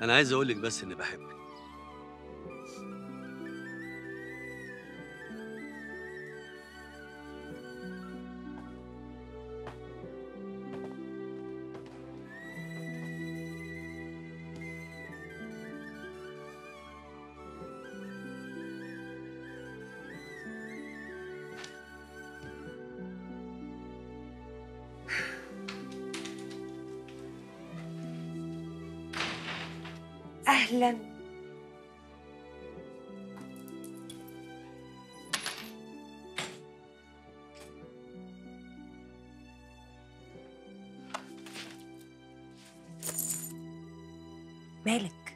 انا عايز اقول لك بس اني بحبك اهلا مالك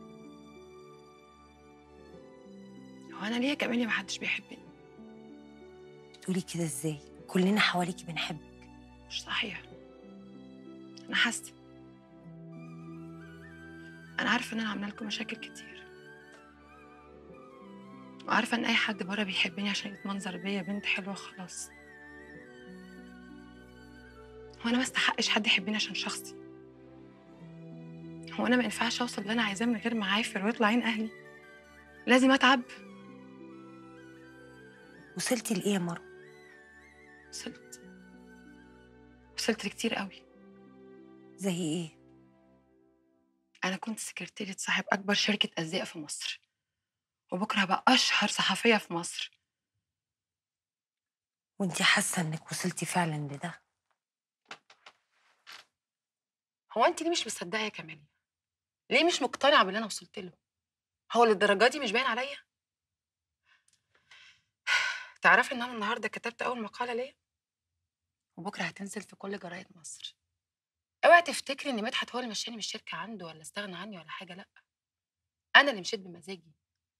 هو انا ليه كمان ما حدش بيحبني تقولي كده ازاي كلنا حواليكي بنحبك مش صحيح انا حاسه انا عارفه ان انا عامله لكم مشاكل كتير وعارفه ان اي حد بره بيحبني عشان يتمنظر بيا بنت حلوه خلاص هو انا ما استحقش حد يحبني عشان شخصي هو انا ما ينفعش اوصل اللي انا عايزاه من غير ما اعافر ويطلع عين اهلي لازم اتعب وصلتي لايه يا مروه وصلت وصلت لكتير قوي زي ايه أنا كنت سكرتيرة صاحب أكبر شركة أزياء في مصر وبكرة هبقى أشهر صحفية في مصر وانتي حاسه انك وصلتي فعلا لده هو أنت ليه مش مصدقة يا كمال؟ ليه مش مقتنعة باللي أنا وصلت له؟ هو للدرجة دي مش باين عليا؟ تعرفي إن أنا النهاردة كتبت أول مقالة ليا؟ وبكرة هتنزل في كل جرايد مصر اوعي تفتكري ان مدحت هو اللي مشاني من الشركه عنده ولا استغنى عني ولا حاجه لا انا اللي مشيت بمزاجي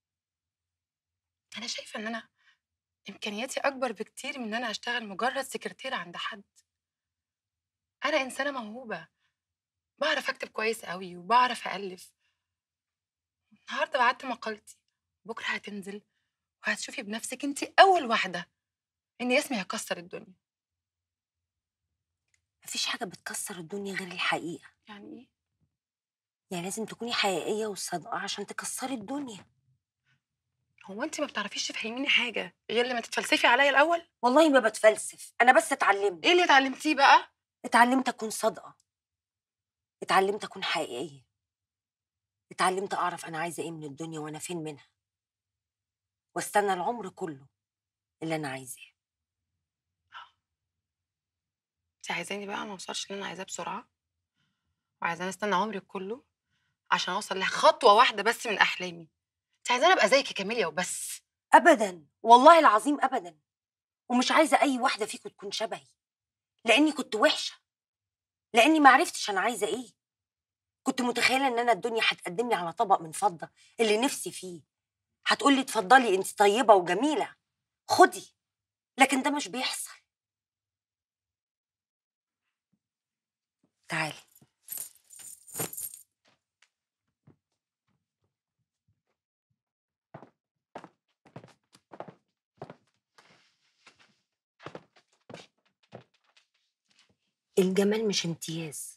انا شايفه ان انا امكانياتي اكبر بكتير من ان انا اشتغل مجرد سكرتيره عند حد انا انسانه موهوبه بعرف اكتب كويس قوي وبعرف الف النهارده بعت مقالتي بكره هتنزل وهتشوفي بنفسك انت اول واحده ان اسمي هيكسر الدنيا مفيش حاجه بتكسر الدنيا غير الحقيقه يعني ايه يعني لازم تكوني حقيقيه وصادقه عشان تكسري الدنيا هو انت ما بتعرفيش تفهميني حاجه غير لما تتفلسفي عليا الاول والله ما بتفلسف انا بس اتعلمت ايه اللي اتعلمتيه بقى اتعلمت اكون صادقه اتعلمت اكون حقيقيه اتعلمت اعرف انا عايزه ايه من الدنيا وانا فين منها واستنى العمر كله اللي انا عايزاه انت عايزاني بقى ما اوصلش اللي انا عايزاه بسرعه وعايزاني استنى عمري كله عشان اوصل لخطوه واحده بس من احلامي انت عايزاني ابقى زيك يا كاميليا وبس ابدا والله العظيم ابدا ومش عايزه اي واحده فيكم تكون شبهي لاني كنت وحشه لاني ما عرفتش انا عايزه ايه كنت متخيله ان انا الدنيا هتقدم لي على طبق من فضه اللي نفسي فيه هتقول لي اتفضلي انت طيبه وجميله خدي لكن ده مش بيحصل تعالي الجمال مش امتياز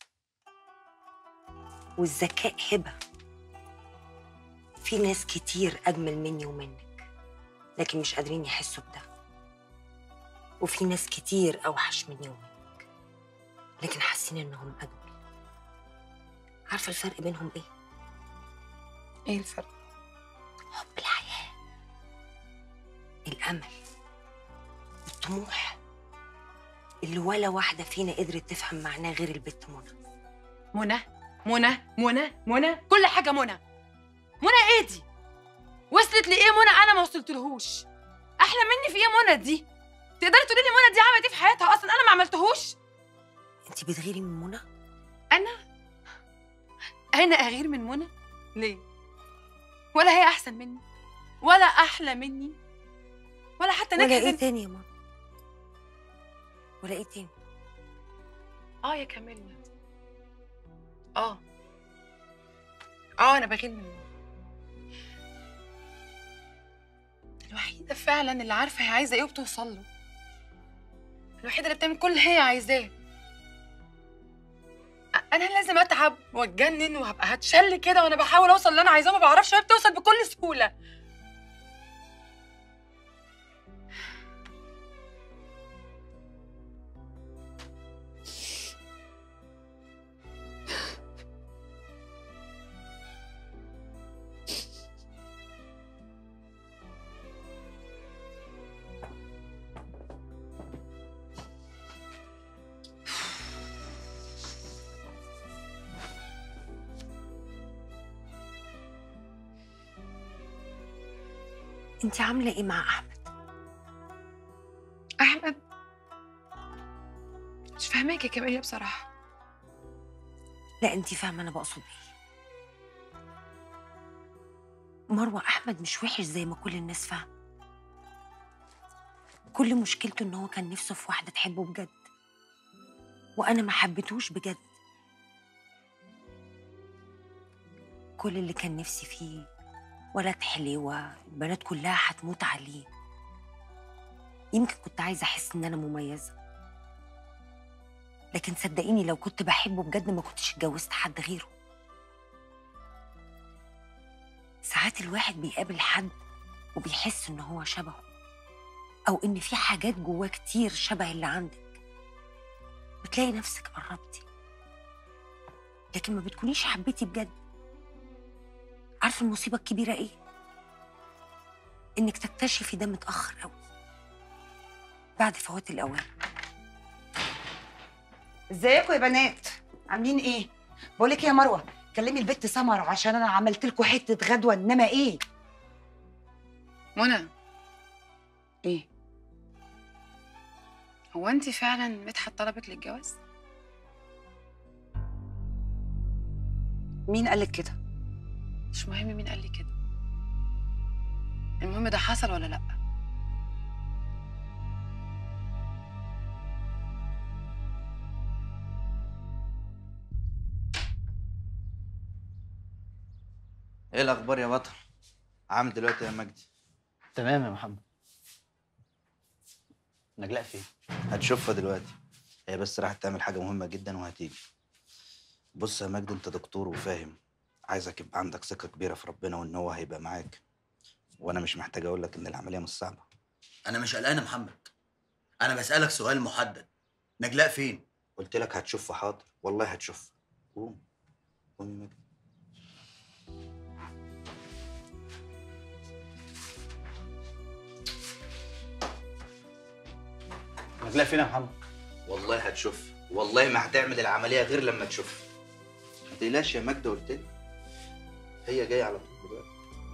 والذكاء هبة في ناس كتير أجمل مني ومنك لكن مش قادرين يحسوا بده وفي ناس كتير أوحش مني ومنك لكن حاسين إنهم أجمل عارفة الفرق بينهم إيه؟ ايه الفرق حب الحياة الأمل الطموح اللي ولا واحدة فينا قدرت تفهم معناه غير البت منى منى منى منى منى كل حاجه منى منى ايه دي وصلت لايه منى انا ما وصلتلهوش احلى مني في ايه منى دي تقدري تقولي لي منى دي عملت ايه في حياتها اصلا انا ما عملتهوش انت بتغيري من منى؟ انا انا اغير من منى ليه ولا هي احسن مني ولا احلى مني ولا حتى ولا نجحت ايه إن- تاني يا ماما؟ ولا ايه تاني؟ اه يا كاميليا اه اه انا بغير منه الوحيده فعلا اللي عارفه هي عايزه ايه وبتوصل له الوحيده اللي بتعمل كل اللي هي عايزاه أ- انا لازم اتعب واتجنن وهبقى هتشل كده وانا بحاول اوصل اللي انا عايزاه ما بعرفش وهي بتوصل بكل سهوله انت عامله ايه مع احمد احمد مش فاهماك يا كمالية بصراحه لا انت فاهمه انا بقصد ايه مروه احمد مش وحش زي ما كل الناس فاهمه كل مشكلته ان هو كان نفسه في واحده تحبه بجد وانا ما حبيتهوش بجد كل اللي كان نفسي فيه ولد حليوة البنات كلها هتموت عليه يمكن كنت عايزة أحس إن أنا مميزة لكن صدقيني لو كنت بحبه بجد ما كنتش اتجوزت حد غيره ساعات الواحد بيقابل حد وبيحس إن هو شبهه أو إن في حاجات جواه كتير شبه اللي عندك بتلاقي نفسك قربتي لكن ما بتكونيش حبيتي بجد عارفه المصيبه الكبيره ايه انك تكتشفي ده متاخر قوي بعد فوات الاوان ازيكم يا بنات عاملين ايه بقول لك إيه يا مروه كلمي البت سمر عشان انا عملت لكم حته غدوه انما ايه منى ايه هو انت فعلا مدحت طلبك للجواز مين قالك كده مش مهم مين قال لي كده المهم ده حصل ولا لا ايه الاخبار يا بطل عامل دلوقتي يا مجدي تمام يا محمد نجلاء فين؟ هتشوفها دلوقتي هي بس راحت تعمل حاجه مهمه جدا وهتيجي بص يا مجدي انت دكتور وفاهم عايزك يبقى عندك ثقه كبيره في ربنا وان هو هيبقى معاك وانا مش محتاج اقول لك ان العمليه مش صعبه انا مش قلقان يا محمد انا بسالك سؤال محدد نجلاء فين؟ قلت لك هتشوفها حاضر والله هتشوفها قوم قوم يا مجدي نجلاء فين يا محمد؟ والله هتشوف والله ما هتعمل العمليه غير لما تشوف ما تقلقش يا مجدي قلت لي هي جايه على طول دلوقتي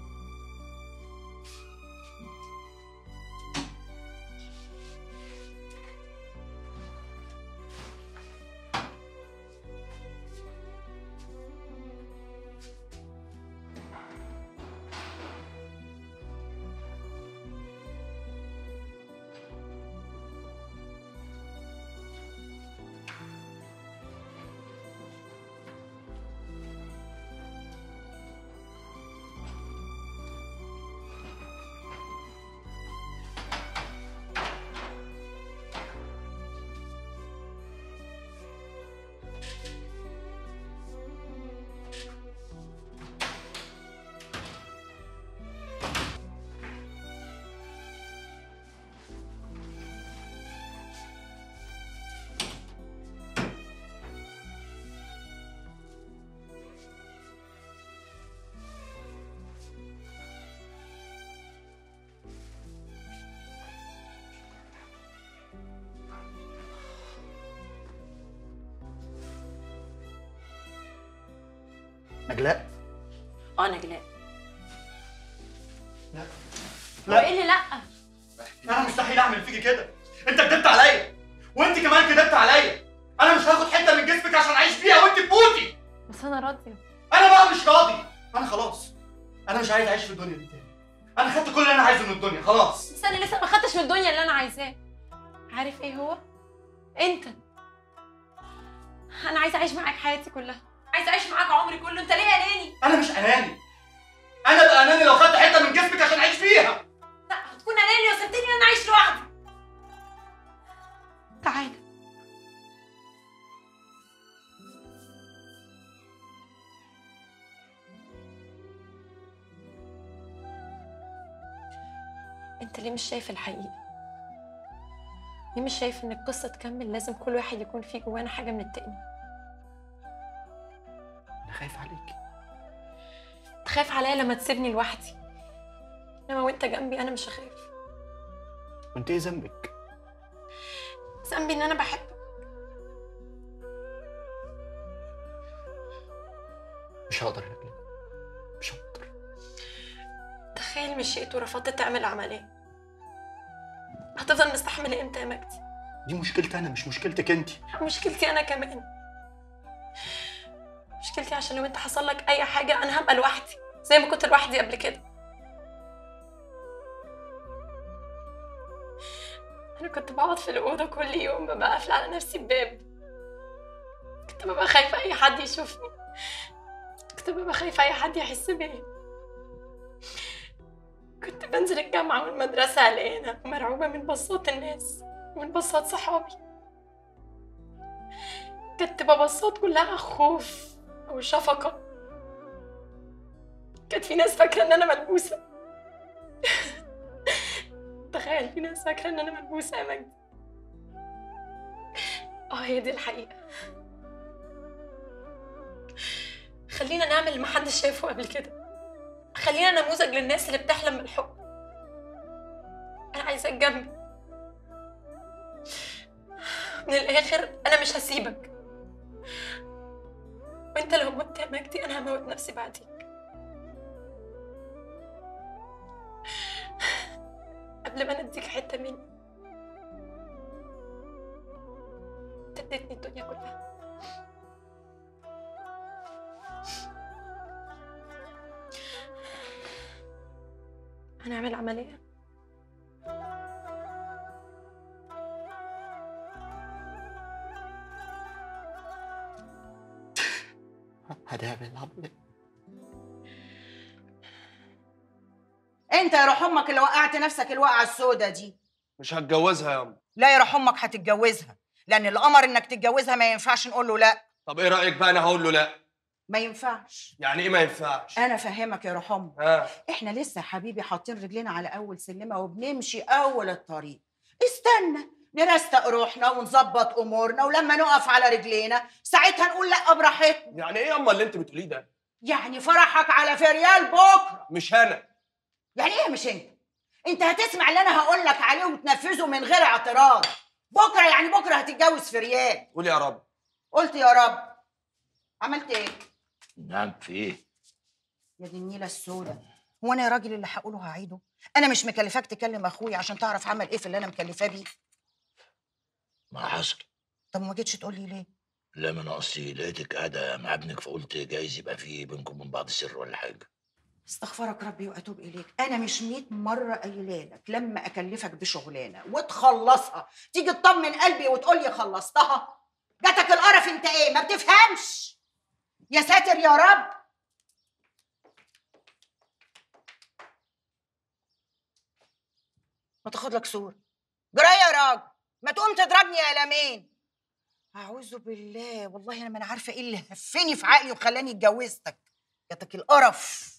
نجلاء؟ اه نجلاء لا هو ايه اللي لا انا مستحيل اعمل فيكي كده انت كدبت عليا وانت كمان كدبت عليا انا مش هاخد حته من جسمك عشان اعيش فيها وانت تموتي بس انا راضيه انا بقى مش راضي انا خلاص انا مش عايز اعيش في الدنيا دي تاني انا خدت كل اللي انا عايزه من الدنيا خلاص بس انا لسه ما خدتش من الدنيا اللي انا عايزاه عارف ايه هو انت انا عايزه اعيش معاك حياتي كلها عايزه اعيش معاك عمري كله انت ليه اناني انا مش اناني انا بقى اناني لو خدت حته من جسمك عشان اعيش فيها لا هتكون اناني وسبتني ان انا اعيش لوحدي تعالى انت ليه مش شايف الحقيقة ليه مش شايف ان القصة تكمل لازم كل واحد يكون فيه جوانا حاجة من التاني انا خايف عليكي تخاف عليا لما تسيبني لوحدي انما وانت جنبي انا مش هخاف وانت ايه ذنبك ذنبي ان انا بحبك مش هقدر يا نجلاء مش هقدر تخيل مشيت ورفضت تعمل عملية هتفضل مستحمل امتى يا مجدي دي مشكلتي انا مش مشكلتك انت مشكلتي انا كمان مشكلتي عشان لو انت حصل لك اي حاجه انا هبقى لوحدي زي ما كنت لوحدي قبل كده انا كنت بقعد في الاوضه كل يوم ببقى قافله على نفسي الباب كنت ببقى خايفه اي حد يشوفني كنت ببقى خايفه اي حد يحس بيا كنت بنزل الجامعه والمدرسه قلقانه ومرعوبه من بصات الناس ومن بصات صحابي كانت تبقى بصات كلها خوف وشفقة كانت في ناس فاكرة إن أنا ملبوسة تخيل في ناس فاكرة إن أنا ملبوسة يا مجدي اه هي دي الحقيقة خلينا نعمل اللي محدش شافه قبل كده خلينا نموذج للناس اللي بتحلم بالحب أنا عايزاك جنبي من الآخر أنا مش هسيبك وانت لو مت يا مجدي انا هموت نفسي بعديك قبل ما نديك حته مني انت اديتني الدنيا كلها هنعمل عمليه هنعمل عملية انت يا روح امك اللي وقعت نفسك الوقعه السودة دي مش هتجوزها يا أم لا يا روح امك هتتجوزها لان القمر انك تتجوزها ما ينفعش نقول له لا طب ايه رايك بقى انا هقول له لا ما ينفعش يعني ايه ما ينفعش انا فاهمك يا روح امك ها احنا لسه يا حبيبي حاطين رجلينا على اول سلمه وبنمشي اول الطريق استنى نرستق روحنا ونظبط امورنا ولما نقف على رجلينا ساعتها نقول لا براحتنا يعني ايه اما اللي انت بتقوليه ده يعني فرحك على فريال بكره مش انا يعني ايه مش انت انت هتسمع اللي انا هقول لك عليه وتنفذه من غير اعتراض بكره يعني بكره هتتجوز فريال قول يا رب قلت يا رب عملت ايه نعم في ايه؟ يا دي النيله السوداء هو انا يا راجل اللي هقوله هعيده انا مش مكلفاك تكلم اخويا عشان تعرف عمل ايه في اللي انا مكلفاه بيه ما حصل طب ما جيتش تقول لي ليه لا ما انا اصلي لقيتك قاعده مع ابنك فقلت جايز يبقى في بينكم من بعض سر ولا حاجه استغفرك ربي واتوب اليك انا مش 100 مره قايله لك لما اكلفك بشغلانه وتخلصها تيجي تطمن قلبي وتقول لي خلصتها جاتك القرف انت ايه ما بتفهمش يا ساتر يا رب ما تاخد لك صورة جرايه يا راجل ما تقوم تضربني يا لمين اعوذ بالله والله انا ما انا عارفه ايه اللي هفني في عقلي وخلاني اتجوزتك جاتك القرف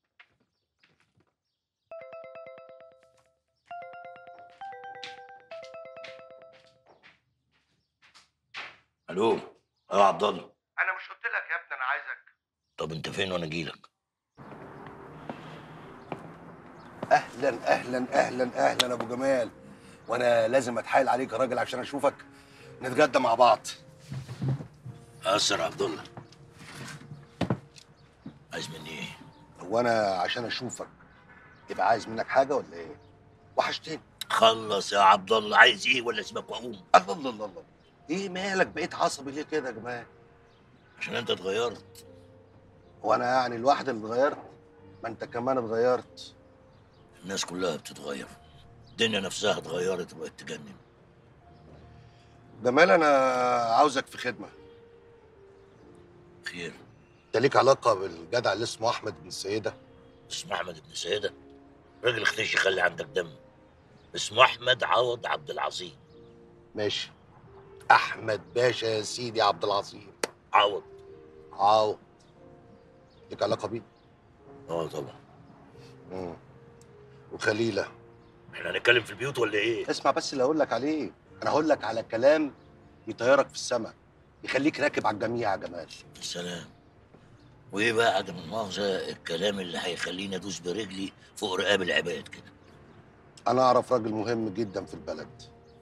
الو اه عبد الله انا مش قلت لك يا ابني انا عايزك طب انت فين وانا اجيلك اهلا اهلا اهلا اهلا ابو جمال وانا لازم اتحايل عليك يا راجل عشان اشوفك نتغدى مع بعض اسر عبد الله عايز مني ايه هو انا عشان اشوفك يبقى عايز منك حاجه ولا ايه وحشتني خلص يا عبد الله عايز ايه ولا اسيبك واقوم الله الله الله الله ايه مالك بقيت عصبي ليه كده يا جماعه عشان انت اتغيرت وانا يعني الواحد اللي اتغيرت ما انت كمان اتغيرت الناس كلها بتتغير الدنيا نفسها اتغيرت وبقت تجنن جمال انا عاوزك في خدمه خير انت ليك علاقه بالجدع اللي اسمه احمد بن السيده اسمه احمد بن سيده راجل اختيش يخلي عندك دم اسمه احمد عوض عبد العظيم ماشي احمد باشا يا سيدي عبد العظيم عوض عاو ليك علاقه بيه اه طبعا مم. وخليله احنا هنتكلم في البيوت ولا ايه اسمع بس اللي هقول لك عليه انا هقول لك على كلام يطيرك في السماء يخليك راكب على الجميع يا جمال سلام وايه بقى عدم المؤاخذه الكلام اللي هيخليني ادوس برجلي فوق رقاب العباد كده انا اعرف راجل مهم جدا في البلد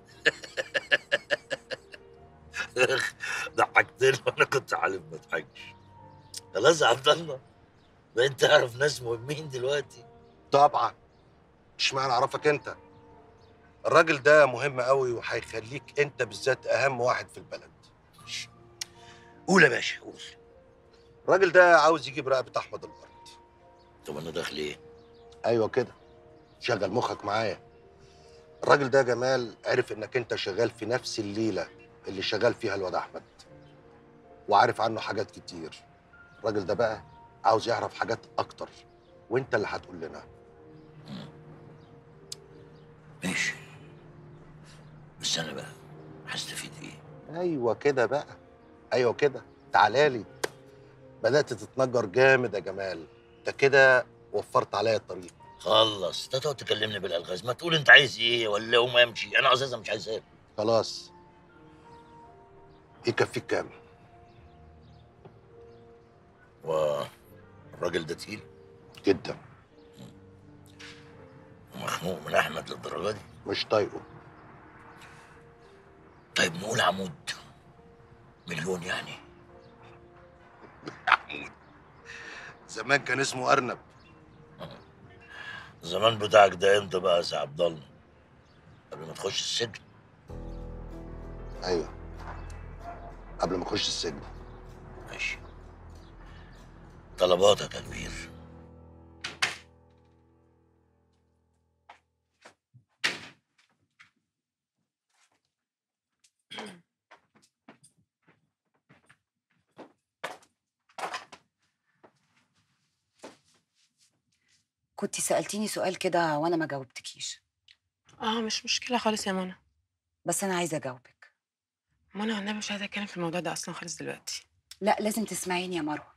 ضحكتني وانا كنت عارف ما اضحكش خلاص يا عبد الله بقيت تعرف ناس مهمين دلوقتي طبعا اشمعنى اعرفك انت الراجل ده مهم قوي وهيخليك انت بالذات اهم واحد في البلد قول يا باشا قول الراجل ده عاوز يجيب رقبه احمد الارض طب انا داخل ايه ايوه كده شغل مخك معايا الراجل ده يا جمال عرف انك انت شغال في نفس الليله اللي شغال فيها الواد احمد وعارف عنه حاجات كتير الراجل ده بقى عاوز يعرف حاجات اكتر وانت اللي هتقول لنا ماشي بس انا بقى هستفيد ايه ايوه كده بقى ايوه كده تعالى لي بدات تتنجر جامد يا جمال انت كده وفرت عليا الطريق خلص انت تقعد تكلمني بالالغاز ما تقول انت عايز ايه ولا اقوم امشي انا اساسا مش عايز اكل خلاص يكفيك كام والراجل ده تقيل جدا ومخنوق من احمد للدرجه دي مش طايقه طيب نقول عمود مليون يعني محمود زمان كان اسمه ارنب الزمان بتاعك ده امتى بقى يا سي عبد الله قبل ما تخش السجن ايوه قبل ما اخش السجن ماشي طلباتك يا كبير كنت سألتيني سؤال كده وأنا ما جاوبتكيش اه مش مشكله خالص يا منى بس أنا عايزة أجاوبك منى والنبي مش عايزه اتكلم في الموضوع ده اصلا خالص دلوقتي لا لازم تسمعيني يا مروة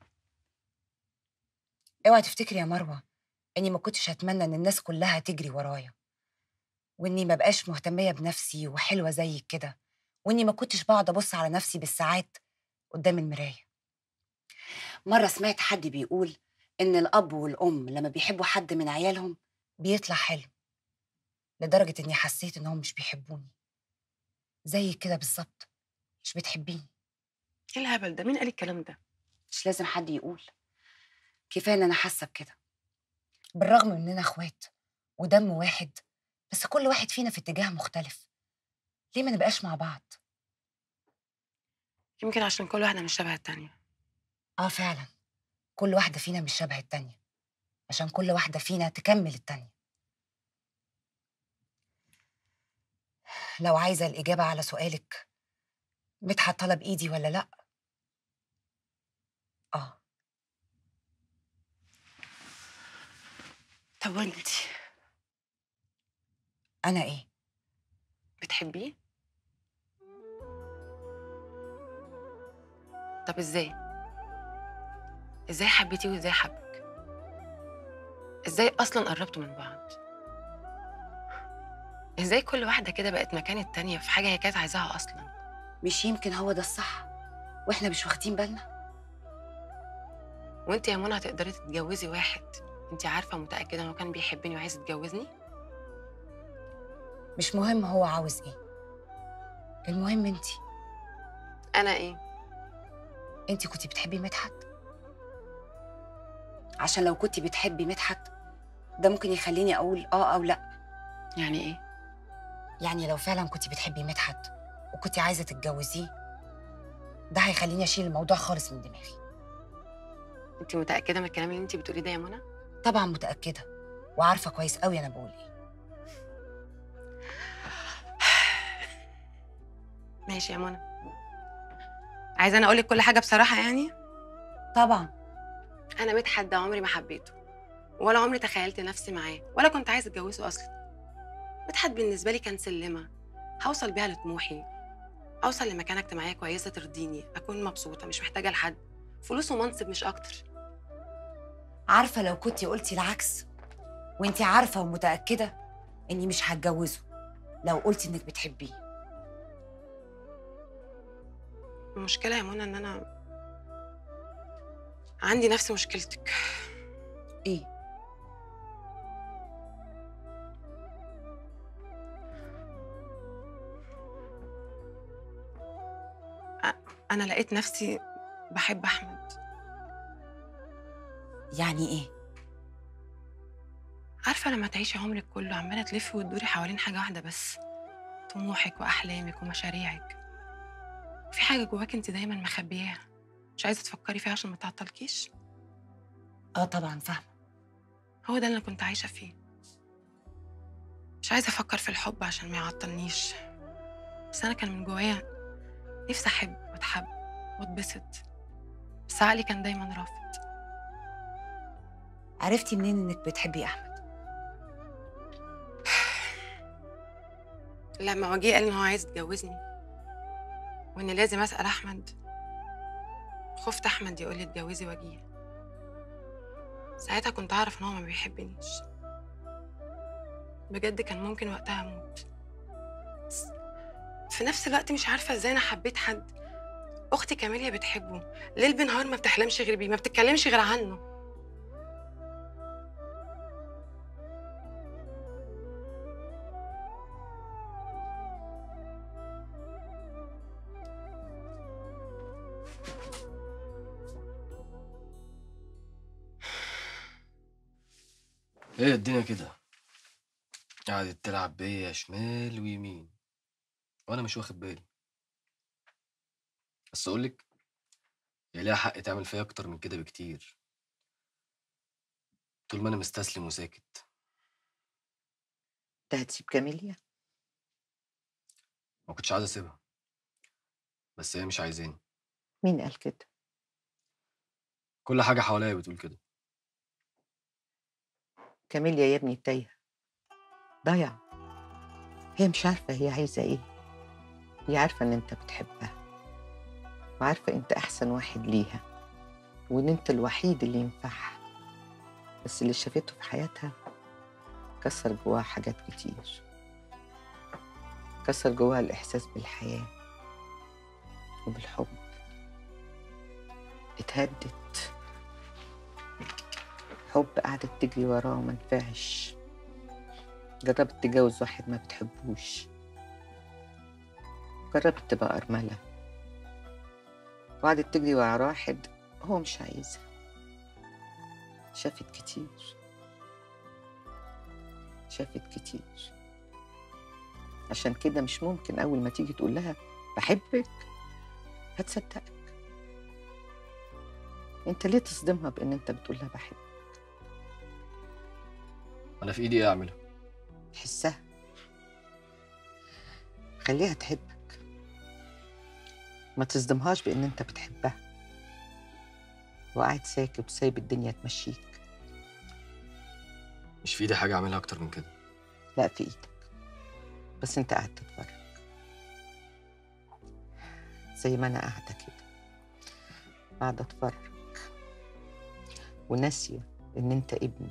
اوعي تفتكري يا مروة إني ما كنتش هتمنى إن الناس كلها تجري ورايا وإني ما بقاش مهتمية بنفسي وحلوة زيك كده وإني ما كنتش بقعد أبص على نفسي بالساعات قدام المراية مرة سمعت حد بيقول إن الأب والأم لما بيحبوا حد من عيالهم بيطلع حلو لدرجة إني حسيت إنهم مش بيحبوني زي كده بالظبط مش بتحبيني ايه الهبل ده مين قال الكلام ده مش لازم حد يقول كفايه ان انا حاسه بكده بالرغم من اننا اخوات ودم واحد بس كل واحد فينا في اتجاه مختلف ليه ما نبقاش مع بعض يمكن عشان كل واحده مش شبه التانيه اه فعلا كل واحده فينا مش شبه التانيه عشان كل واحده فينا تكمل التانيه لو عايزه الاجابه على سؤالك مدحت طلب ايدي ولا لا اه طب وانتي انا ايه بتحبيه طب ازاي ازاي حبيتيه وازاي حبك ازاي اصلا قربتوا من بعض ازاي كل واحده كده بقت مكان التانية في حاجه هي كانت عايزاها اصلا مش يمكن هو ده الصح واحنا مش واخدين بالنا وانت يا منى هتقدري تتجوزي واحد انت عارفه متاكده انه كان بيحبني وعايز يتجوزني مش مهم هو عاوز ايه المهم انتي انا ايه انتي كنتي بتحبي مدحت عشان لو كنتي بتحبي مدحت ده ممكن يخليني اقول اه او لا يعني ايه يعني لو فعلا كنتي بتحبي مدحت وكنتي عايزه تتجوزيه ده هيخليني اشيل الموضوع خالص من دماغي انت متاكده من الكلام اللي انت بتقوليه ده يا منى طبعا متاكده وعارفه كويس قوي انا بقول ايه ماشي يا منى عايزه انا اقول لك كل حاجه بصراحه يعني طبعا انا مدحت ده عمري ما حبيته ولا عمري تخيلت نفسي معاه ولا كنت عايزه اتجوزه اصلا مدحت بالنسبه لي كان سلمه هوصل بيها لطموحي اوصل لمكانه اجتماعيه كويسه ترضيني اكون مبسوطه مش محتاجه لحد فلوس ومنصب مش اكتر عارفه لو كنتي قلتي العكس وانتي عارفه ومتاكده اني مش هتجوزه لو قلتي انك بتحبيه المشكله يا منى ان انا عندي نفس مشكلتك ايه انا لقيت نفسي بحب احمد يعني ايه عارفه لما تعيشي عمرك كله عماله تلفي وتدوري حوالين حاجه واحده بس طموحك واحلامك ومشاريعك في حاجه جواك انت دايما مخبياها مش عايزه تفكري فيها عشان ما تعطلكيش اه طبعا فاهمه هو ده اللي انا كنت عايشه فيه مش عايزه افكر في الحب عشان ما يعطلنيش بس انا كان من جوايا نفسي احب واتحب واتبسط بس عقلي كان دايما رافض عرفتي منين انك بتحبي احمد لما وجيه قال ان هو عايز يتجوزني وان لازم اسال احمد خفت احمد يقول لي اتجوزي وجيه ساعتها كنت اعرف ان هو ما بيحبنيش بجد كان ممكن وقتها اموت بس في نفس الوقت مش عارفه ازاي انا حبيت حد اختي كاميليا بتحبه ليل بنهار ما بتحلمش غير بيه ما بتتكلمش غير عنه ايه الدنيا كده قعدت تلعب بيا شمال ويمين وانا مش واخد بالي بس اقولك هي ليها حق تعمل فيا اكتر من كده بكتير طول ما انا مستسلم وساكت انت هتسيب كاميليا ما كنتش عايز اسيبها بس هي مش عايزاني مين قال كده كل حاجه حواليا بتقول كده كاميليا يا ابني تايهه ضايعه هي مش عارفه هي عايزه ايه هي عارفه ان انت بتحبها وعارفه انت احسن واحد ليها وان انت الوحيد اللي ينفعها بس اللي شافته في حياتها كسر جواها حاجات كتير كسر جواها الاحساس بالحياه وبالحب اتهدت حب قعدت تجري وراه وما نفعش جربت تتجوز واحد ما بتحبوش جربت تبقى أرملة وقعدت تجري ورا واحد هو مش عايزها شافت كتير شافت كتير عشان كده مش ممكن أول ما تيجي تقول لها بحبك هتصدقك انت ليه تصدمها بان انت بتقول لها بحبك انا في ايدي ايه اعملها حسها خليها تحبك ما تصدمهاش بان انت بتحبها وقاعد ساكت وسايب الدنيا تمشيك مش في ايدي حاجه اعملها اكتر من كده لا في ايدك بس انت قاعد تتفرج زي ما انا قاعده كده قاعده اتفرج وناسيه ان انت ابني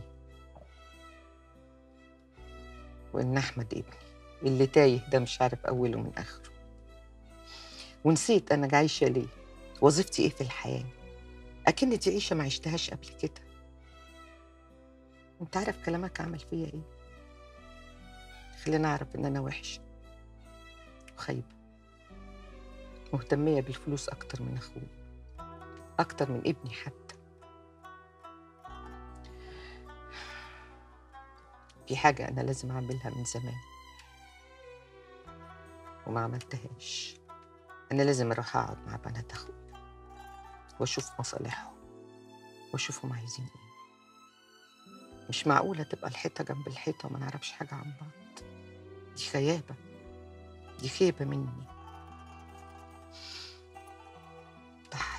وان احمد ابني اللي تايه ده مش عارف اوله من اخره ونسيت انا عايشه ليه وظيفتي ايه في الحياه اكن دي عيشه ما عشتهاش قبل كده انت عارف كلامك عمل فيا ايه خليني اعرف ان انا وحشه وخايبه مهتميه بالفلوس اكتر من اخوي اكتر من ابني حتى في حاجة أنا لازم أعملها من زمان وما عملتهاش أنا لازم أروح أقعد مع بنات أخويا وأشوف مصالحهم وأشوفهم عايزين إيه مش معقولة تبقى الحيطة جنب الحيطة وما نعرفش حاجة عن بعض دي خيابة دي خيبة مني ضحي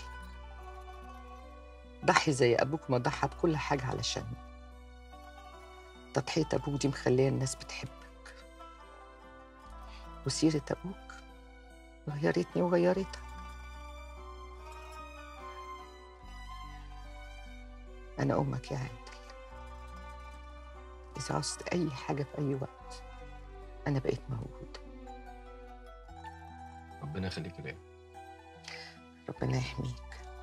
ضحي زي أبوك ما ضحى بكل حاجة علشاني تضحية أبوك دي مخلية الناس بتحبك وسيرة أبوك غيرتني وغيرتك أنا أمك يا عادل إذا عوزت أي حاجة في أي وقت انا بقيت موجوده ربنا يخليك ليا ربنا يحميك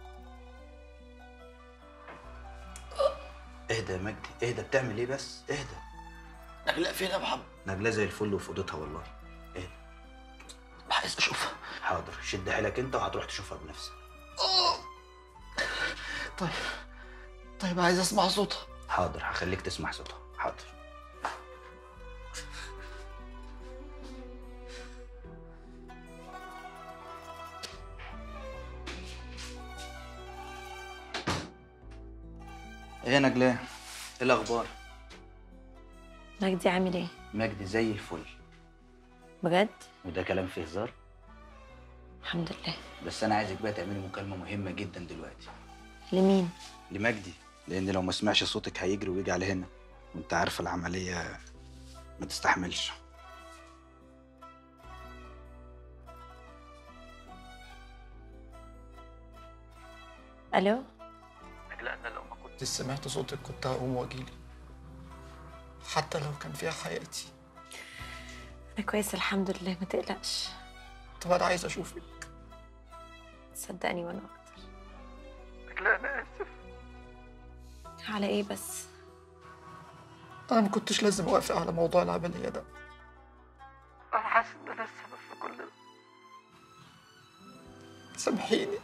اهدى يا مجدي اهدى بتعمل ايه بس اهدى نجلاء فين يا محمد؟ نجلاء زي الفل وفي اوضتها والله اهدى عايز اشوفها حاضر شد حيلك انت وهتروح تشوفها بنفسك طيب طيب عايز اسمع صوتها حاضر هخليك تسمع صوتها حاضر ايه يا نجلاء ايه الاخبار مجدي عامل ايه؟ مجدي زي الفل بجد؟ وده كلام فيه هزار الحمد لله بس انا عايزك بقى تعملي مكالمه مهمه جدا دلوقتي لمين؟ لمجدي لان لو ما سمعش صوتك هيجري ويجي على هنا وانت عارفه العمليه ما تستحملش الو؟ نجلاء انا لو ما كنت سمعت صوتك كنت هقوم واجيلي حتى لو كان فيها حياتي انا كويس الحمد لله ما تقلقش طب انا عايز اشوفك صدقني وانا اكتر نجلاء انا اسف على ايه بس؟ انا ما كنتش لازم اوافق على موضوع العمليه ده انا حاسس ان انا السبب في كل ده سامحيني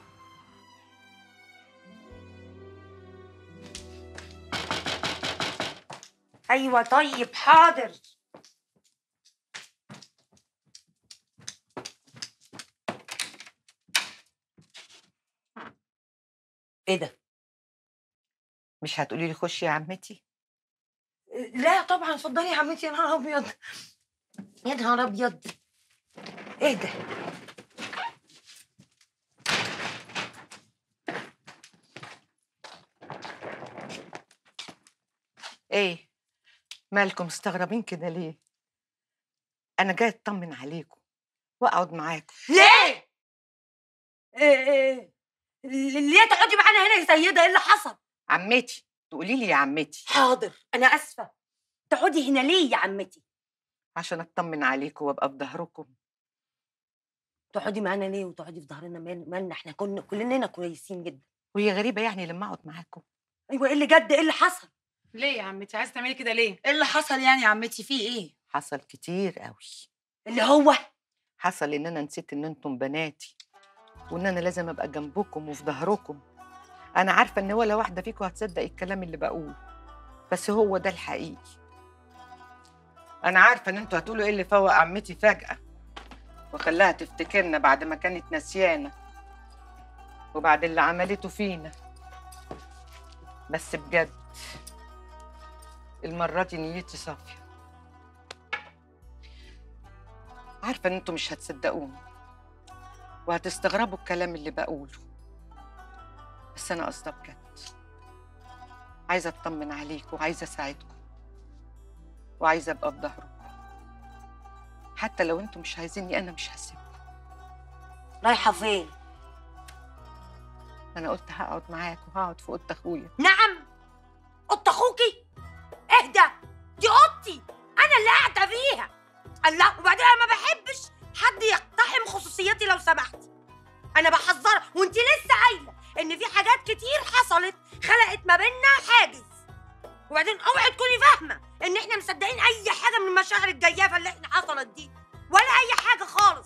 ايوه طيب حاضر ايه ده مش هتقولي لي خشي يا عمتي لا طبعا اتفضلي يا عمتي يا نهار ابيض يا نهار ابيض ايه ده ايه مالكم مستغربين كده ليه انا جاي اطمن عليكم واقعد معاكم ليه إيه إيه ليه تقعدي معانا هنا يا سيده ايه اللي حصل عمتي تقولي لي يا عمتي حاضر انا اسفه تقعدي هنا ليه يا عمتي عشان اطمن عليكم وابقى في ظهركم تقعدي معانا ليه وتقعدي في ظهرنا مال- مالنا احنا كنا كلنا كويسين جدا وهي غريبه يعني لما اقعد معاكم ايوه ايه اللي جد ايه اللي حصل ليه يا عمتي عايزه تعملي كده ليه ايه اللي حصل يعني يا عمتي فيه ايه حصل كتير قوي اللي هو حصل ان انا نسيت ان انتم بناتي وان انا لازم ابقى جنبكم وفي ظهركم انا عارفه ان ولا واحده فيكم هتصدق الكلام اللي بقوله بس هو ده الحقيقي انا عارفه ان انتوا هتقولوا ايه اللي فوق عمتي فجاه وخلاها تفتكرنا بعد ما كانت نسيانه وبعد اللي عملته فينا بس بجد المره دي نيتي صافيه عارفه ان انتوا مش هتصدقوني وهتستغربوا الكلام اللي بقوله بس انا قصدي بجد عايزه اطمن عليكم وعايزه اساعدكم وعايزه ابقى في ظهركم حتى لو انتوا مش عايزيني انا مش هسيبكم رايحه فين انا قلت هقعد معاكم وهقعد في اوضه اخويا نعم اوضه اخوكي اهدى دي اوضتي انا اللي قاعده فيها الله وبعدين انا ما بحبش حد يقتحم خصوصيتي لو سمحتي انا بحذرك وانت لسه قايله ان في حاجات كتير حصلت خلقت ما بيننا حاجز وبعدين اوعي تكوني فاهمه ان احنا مصدقين اي حاجه من المشاعر الجيافه اللي احنا حصلت دي ولا اي حاجه خالص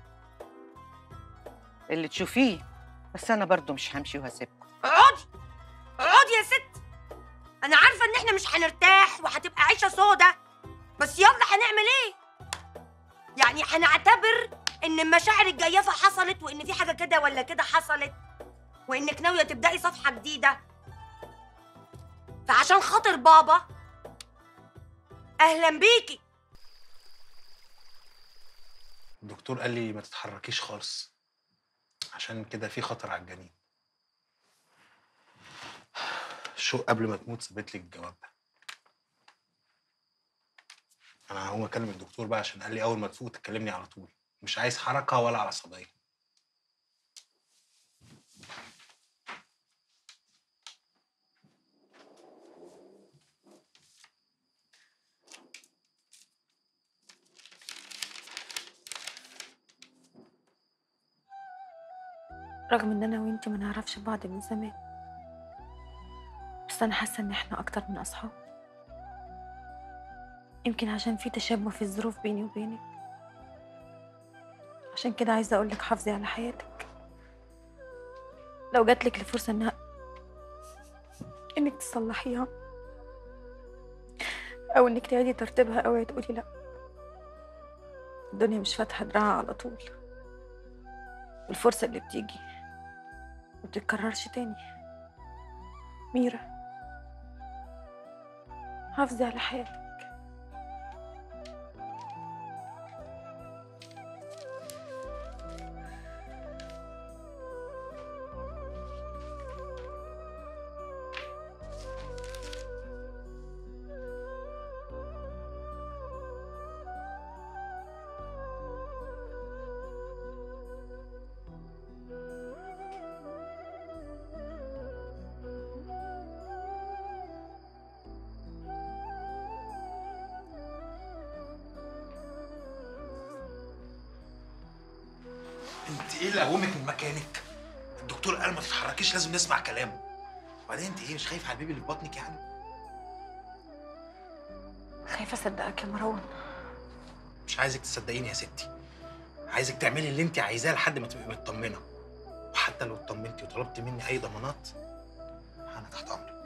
اللي تشوفيه بس انا برضو مش همشي وهسيبكم اقعدي اقعدي يا ست انا عارفه ان احنا مش هنرتاح وهتبقى عيشه سودا بس يلا هنعمل ايه يعني هنعتبر ان المشاعر الجيافه حصلت وان في حاجه كده ولا كده حصلت وانك ناويه تبداي صفحه جديده فعشان خاطر بابا اهلا بيكي الدكتور قال لي ما تتحركيش خالص عشان كده في خطر على الجنين شو قبل ما تموت سابت لي الجواب ده انا هقوم اكلم الدكتور بقى عشان قال لي اول ما تفوق تكلمني على طول مش عايز حركه ولا عصبيه رغم ان انا وانتي ما نعرفش بعض من زمان بس انا حاسه ان احنا اكتر من اصحاب يمكن عشان في تشابه في الظروف بيني وبينك عشان كده عايزه اقولك حافظي على حياتك لو جاتلك الفرصه انها انك تصلحيها او انك تعيدي ترتيبها اوعي تقولي لا الدنيا مش فاتحه دراعها على طول الفرصه اللي بتيجي ما بتتكررش تاني ميرا حافظي على حياتك انت ايه اللي قومك من مكانك؟ الدكتور قال ما تتحركيش لازم نسمع كلامه. وبعدين انت ايه مش خايفه على البيبي اللي في بطنك يعني؟ خايفه اصدقك يا مروان مش عايزك تصدقيني يا ستي. عايزك تعملي اللي انت عايزاه لحد ما تبقي مطمنه. وحتى لو اطمنتي وطلبتي مني اي ضمانات انا تحت امرك.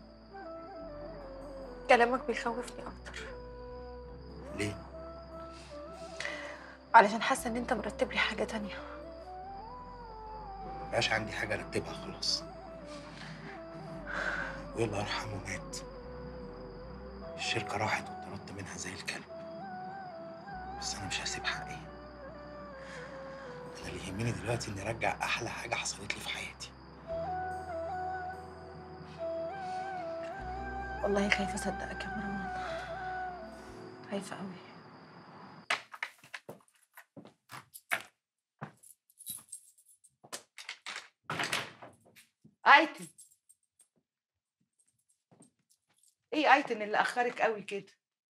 كلامك بيخوفني اكتر ليه؟ علشان حاسه ان انت مرتب لي حاجه تانية مبقاش عندي حاجه ارتبها خلاص. والله يرحمه مات. الشركه راحت واتطردت منها زي الكلب. بس انا مش هسيب حقي. انا اللي يهمني دلوقتي اني ارجع احلى حاجه حصلت لي في حياتي. والله خايفه اصدقك يا مروان خايفه قوي ايتن ايه ايتن اللي اخرك قوي كده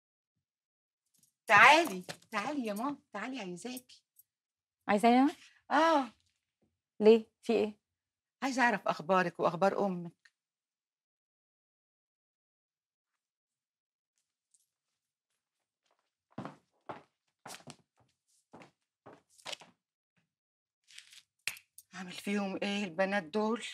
تعالي تعالي يا ماما تعالي عايزاكي عايزاني انا؟ اه ليه؟ في ايه؟ عايزه اعرف اخبارك واخبار امك عامل فيهم ايه البنات دول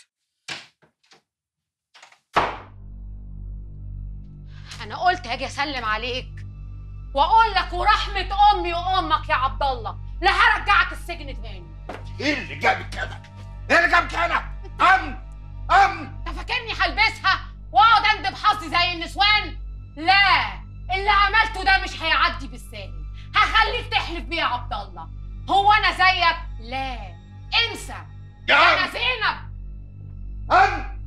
انا قلت هاجي اسلم عليك واقول لك ورحمه امي وامك يا عبد الله لا هرجعك السجن تاني ايه اللي جابك هنا؟ ايه اللي جابك هنا؟ امن امن انت فاكرني هلبسها واقعد اندب حظي زي النسوان لا اللي عملته ده مش هيعدي بالسالم هخليك تحلف بيه يا عبد الله هو انا زيك لا انسى يا انا عم. زينب امن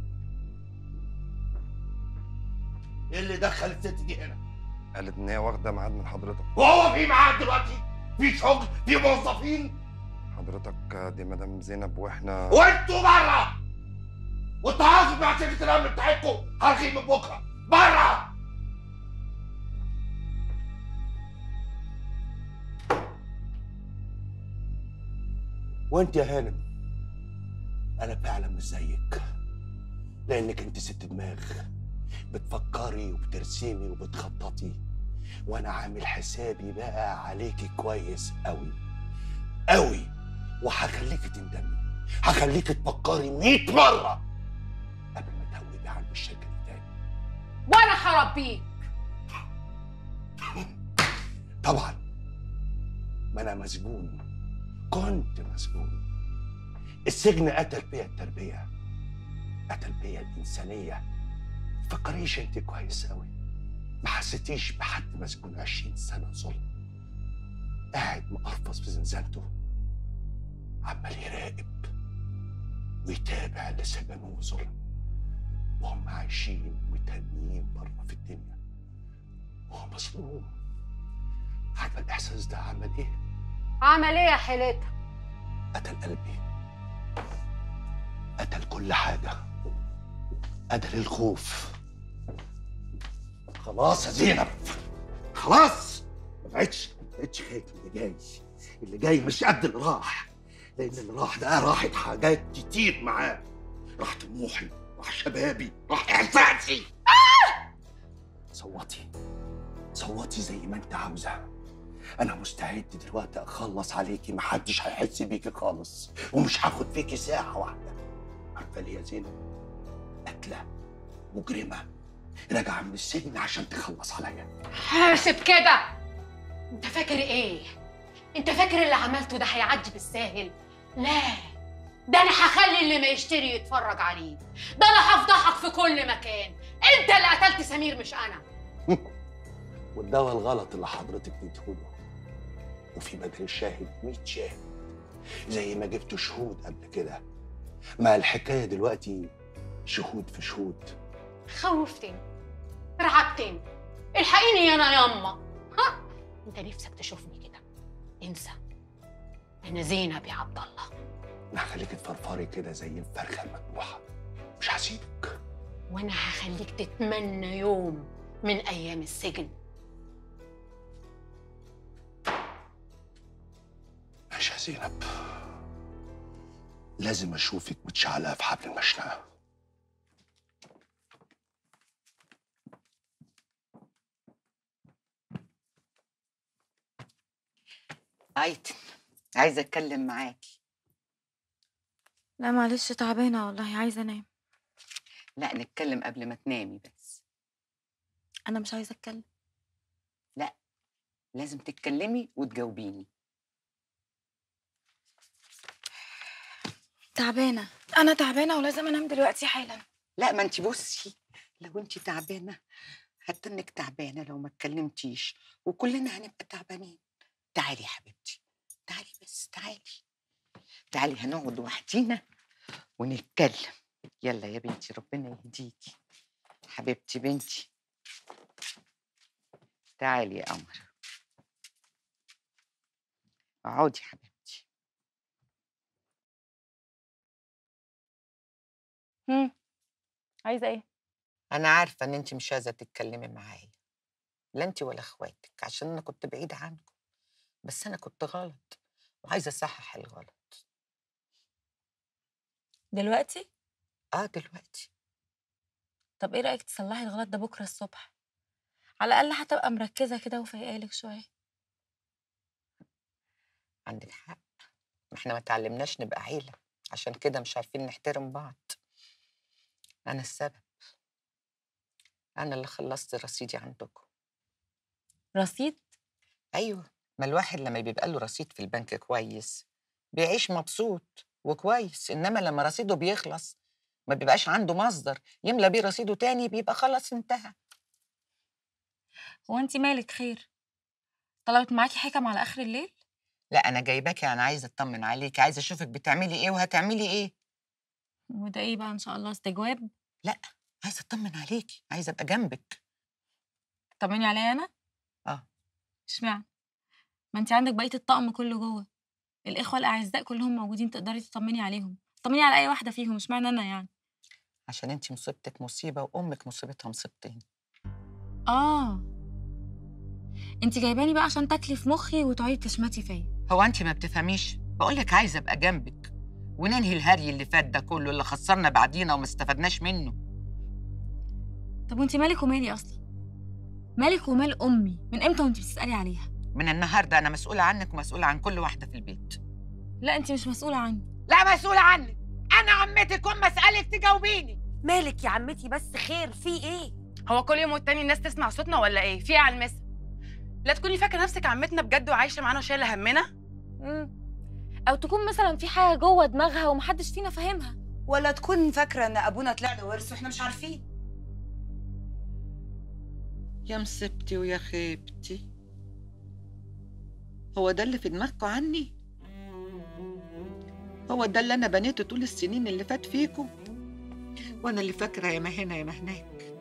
ايه اللي دخل الست دي هنا؟ قالت ان هي واخده ميعاد من حضرتك وهو في معاد دلوقتي؟ في شغل؟ في موظفين؟ حضرتك دي مدام زينب واحنا وانتوا بره والتعاقد مع شركه الامن بتاعتكم هلغيه من بكره بره وانت يا هانم انا فعلا مش زيك لانك انت ست دماغ بتفكري وبترسمي وبتخططي وانا عامل حسابي بقى عليكي كويس قوي قوي وهخليكي تندمي هخليكي تفكري 100 مره قبل ما تهوبي عن الشركه دي تاني وانا هربيك طبعا ما انا مسجون كنت مسجون السجن قتل بيا التربيه قتل بيا الانسانيه فكريش انت كويس قوي ما حسيتيش بحد مسجون 20 سنه ظلم قاعد مقرفص في زنزانته عمال يراقب ويتابع اللي سجنوه ظلم وهم عايشين متهنيين بره في الدنيا وهو مظلوم عارفه الاحساس ده عمل ايه؟ عمل ايه يا حيلتها قتل قلبي قتل كل حاجه قتل الخوف خلاص يا زينب خلاص ما بقتش ما بقتش خايف من اللي جاي اللي جاي مش قد اللي راح لان اللي راح ده راحت حاجات كتير معاه راح طموحي راح شبابي راح احساسي صوتي صوتي زي ما انت عاوزه انا مستعد دلوقتي اخلص عليكي محدش هيحس بيكي خالص ومش هاخد فيكي ساعه واحده عارفه ليه يا زينب قتله مجرمه راجعه من السجن عشان تخلص عليا حاسب كده انت فاكر ايه انت فاكر اللي عملته ده هيعدي بالساهل لا ده انا هخلي اللي ما يشتري يتفرج عليه ده انا هفضحك في كل مكان انت اللي قتلت سمير مش انا والدواء الغلط اللي حضرتك اديتهوله وفي بدل الشاهد 100 شاهد زي ما جبتوا شهود قبل كده ما الحكايه دلوقتي شهود في شهود خوفتني رعبتني الحقيني انا ياما ها انت نفسك تشوفني كده انسى انا زينب يا عبد الله انا هخليك تفرفري كده زي الفرخه المذبوحه مش هسيبك وانا هخليك تتمنى يوم من ايام السجن ماشي يا زينب لازم اشوفك متشعلقه في حبل المشنقه ايتن عايزه اتكلم معاكي لا معلش تعبانة والله عايزة انام لا نتكلم قبل ما تنامي بس انا مش عايزة اتكلم لا لازم تتكلمي وتجاوبيني تعبانة انا تعبانة ولازم انام دلوقتي حالا لا ما انت بصي لو انت تعبانه حتى انك تعبانه لو ما اتكلمتيش وكلنا هنبقى تعبانين تعالي يا حبيبتي تعالي بس تعالي تعالي هنقعد وحدينا ونتكلم يلا يا بنتي ربنا يهديكي حبيبتي بنتي تعالي يا قمر اقعدي يا حبيبتي هم عايزة ايه انا عارفه ان انت مش عايزه تتكلمي معايا لا انت ولا اخواتك عشان انا كنت بعيده عنكم بس انا كنت غلط وعايزه اصحح الغلط دلوقتي اه دلوقتي طب ايه رأيك تصلحي الغلط ده بكرة الصبح على الأقل هتبقى مركزة كده وفايقالك شوية عندك حق ما احنا ما تعلمناش نبقى عيله عشان كده مش عارفين نحترم بعض انا السبب انا اللي خلصت رصيدي عندكم رصيد ايوه ما الواحد لما بيبقى له رصيد في البنك كويس بيعيش مبسوط وكويس انما لما رصيده بيخلص ما بيبقاش عنده مصدر يملى بيه رصيده تاني بيبقى خلاص انتهى هو انت مالك خير طلبت معاكي حكم على آخر الليل لا انا جايباكي انا عايزه اطمن عليكي عايزه اشوفك بتعملي ايه وهتعملي ايه وده ايه بقى ان شاء الله استجواب لا عايزه اطمن عليكي عايزه ابقى جنبك طمني عليا انا اه اشمعنى ما انت عندك بقيه الطقم كله جوه الاخوه الاعزاء كلهم موجودين تقدري تطمني عليهم طمني على اي واحده فيهم اشمعنى انا يعني عشان انت مصيبتك مصيبه وامك مصيبتها مصيبتين اه انت جايباني بقى عشان تاكلي في مخي وتقعدي تشمتي فيا هو انت ما بتفهميش بقولك عايزه ابقى جنبك وننهي الهري اللي فات ده كله اللي خسرنا بعدينا وما استفدناش منه طب وانت مالك ومالي اصلا مالك ومال امي من امتى وانت بتسالي عليها من النهارده انا مسؤوله عنك ومسؤوله عن كل واحده في البيت لا انت مش مسؤوله عني لا مسؤوله عنك انا عمتك وما اسالك تجاوبيني مالك يا عمتي بس خير في ايه هو كل يوم والتاني الناس تسمع صوتنا ولا ايه في ايه على المسا لا تكوني فاكره نفسك عمتنا بجد وعايشه معانا وشايله همنا مم. او تكون مثلا في حاجه جوه دماغها ومحدش فينا فاهمها ولا تكون فاكره ان ابونا طلع له ورث واحنا مش عارفين يا مصيبتي ويا خيبتي هو ده اللي في دماغكم عني هو ده اللي انا بنيته طول السنين اللي فات فيكم وانا اللي فاكره يا ما هنا يا ما هناك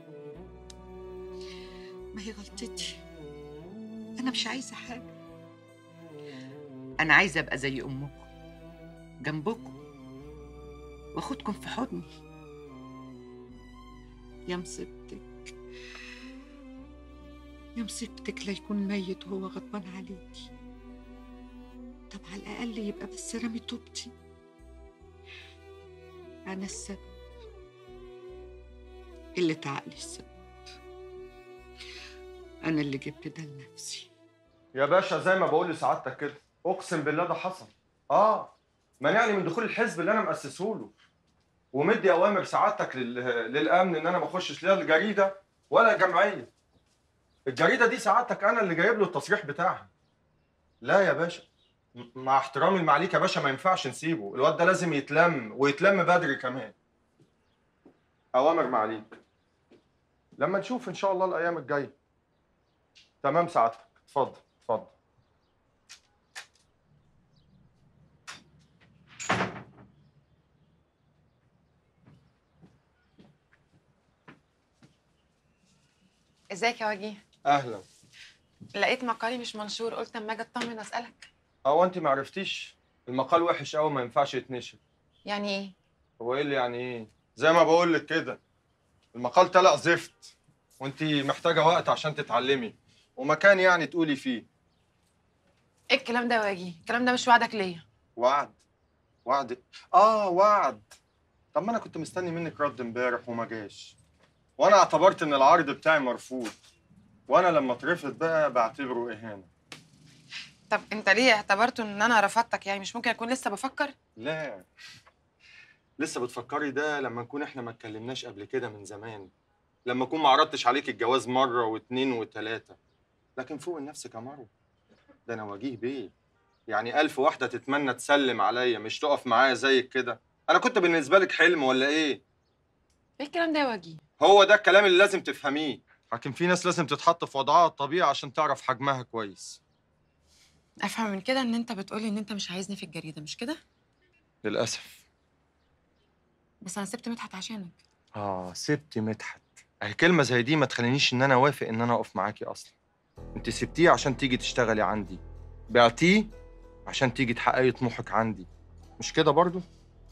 ما هي غلطتي انا مش عايزه حاجه انا عايزه ابقى زي امكم جنبكم واخدكم في حضني يا مصيبتك يا مصيبتك لا يكون ميت وهو غضبان عليكي طب على الأقل يبقى بس رامي توبتي أنا السبب اللي عقلي السبب أنا اللي جبت ده لنفسي يا باشا زي ما بقول لسعادتك كده اقسم بالله ده حصل اه منعني من دخول الحزب اللي انا مؤسسه له ومدي اوامر سعادتك لل... للامن ان انا ما اخشش لا الجريده ولا الجمعيه الجريده دي سعادتك انا اللي جايب له التصريح بتاعها لا يا باشا م- مع احترامي المعليك يا باشا ما ينفعش نسيبه الواد ده لازم يتلم ويتلم بدري كمان اوامر معليك لما نشوف ان شاء الله الايام الجايه تمام سعادتك اتفضل اتفضل ازيك يا وجيه اهلا لقيت مقالي مش منشور قلت اما اجي اطمن اسالك هو انت ما عرفتيش المقال وحش قوي ما ينفعش يتنشر يعني ايه هو ايه اللي يعني ايه زي ما بقول لك كده المقال طلع زفت وانت محتاجه وقت عشان تتعلمي ومكان يعني تقولي فيه ايه الكلام ده يا وجيه الكلام ده مش وعدك ليا وعد وعد اه وعد طب ما انا كنت مستني منك رد امبارح وما جاش وانا اعتبرت ان العرض بتاعي مرفوض وانا لما اترفض بقى بعتبره اهانه طب انت ليه اعتبرته ان انا رفضتك يعني مش ممكن اكون لسه بفكر لا لسه بتفكري ده لما نكون احنا ما اتكلمناش قبل كده من زمان لما اكون ما عرضتش عليك الجواز مره واتنين وتلاته لكن فوق نفسك يا مروه ده انا وجيه بيه يعني ألف واحدة تتمنى تسلم عليا مش تقف معايا زيك كده أنا كنت بالنسبة لك حلم ولا إيه؟ ايه الكلام ده يا وجيه هو ده الكلام اللي لازم تفهميه لكن في ناس لازم تتحط في وضعها الطبيعي عشان تعرف حجمها كويس افهم من كده ان انت بتقولي ان انت مش عايزني في الجريده مش كده للأسف بس انا سبت مدحت عشانك آه سبت مدحت أهي كلمة زي دي ما تخلينيش إن أنا أوافق إن أنا أقف معاكي أصلا أنت سبتيه عشان تيجي تشتغلي عندي بعتيه عشان تيجي تحققي طموحك عندي مش كده برضو؟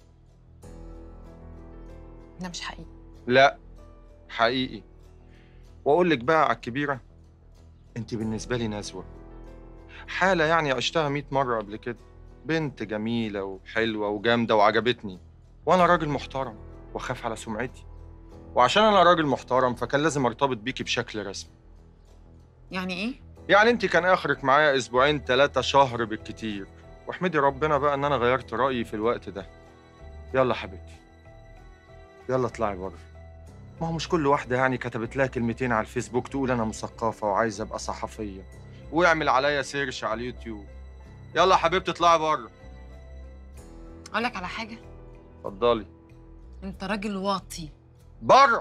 ده مش حقيقي لا حقيقي واقول لك بقى على الكبيره انت بالنسبه لي نزوه حاله يعني عشتها 100 مره قبل كده بنت جميله وحلوه وجامده وعجبتني وانا راجل محترم واخاف على سمعتي وعشان انا راجل محترم فكان لازم ارتبط بيكي بشكل رسمي يعني ايه يعني انت كان اخرك معايا اسبوعين ثلاثه شهر بالكتير واحمدي ربنا بقى ان انا غيرت رايي في الوقت ده يلا حبيبتي يلا اطلعي بره ما هو مش كل واحدة يعني كتبت لها كلمتين على الفيسبوك تقول أنا مثقفة وعايزة أبقى صحفية ويعمل عليا سيرش على اليوتيوب يلا يا حبيبتي اطلعي بره اقول لك على حاجه اتفضلي انت راجل واطي بره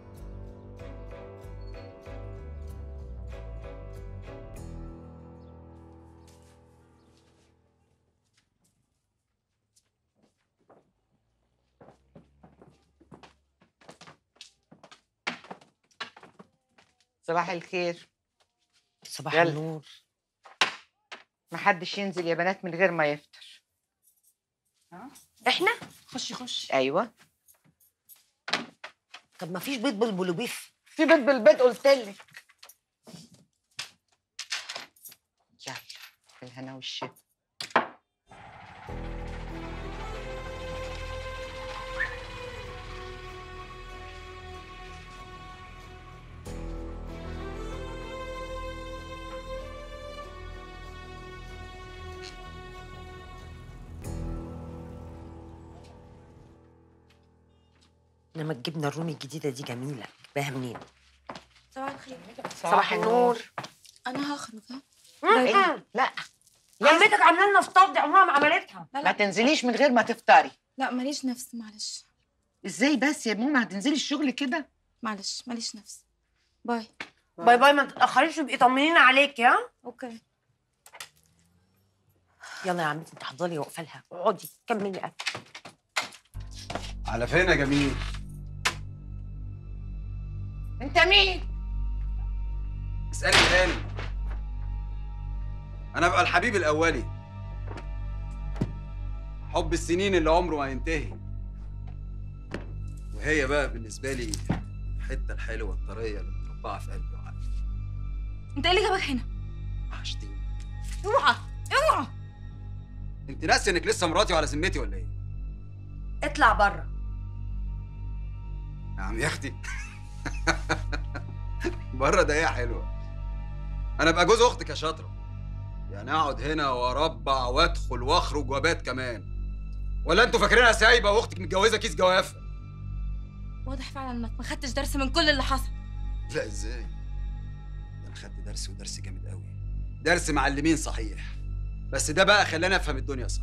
صباح الخير صباح يلا. النور محدش ينزل يا بنات من غير ما يفطر احنا خشي خشي ايوه طب ما فيش بيض بلبل وبيف في بيت بالبيت قلت لك يلا بالهنا والشفا انما الجبنه الرومي الجديده دي جميله جباها منين صباح الخير صباح النور انا هخرج ها لا لا عمتك عامله لنا فطار دي عمرها ما عملتها لا ما لا تنزليش من غير ما تفطري لا ماليش نفس معلش ازاي بس يا ماما هتنزلي الشغل كده معلش ماليش نفس باي باي باي ما تتاخريش وابقي طمنينا عليكي ها اوكي يلا يا عمتي انت هتفضلي واقفه لها اقعدي كملي اكل على فين يا جميل؟ انت مين اسألي تاني أنا أبقى الحبيب الأولي حب السنين اللي عمره ما ينتهي وهي بقى بالنسبة لي الحتة الحلوة الطرية اللي متربعة في قلبي وعقلي انت ايه اللي جابك هنا وحشتيني اوعى اوعى انت ناسي انك لسه مراتي وعلى ذمتي ولا ايه اطلع بره يا عم يا اختي بره ده ايه حلوه انا ابقى جوز اختك يا شاطره يعني اقعد هنا واربع وادخل واخرج وابات كمان ولا انتوا فاكرينها سايبه واختك متجوزه كيس جوافه واضح فعلا انك ما خدتش درس من كل اللي حصل لا ازاي ده انا خدت درس ودرس جامد قوي درس معلمين صحيح بس ده بقى خلاني افهم الدنيا صح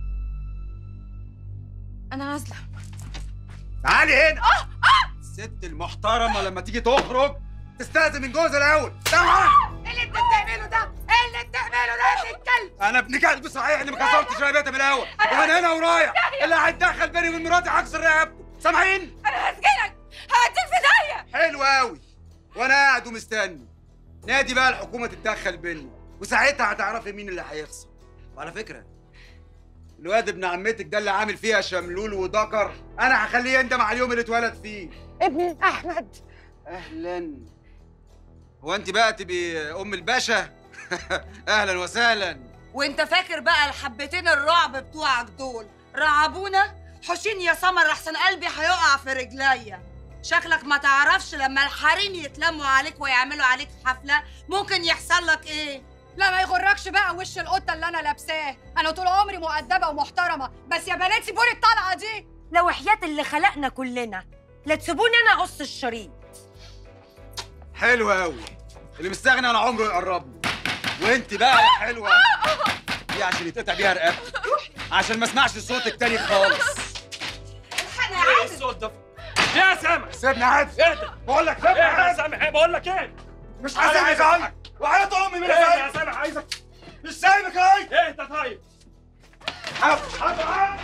انا نازله تعالي هنا الست المحترمه لما تيجي تخرج تستاذن من جوزها الاول طبعا اللي انت بتعمله ده ايه اللي بتعمله ده يا ابن الكلب انا ابن كلب صحيح اللي ما كسرتش رقبتها من الاول ومن هنا ورايح اللي هيتدخل بيني وبين مراتي هكسر رقبته سامعين انا هسجنك هوديك في داهيه حلو قوي وانا قاعد ومستني نادي بقى الحكومه تتدخل بينا وساعتها هتعرفي مين اللي هيخسر وعلى فكره الواد ابن عمتك ده اللي عامل فيها شملول وذكر انا هخليه يندم على اليوم اللي اتولد فيه ابن احمد اهلا هو انت بقى تبقي ام الباشا اهلا وسهلا وانت فاكر بقى الحبتين الرعب بتوعك دول رعبونا حشين يا سمر احسن قلبي هيقع في رجليا شكلك ما تعرفش لما الحريم يتلموا عليك ويعملوا عليك حفله ممكن يحصل لك ايه لا ما يغركش بقى وش القطه اللي انا لابساه انا طول عمري مؤدبه ومحترمه بس يا بنات سيبوني الطلقه دي لو حياة اللي خلقنا كلنا لا تسيبوني انا اقص الشريط حلو قوي اللي مستغني عن عمره يقربني وانت بقى يا حلوه دي عشان يتقطع بيها رقبتك عشان ما اسمعش صوتك تاني خالص الحقني ايه الصوت ده؟ يا سامح سيبني عادي اهدى بقول لك سيبني اهدى يا عادي سامح ايه بقول لك ايه؟ مش أنا هسيبك عايز عني وحياة امي مين اهدى يا سايبك سامح عايزك مش سايبك اهي اهدى طيب حاضر حاضر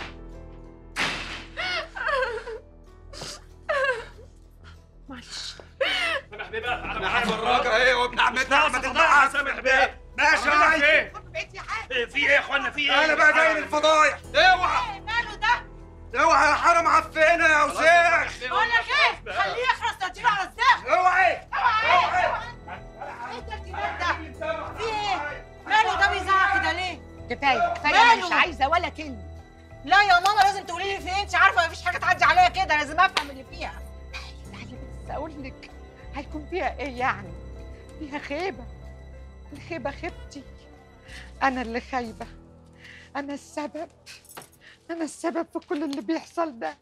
سامح بيه بقى تعالى انا معايا هفرجك اهي وابن عمتنا احمد يا النحاس سامح بيه ماشي يا أعمل لك عادي ايه؟ إيه، في ايه يا اخوانا في ايه؟ انا بقى جاي للفضايح اوعى ماله ده اوعى يا حرام عفينا يا وسيخ بقول لك ايه خليه يخرس تديله على الزخ اوعي اوعى ايه ده الكلام ده في ايه ماله ده بيزعق كده ليه كفايه كفايه انا ماله؟ مش عايزه ولا كلمه لا يا ماما لازم تقولي لي في ايه انت عارفه مفيش حاجه تعدي عليا كده لازم افهم اللي فيها بس اقول لك هيكون فيها ايه يعني فيها خيبه الخيبه خيبتي انا اللي خايبه انا السبب انا السبب في كل اللي بيحصل ده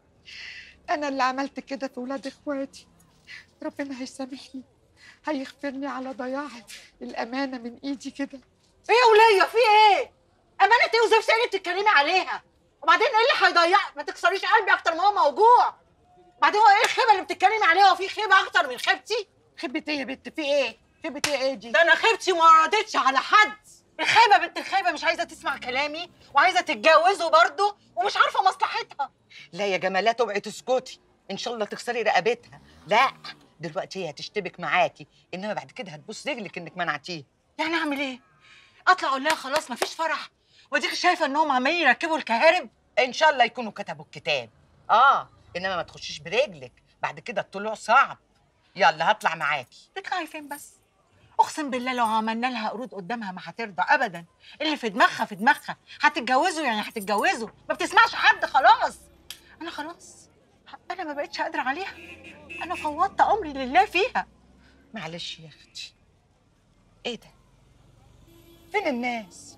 انا اللي عملت كده في ولاد اخواتي ربنا هيسامحني هيغفرني على ضياع الامانه من ايدي كده ايه يا وليه في ايه امانه ايه وزفت اللي بتتكلمي عليها وبعدين ايه اللي هيضيع ما تكسريش قلبي اكتر ما هو موجوع بعدين هو ايه الخيبه اللي بتتكلمي عليها وفي خيبه اكتر من خيبتي خيبه ايه يا بنت في ايه خيبه ايه ايه دي ده انا خيبتي ما ردتش على حد الخيبه بنت الخيبه مش عايزه تسمع كلامي وعايزه تتجوزه برضه ومش عارفه مصلحتها لا يا جمالات اوعي تسكتي ان شاء الله تكسري رقبتها لا دلوقتي هي هتشتبك معاكي انما بعد كده هتبوس رجلك انك منعتيه يعني اعمل ايه اطلع اقول لها خلاص مفيش فرح وديك شايفه انهم عمالين يركبوا الكهارب ان شاء الله يكونوا كتبوا الكتاب اه انما ما تخشيش برجلك بعد كده الطلوع صعب يلا هطلع معاكي تطلعي فين بس اقسم بالله لو عملنا لها قرود قدامها ما هترضى ابدا اللي في دماغها في دماغها هتتجوزوا يعني هتتجوزوا ما بتسمعش حد خلاص انا خلاص انا ما بقتش قادره عليها انا فوضت امري لله فيها معلش يا اختي ايه ده فين الناس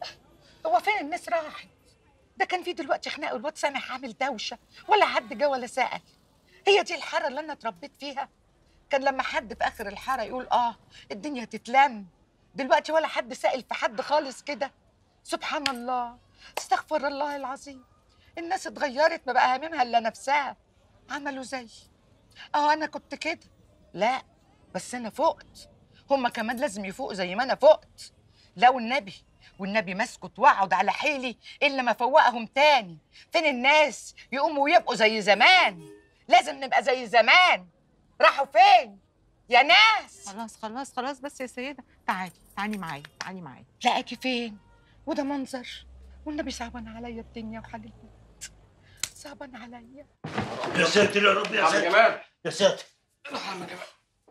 هو فين الناس راحت ده كان في دلوقتي خناق والواد سامح عامل دوشه ولا حد جه ولا سال هي دي الحاره اللي انا اتربيت فيها كان لما حد في اخر الحاره يقول اه الدنيا تتلم دلوقتي ولا حد سائل في حد خالص كده سبحان الله استغفر الله العظيم الناس اتغيرت ما بقى هاممها الا نفسها عملوا زي اه انا كنت كده لا بس انا فقت هما كمان لازم يفوقوا زي ما انا فقت لو النبي والنبي ما اسكت واقعد على حيلي الا ما فوقهم تاني فين الناس يقوموا ويبقوا زي زمان لازم نبقى زي زمان راحوا فين يا ناس خلاص خلاص خلاص بس يا سيده تعالي تعالي معايا تعالي معايا تلاقيكي فين وده منظر والنبي صعبان عليا الدنيا وحال البيت صعبان عليا يا ساتر يا رب يا عم ساتر جمال يا ساتر عم جمال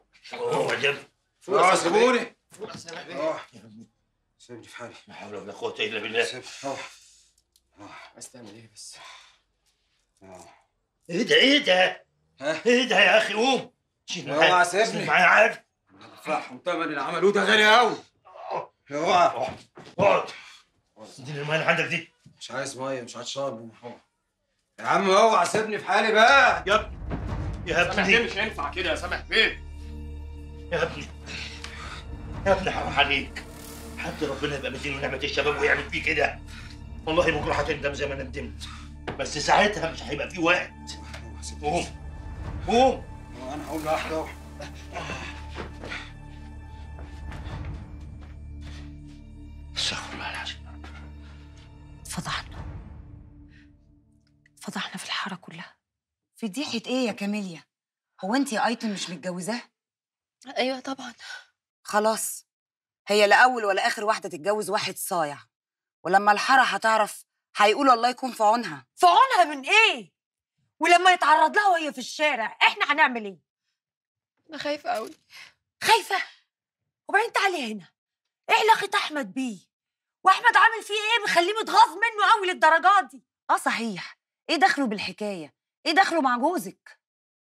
هو جنب اه سيبوني اه سيبني في حالي لا حول ولا قوة إلا بالله سيب اه عايز تعمل ايه بس ايه ده ايه ده؟ ايه ده يا اخي قوم شيل اوعى معايا سيبني. شيل معايا عادي دفعهم ثمن اللي عملوه ده غالي قوي اوعى اقعد اديني الميه اللي عندك دي مش عايز ميه مش عطشان من هو يا عم اوعى سيبني في حالي بقى يا يا سامح ابني بيه مش هينفع كده يا سامح بيه يا ابني يا ابني حرام عليك حد ربنا يبقى مدينه نعمة الشباب ويعمل فيه كده والله بكره هتندم زي ما أنا ندمت بس ساعتها مش هيبقى في وقت قوم قوم انا هقوم لوحدي اهو استغفر الله العظيم اتفضحنا اتفضحنا في الحاره كلها فضيحة ايه يا كاميليا؟ هو انت يا ايتن مش متجوزاه؟ ايوه طبعا خلاص هي لا اول ولا اخر واحدة تتجوز واحد صايع ولما الحارة هتعرف هيقولوا الله يكون في عونها في عونها من ايه ولما يتعرض لها وهي في الشارع احنا هنعمل ايه انا خايفه قوي خايفه وبعدين تعالي هنا ايه علاقه احمد بيه واحمد عامل فيه ايه مخليه متغاظ منه قوي للدرجات دي اه صحيح ايه دخله بالحكاية؟ ايه دخله مع جوزك؟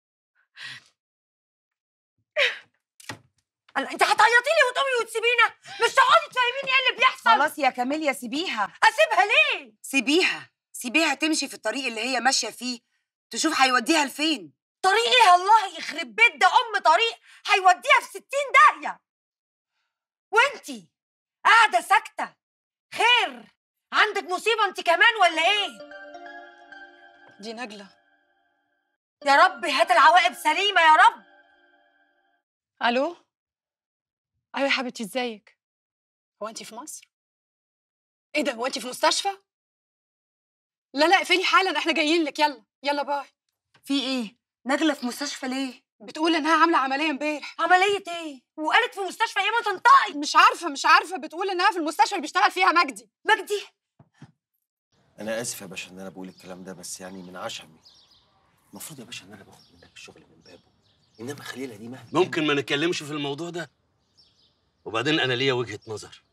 أنا- انت هتعيطي لي وتقومي وتسيبينا مش تقعدي تفهميني ايه اللي بيحصل خلاص يا كاميليا سيبيها اسيبها ليه سيبيها سيبيها تمشي في الطريق اللي هي ماشية فيه تشوف هيوديها لفين طريق ايه الله يخرب بيت ده ام طريق هيوديها في ستين داهيه وانتي قاعده ساكته خير عندك مصيبه انت كمان ولا ايه دي نجله يا رب هات العواقب سليمه يا رب الو ايوه يا حبيبتي ازيك هو انت في مصر ايه ده هو انت في مستشفى لا لا اقفلي حالا احنا جايين لك يلا يلا باي في ايه نجلة في مستشفى ليه بتقول انها عامله عمليه امبارح عمليه ايه وقالت في مستشفى ايه ما تنطقي مش عارفه مش عارفه بتقول انها في المستشفى اللي بيشتغل فيها مجدي مجدي انا اسف يا باشا ان انا بقول الكلام ده بس يعني من عشمي المفروض يا باشا ان انا باخد منك الشغل من بابه انما خليلة دي مهما ممكن ما نتكلمش في الموضوع ده وبعدين انا ليا وجهة نظر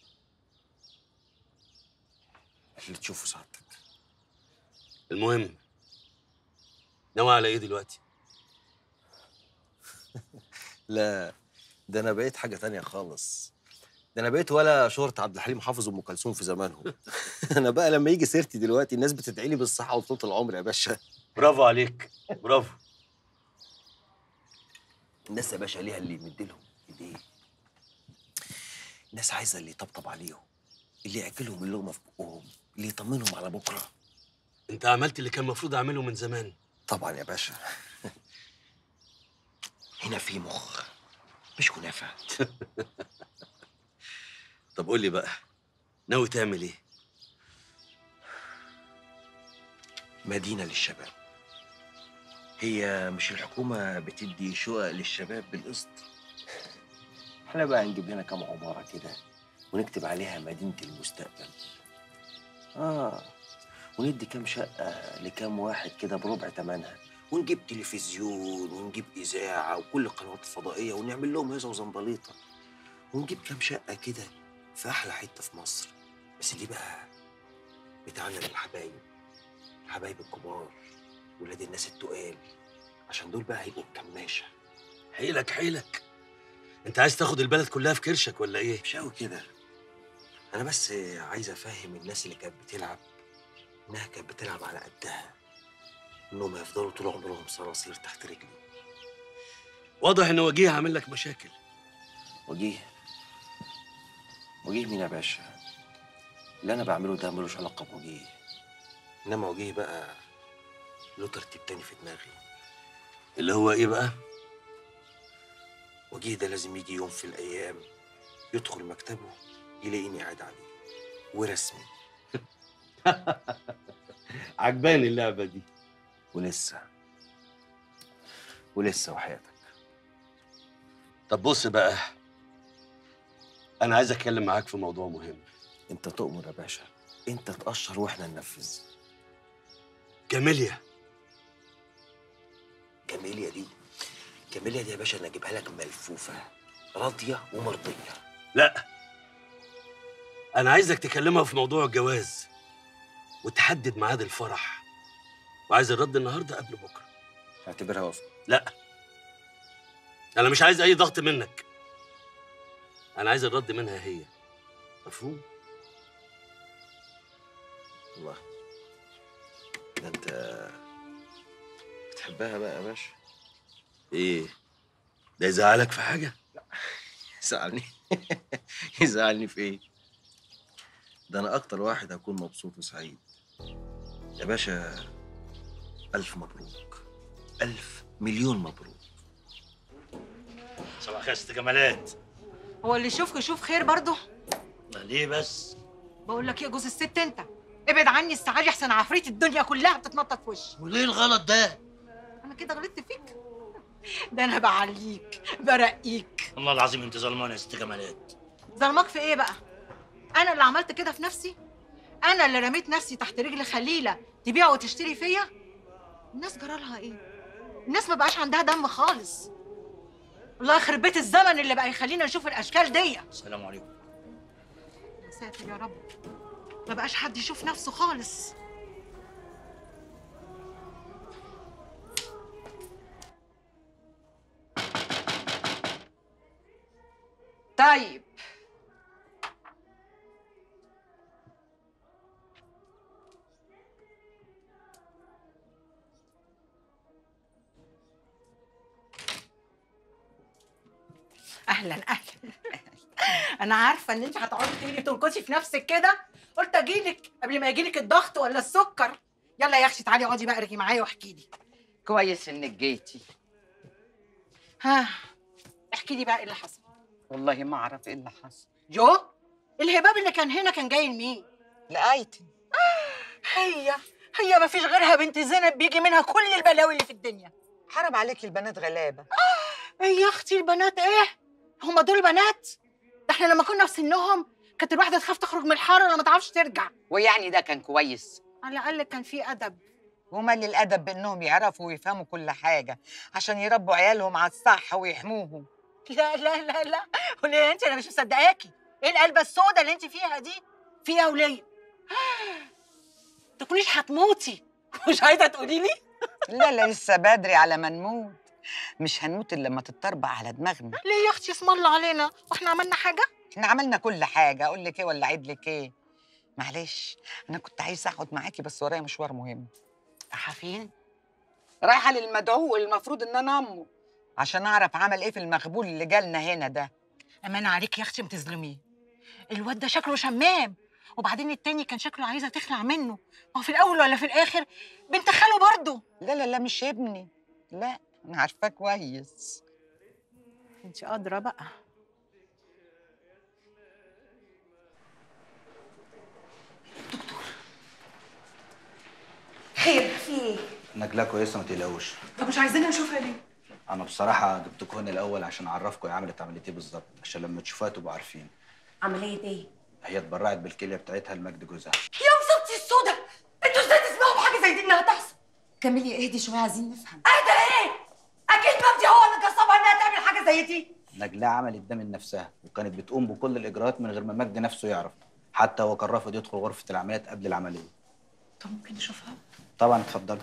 اللي تشوفه سعادتك المهم ناوي على ايه دلوقتي لا ده انا بقيت حاجه تانية خالص ده انا بقيت ولا شهرة عبد الحليم حافظ وام كلثوم في زمانهم انا بقى لما يجي سيرتي دلوقتي الناس بتدعي لي بالصحه وطول العمر يا باشا برافو عليك برافو الناس يا باشا ليها اللي يمدلهم ايديه الناس عايزه اللي يطبطب عليهم اللي ياكلهم اللقمه في بقهم اللي يطمنهم على بكره انت عملت اللي كان المفروض اعمله من زمان طبعا يا باشا هنا في مخ مش كنافه طب قول لي بقى ناوي تعمل ايه مدينه للشباب هي مش الحكومه بتدي شقق للشباب بالقسط احنا بقى نجيب لنا كام عماره كده ونكتب عليها مدينه المستقبل اه وندي كام شقه لكام واحد كده بربع ثمنها ونجيب تلفزيون ونجيب اذاعه وكل القنوات الفضائيه ونعمل لهم هيصه وزنبليطه ونجيب كام شقه كده في احلى حته في مصر بس دي بقى بتاعنا للحبايب الحبايب الكبار ولاد الناس التقال عشان دول بقى هيبقوا كماشه حيلك حيلك انت عايز تاخد البلد كلها في كرشك ولا ايه مش قوي كده انا بس عايز افهم الناس اللي كانت بتلعب انها كانت بتلعب على قدها انهم هيفضلوا طول عمرهم صراصير تحت رجلي واضح ان وجيه عامل لك مشاكل وجيه وجيه مين يا باشا اللي انا بعمله ده ملوش علاقه بوجيه انما وجيه بقى له ترتيب تاني في دماغي اللي هو ايه بقى وجيه ده لازم يجي يوم في الايام يدخل مكتبه يلاقيني قاعد عليه ورسمي عجباني اللعبه دي ولسه ولسه وحياتك طب بص بقى انا عايز اتكلم معاك في موضوع مهم انت تؤمر يا باشا انت تقشر واحنا ننفذ كاميليا كاميليا دي كاميليا دي يا باشا انا اجيبها لك ملفوفه راضيه ومرضيه لا انا عايزك تكلمها في موضوع الجواز وتحدد ميعاد الفرح وعايز الرد النهارده قبل بكره اعتبرها وفاة لا انا مش عايز اي ضغط منك انا عايز الرد منها هي مفهوم الله ده انت بتحبها بقى يا باشا ايه ده يزعلك في حاجه يزعلني يزعلني في ايه ده انا اكتر واحد هكون مبسوط وسعيد يا باشا الف مبروك الف مليون مبروك صباح الخير يا ست جمالات هو اللي يشوفك يشوف خير برضه ليه بس بقول لك ايه يا جوز الست انت ابعد عني السعادة احسن عفريت الدنيا كلها بتتنطط في وشي وليه الغلط ده انا كده غلطت فيك ده انا بعليك برقيك والله العظيم انت ظلمانه يا ست جمالات ظلمك في ايه بقى انا اللي عملت كده في نفسي انا اللي رميت نفسي تحت رجل خليله تبيع وتشتري فيا الناس جرالها ايه الناس ما بقاش عندها دم خالص الله يخرب بيت الزمن اللي بقى يخلينا نشوف الاشكال دي السلام عليكم يا ساتر يا رب ما بقاش حد يشوف نفسه خالص طيب اهلا اهلا انا عارفه ان انت هتقعدي تقولي تنكشي في نفسك كده قلت اجيلك قبل ما يجيلك الضغط ولا السكر يلا يا اختي تعالي اقعدي بقى ارغي معايا واحكي لي كويس انك جيتي ها احكي لي بقى ايه اللي حصل والله ما اعرف ايه اللي حصل جو الهباب اللي كان هنا كان جاي لمين لقيتي هي هي ما فيش غيرها بنت زينب بيجي منها كل البلاوي اللي في الدنيا حرام عليكي البنات غلابه ايه يا اختي البنات ايه هما دول بنات ده احنا لما كنا في سنهم كانت الواحده تخاف تخرج من الحاره ولا ما تعرفش ترجع ويعني ده كان كويس على الاقل كان في ادب ومال الادب بانهم يعرفوا ويفهموا كل حاجه عشان يربوا عيالهم على الصح ويحموهم لا لا لا لا وليه انت انا مش مصدقاكي ايه القلبه السوداء اللي انت فيها دي فيها وليه تكونيش هتموتي مش عايزه تقولي لي لا لا لسه بدري على ما نموت مش هنموت الا لما تتربع على دماغنا ليه يا اختي اسم الله علينا واحنا عملنا حاجه احنا عملنا كل حاجه اقول لك ايه ولا اعيد لك ايه معلش انا كنت عايزه اقعد معاكي بس ورايا مشوار مهم رايحه فين رايحه للمدعو المفروض ان انا امه عشان اعرف عمل ايه في المخبول اللي جالنا هنا ده امان عليك يا اختي ما تظلميه الواد ده شكله شمام وبعدين التاني كان شكله عايزه تخلع منه ما هو في الاول ولا في الاخر بنت خاله برضه لا لا لا مش ابني لا انا عارفاه كويس انت ادرى بقى خير في ايه؟ نجلاء كويسه ما تقلقوش طب مش عايزين نشوفها ليه؟ انا بصراحه جبتكم هنا الاول عشان اعرفكم هي عملت عمليه ايه بالظبط عشان لما تشوفوها تبقوا عارفين عملية ايه؟ هي اتبرعت بالكليه بتاعتها لمجد جوزها يا مصيبتي السودا انتوا ازاي تسمعوا بحاجة زي دي انها تحصل؟ كملي اهدي شوية عايزين نفهم اهدى ايه؟ اكيد مجدي هو اللي قصبها انها تعمل حاجه زي دي نجلاء عملت ده من نفسها وكانت بتقوم بكل الاجراءات من غير ما مجدي نفسه يعرف حتى هو كان رافض يدخل غرفه العمليات قبل العمليه طب ممكن نشوفها؟ طبعا اتفضلوا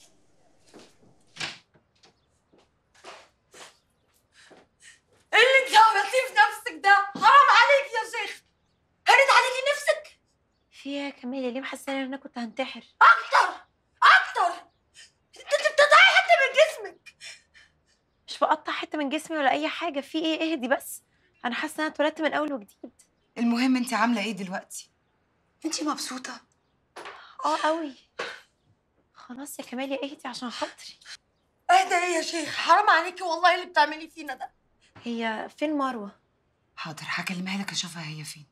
ايه اللي انت عملتيه في نفسك ده؟ حرام عليك يا شيخ هرد عليكي نفسك في ايه يا كمالة ليه محسسة ان انا كنت هنتحر اكتر اكتر انت بتقطعي حته من جسمك مش بقطع حتة من جسمي ولا اي حاجة في ايه اهدي بس انا حاسة ان انا اتولدت من اول وجديد المهم انت عامله ايه دلوقتي انت مبسوطة اه قوي خلاص يا كمالة اهدي عشان خاطري اهدى ايه يا شيخ حرام عليكي والله اللي بتعمليه فينا ده هي فين مروة حاضر هكلمها لك اشوفها هي فين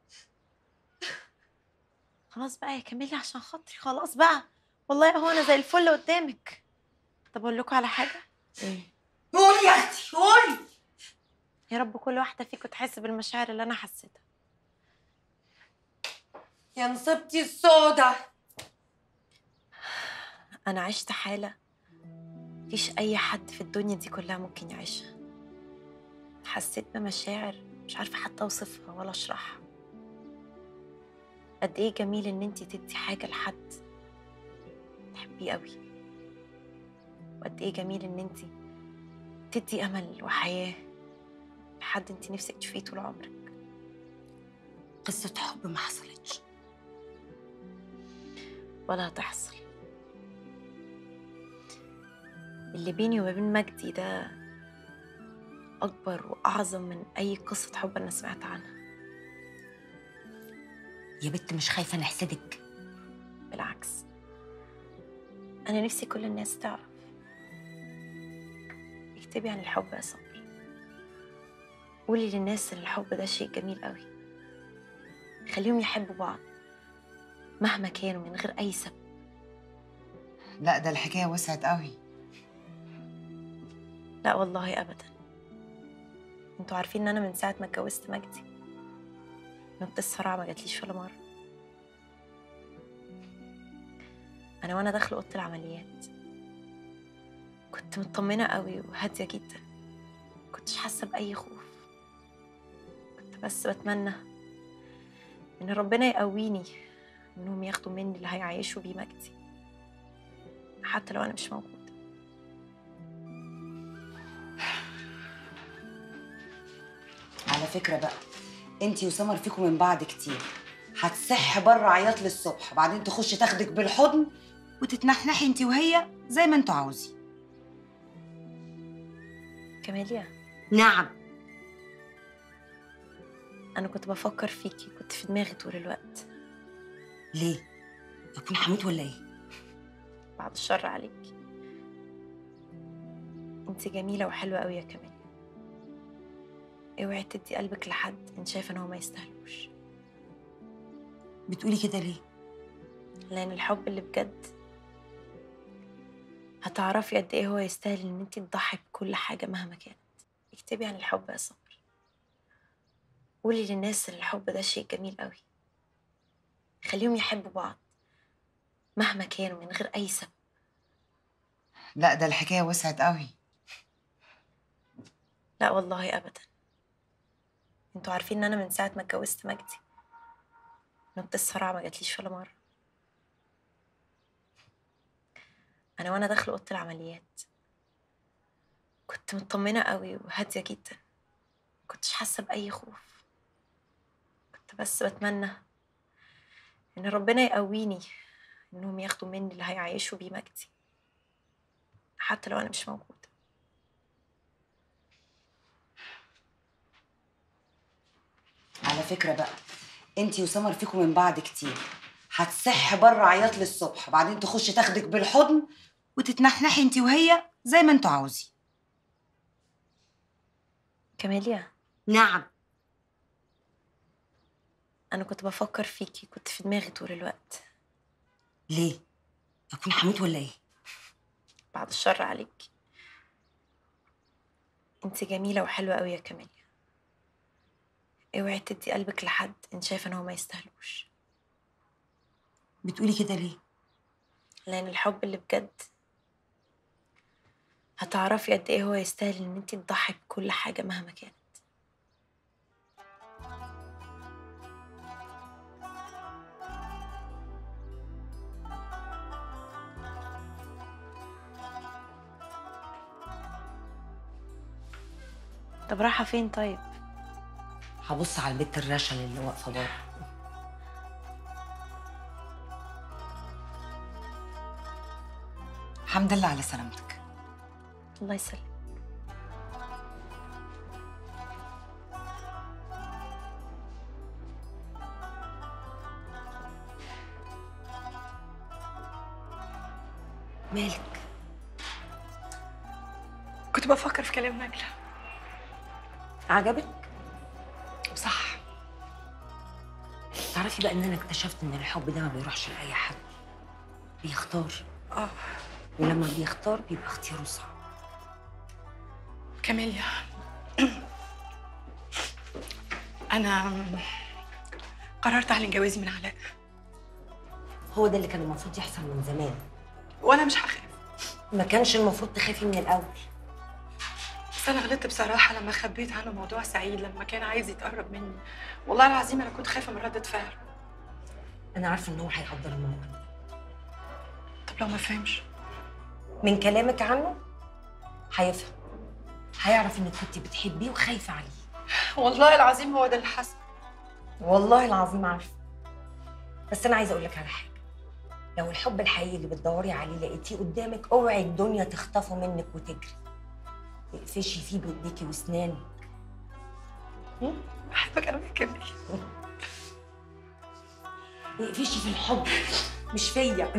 خلاص بقى يا كمالة عشان خاطري خلاص بقى والله اهو انا زي الفل قدامك طب اقول لكم على حاجة ايه قولي يا اختي قولي يا رب كل واحدة فيكم تحس بالمشاعر اللي انا حسيتها يا نصيبتي السودا انا عشت حالة مفيش اي حد في الدنيا دي كلها ممكن يعيشها حسيت بمشاعر مش عارفة حتى اوصفها ولا اشرحها قد ايه جميل ان انت تدي حاجه لحد تحبيه قوي وقد ايه جميل ان انت تدي امل وحياه لحد انت نفسك تشوفيه طول عمرك قصة حب ما حصلتش ولا هتحصل اللي بيني وما بين مجدي ده أكبر وأعظم من أي قصة حب أنا سمعت عنها يا بت مش خايفة نحسدك بالعكس أنا نفسي كل الناس تعرف اكتبي عن الحب يا صبري قولي للناس إن الحب ده شيء جميل قوي خليهم يحبوا بعض مهما كانوا من غير أي سبب لا ده الحكايه وسعت قوي لا والله أبدا انتوا عارفين إن أنا من ساعة ما اتجوزت مجدي نبض الصرع ما جاتليش ولا مرة أنا وأنا داخلة أوضة العمليات كنت مطمنة قوي وهادية جدا كنتش حاسة بأي خوف كنت بس بتمنى إن ربنا يقويني إنهم ياخدوا مني اللي هيعيشوا بيه مجدي حتى لو أنا مش موجودة على فكره بقى انتي وسمر فيكم من بعض كتير هتصح بره عياط للصبح بعدين تخش تاخدك بالحضن وتتنحنحي انتي وهي زي ما انتوا عاوزين كاميليا نعم أنا كنت بفكر فيكي كنت في دماغي طول الوقت ليه؟ أكون حموت ولا إيه؟ بعد الشر عليكي انت جميلة وحلوة قوي يا كاميليا اوعي تدي قلبك لحد انت شايفة ان هو ما يستاهلوش بتقولي كده ليه؟ لأن الحب اللي بجد هتعرفي قد ايه هو يستاهل ان انت تضحي بكل حاجة مهما كانت اكتبي عن الحب يا صبر قولي للناس ان الحب ده شيء جميل قوي خليهم يحبوا بعض مهما كانوا من غير أي سبب لا ده الحكايه وسعت قوي لا والله أبدا انتوا عارفين ان انا من ساعة ما اتجوزت مجدي نبض الصرع ما جاتليش ولا مرة انا وانا داخلة اوضة العمليات كنت مطمنة قوي وهادية جدا كنتش حاسة بأي خوف كنت بس بتمنى ان ربنا يقويني انهم ياخدوا مني اللي هيعيشوا بيه مجدي حتى لو انا مش موجودة على فكره بقى انتي وسمر فيكم من بعض كتير هتصح بره عياط للصبح بعدين تخش تاخدك بالحضن وتتنحنحي انتي وهي زي ما انتوا عاوزين كاميليا نعم انا كنت بفكر فيكي كنت في دماغي طول الوقت ليه؟ أكون حموت ولا إيه؟ بعد الشر عليكي انت جميلة وحلوة قوي يا كاميليا اوعي تدي قلبك لحد انت شايفة ان هو ما يستاهلوش بتقولي كده ليه؟ لأن الحب اللي بجد هتعرفي قد ايه هو يستاهل ان انت تضحي بكل حاجة مهما كانت طب رايحة فين طيب؟ هبص على البت الرشل اللي واقفة بره الحمد لله على سلامتك الله يسلمك مالك؟ كنت بفكر في كلام نجلة عجبك؟ صح تعرفي بقى إن أنا اكتشفت إن الحب ده ما بيروحش لأي حد بيختار اه ولما بيختار بيبقى اختياره صعب كاميليا انا قررت اعلن جوازي من علاء هو ده اللي كان المفروض يحصل من زمان وانا مش هخاف ما كانش المفروض تخافي من الأول بس انا غلطت بصراحه لما خبيت عنه موضوع سعيد لما كان عايز يتقرب مني والله العظيم انا كنت خايفه من رده فعله انا عارفه ان هو هيقدر الموقف ده طب لو ما فهمش من كلامك عنه هيفهم هيعرف انك كنت بتحبيه وخايفه عليه والله العظيم هو ده اللي حصل والله العظيم عارفه بس انا عايزه اقول لك على حاجه لو الحب الحقيقي اللي بتدوري عليه لقيتيه قدامك اوعي الدنيا تخطفه منك وتجري اقفشي فيه بايديكي واسنانك بحبك انا بحبك اقفشي في الحب مش فيا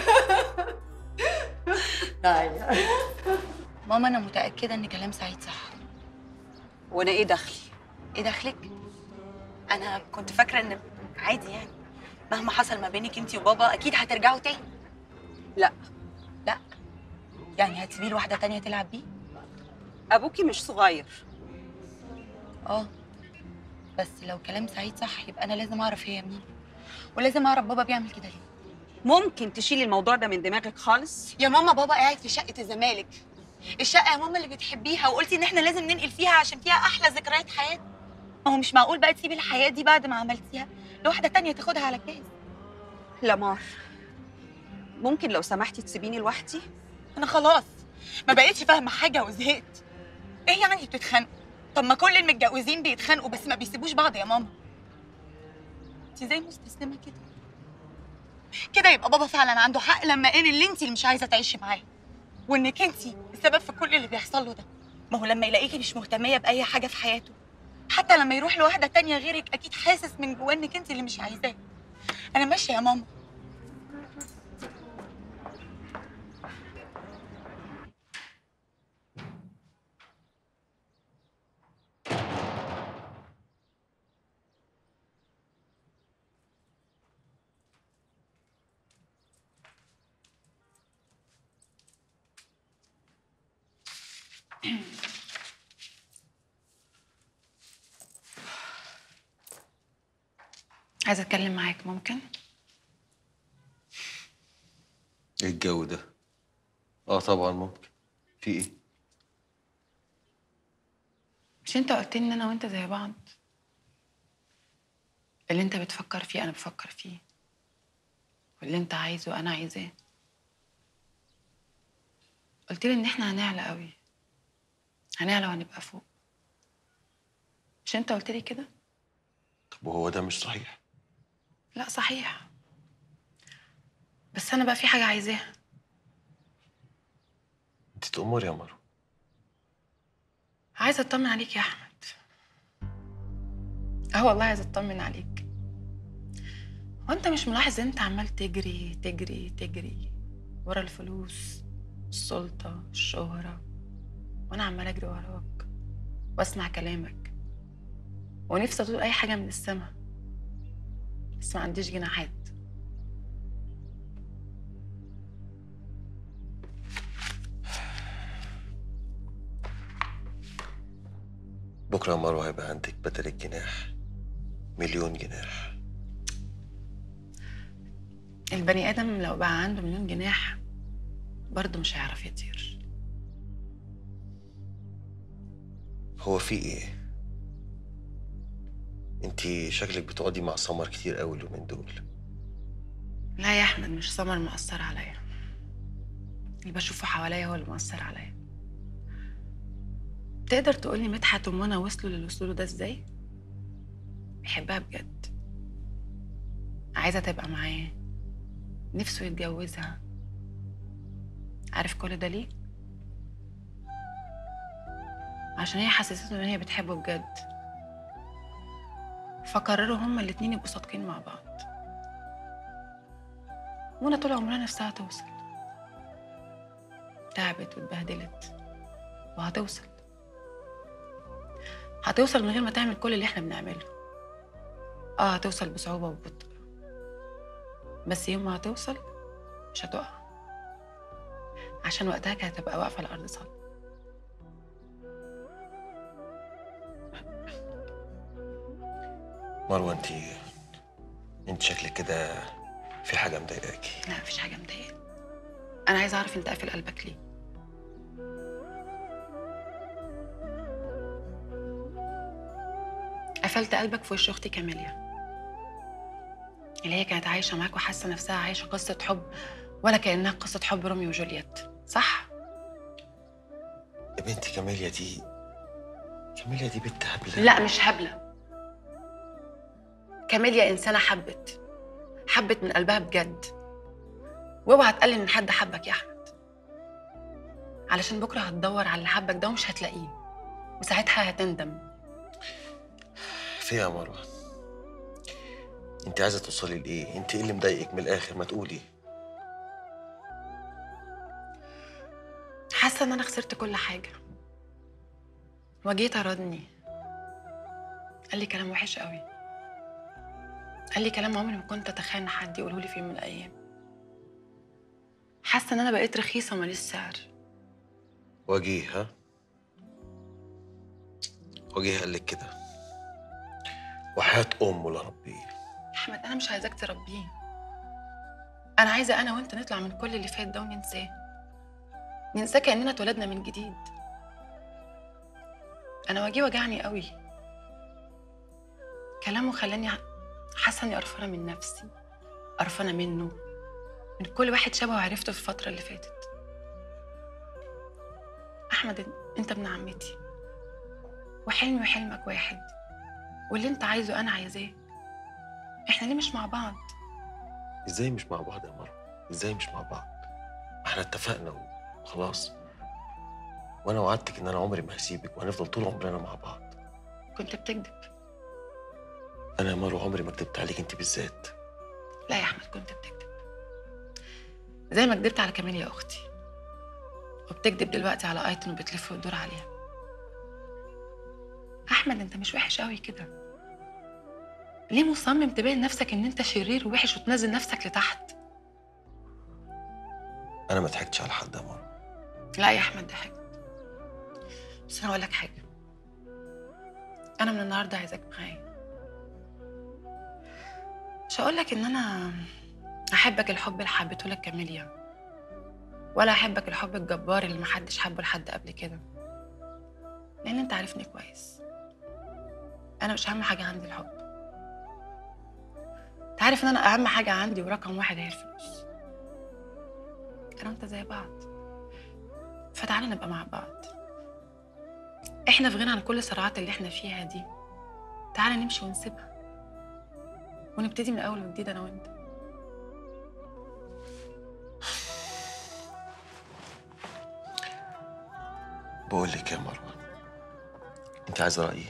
ماما انا متاكده ان كلام سعيد صح وانا ايه دخلي ايه دخلك انا كنت فاكره ان عادي يعني مهما حصل ما بينك انت وبابا اكيد هترجعوا تاني لا لا يعني هتسيبيه لواحده تانية تلعب بيه ابوكي مش صغير اه بس لو كلام سعيد صح يبقى انا لازم اعرف هي مين ولازم اعرف بابا بيعمل كده ليه ممكن تشيلي الموضوع ده من دماغك خالص يا ماما بابا قاعد في شقه الزمالك الشقه يا ماما اللي بتحبيها وقلتي ان احنا لازم ننقل فيها عشان فيها احلى ذكريات حياتنا ما هو مش معقول بقى تسيبي الحياه دي بعد ما عملتيها لواحده تانية تاخدها على الجاهز لمار ممكن لو سمحتي تسيبيني لوحدي انا خلاص ما بقتش فاهمه حاجه وزهقت ايه يعني بتتخانقوا طب ما كل المتجوزين بيتخانقوا بس ما بيسيبوش بعض يا ماما انت زي مستسلمه كده كده يبقى بابا فعلا عنده حق لما قال اللي انت اللي مش عايزه تعيشي معاه وانك انت السبب في كل اللي بيحصل له ده ما هو لما يلاقيكي مش مهتميه باي حاجه في حياته حتى لما يروح لواحده تانية غيرك اكيد حاسس من جواه انك انت اللي مش عايزاه انا ماشيه يا ماما عايزه اتكلم معاك ممكن ايه الجو ده اه طبعا ممكن في ايه مش انت قلت لي ان انا وانت زي بعض اللي انت بتفكر فيه انا بفكر فيه واللي انت عايزه انا عايزاه قلت لي ان احنا هنعلى قوي هنعلى وهنبقى فوق مش انت قلت لي كده طب وهو ده مش صحيح لا صحيح بس انا بقى في حاجه عايزاها انت تأمر يا مروه عايزه اطمن عليك يا احمد اه والله عايزه اطمن عليك هو انت مش ملاحظ انت عمال تجري تجري تجري ورا الفلوس السلطه الشهره وانا عمال اجري وراك واسمع كلامك ونفسي اطول اي حاجه من السما بس ما عنديش جناحات بكره يا مروه هيبقى عندك بدل الجناح مليون جناح البني ادم لو بقى عنده مليون جناح برضه مش هيعرف يطير هو في ايه انت شكلك بتقعدي مع سمر كتير قوي اليومين دول لا يا احمد مش سمر مؤثر عليا اللي بشوفه حواليا هو اللي مؤثر عليا تقدر تقولي مدحت ومنى وصلوا للي وصلوا له ده ازاي بيحبها بجد عايزه تبقى معاه نفسه يتجوزها عارف كل ده ليه عشان هي حسسته ان هي بتحبه بجد فقرروا هما الاتنين يبقوا صادقين مع بعض منى طول عمرها نفسها توصل تعبت واتبهدلت وهتوصل هتوصل من غير ما تعمل كل اللي احنا بنعمله اه هتوصل بصعوبة وببطء بس يوم ما هتوصل مش هتقع عشان وقتها كانت هتبقى واقفة على الأرض صلب مروه انت انت شكلك كده في حاجه مضايقاكي لا مفيش حاجة مضايقاني أنا عايزة أعرف أنت قافل قلبك ليه قفلت قلبك في وش أختي كاميليا اللي هي كانت عايشه معاك وحاسه نفسها عايشه قصه حب ولا كانها قصه حب روميو وجولييت صح يا بنتي كاميليا دي كاميليا دي بنت هبله لا مش هبله كاميليا انسانه حبت حبت من قلبها بجد واوعى تقلل ان حد حبك يا احمد علشان بكره هتدور على اللي حبك ده ومش هتلاقيه وساعتها هتندم في يا مروه انت عايزه توصلي لايه انت ايه اللي مضايقك من الاخر ما تقولي حاسه ان انا خسرت كل حاجه وجيت ردني قال لي كلام وحش قوي قال لي كلام عمري ما كنت اتخيل ان حد يقوله لي في يوم من الايام حاسه ان انا بقيت رخيصه ماليش سعر وجيه ها وجيه قال لك كده وحياة أمه لربيه احمد انا مش عايزاك تربيه انا عايزه انا وانت نطلع من كل اللي فات ده وننساه ننساه كاننا اتولدنا من جديد انا وجيه وجعني قوي كلامه خلاني حاسه اني قرفانه من نفسي قرفانه منه من كل واحد شبهه عرفته في الفتره اللي فاتت احمد انت ابن عمتي وحلمي وحلمك واحد واللي انت عايزه انا عايزاه احنا ليه مش مع بعض ازاي مش مع بعض يا مروه ازاي مش مع بعض ما احنا اتفقنا وخلاص وانا وعدتك ان انا عمري ما هسيبك وهنفضل طول عمرنا مع بعض كنت بتكذب انا يا مروه عمري ما كدبت عليك انت بالذات لا يا احمد كنت بتكذب زي ما كدبت على كمال يا اختي وبتكذب دلوقتي على ايتن وبتلف وتدور عليها احمد انت مش وحش قوي كده ليه مصمم تبين نفسك ان انت شرير ووحش وتنزل نفسك لتحت انا ما ضحكتش على حد يا مروه لا يا احمد ضحكت بس انا اقول لك حاجه انا من النهارده عايزاك معايا مش هقول لك ان انا احبك الحب اللي حبيته لك كاميليا ولا احبك الحب الجبار اللي محدش حبه لحد قبل كده لان انت عارفني كويس انا مش اهم حاجه عندي الحب انت عارف ان انا اهم حاجه عندي ورقم واحد هي الفلوس انا وانت زي بعض فتعالى نبقى مع بعض احنا في غنى عن كل الصراعات اللي احنا فيها دي تعالى نمشي ونسيبها ونبتدي من اول وجديد انا وانت بقول لك يا مروه انت عايزه رايي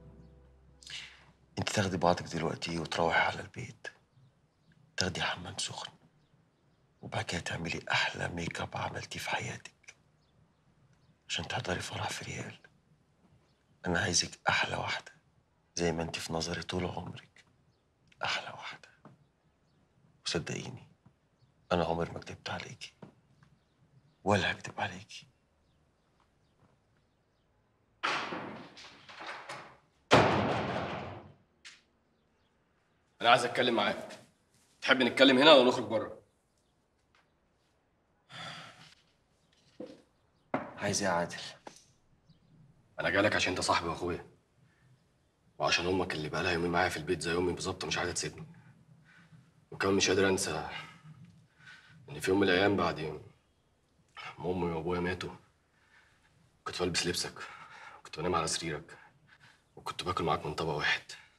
انت تاخدي بعضك دلوقتي وتروحي على البيت تاخدي حمام سخن وبعد كده تعملي احلى ميك اب عملتيه في حياتك عشان تحضري فرح في ريال انا عايزك احلى واحده زي ما انت في نظري طول عمرك احلى واحده وصدقيني انا عمري ما كدبت عليكي ولا هكدب عليكي انا عايز اتكلم معاك تحب نتكلم هنا ولا نخرج بره عايز ايه يا عادل انا جايلك عشان انت صاحبي واخويا وعشان امك اللي بقالها يومين معايا في البيت زي امي بالظبط مش عايزه تسيبني وكمان مش قادر انسى ان في يوم من الايام بعد ما امي وابويا ماتوا كنت بلبس لبسك وكنت بنام على سريرك وكنت باكل معاك من طبق واحد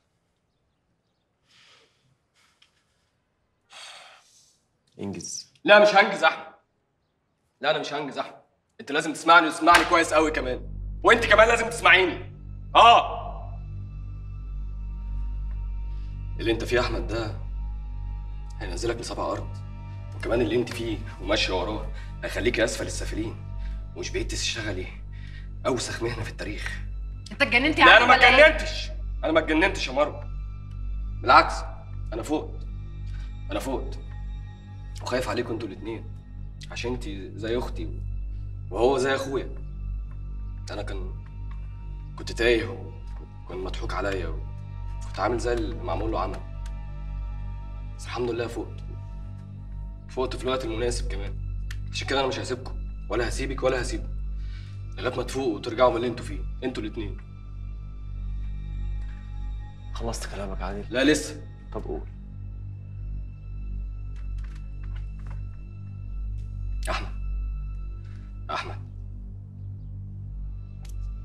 انجز لا مش هنجز يا احمد لا انا مش هنجز يا احمد انت لازم تسمعني وتسمعني كويس قوي كمان وانت كمان لازم تسمعيني اه اللي انت فيه يا احمد ده هينزلك لسبع ارض وكمان اللي انت فيه وماشيه وراه هيخليكي اسفل السافلين ومش بعيد تشتغلي اوسخ مهنه في التاريخ انت اتجننت يا لا عادل انا ما ولا ايه؟ اتجننتش انا ما اتجننتش يا مروه بالعكس انا فوقت انا فوقت وخايف عليكم انتوا الاتنين عشان انت زي اختي وهو زي اخويا انا كان كنت تايه وكان مضحوك عليا وكنت عامل زي اللي معمول له عمل بس الحمد لله فوقت فوقت في الوقت المناسب كمان عشان كده انا مش هسيبكم ولا هسيبك ولا هسيبه لغايه ما تفوقوا وترجعوا من اللي انتوا فيه انتوا الاتنين خلصت كلامك عادل لا لسه طب قول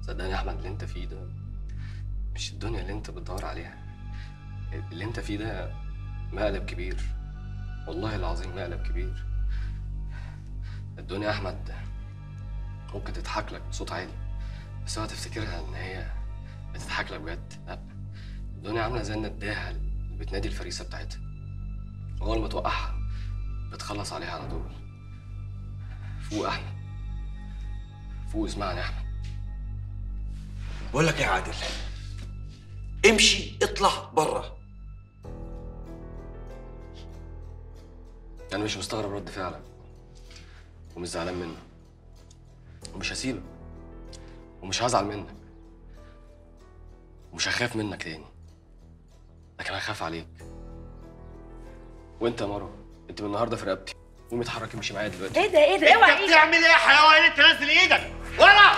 صدقني يا احمد اللي انت فيه ده مش الدنيا اللي انت بتدور عليها اللي انت فيه ده مقلب كبير والله العظيم مقلب كبير الدنيا يا احمد ممكن تضحك لك بصوت عالي بس اوعى تفتكرها ان هي بتضحك لك بجد لا الدنيا عامله زي النداهه اللي بتنادي الفريسه بتاعتها اول ما توقعها بتخلص عليها على طول فوق يا احمد فوق اسمعني يا احمد بقول لك يا عادل امشي اطلع بره انا مش مستغرب رد فعلك ومش زعلان منك ومش هسيبك ومش هزعل منك ومش هخاف منك تاني لكن هخاف عليك وانت يا مروه انت من النهارده في رقبتي قومي اتحركي امشي معايا دلوقتي ايه ده ايه ده اوعى انت بتعمل ايه يا حيوان انت نازل ايدك ولا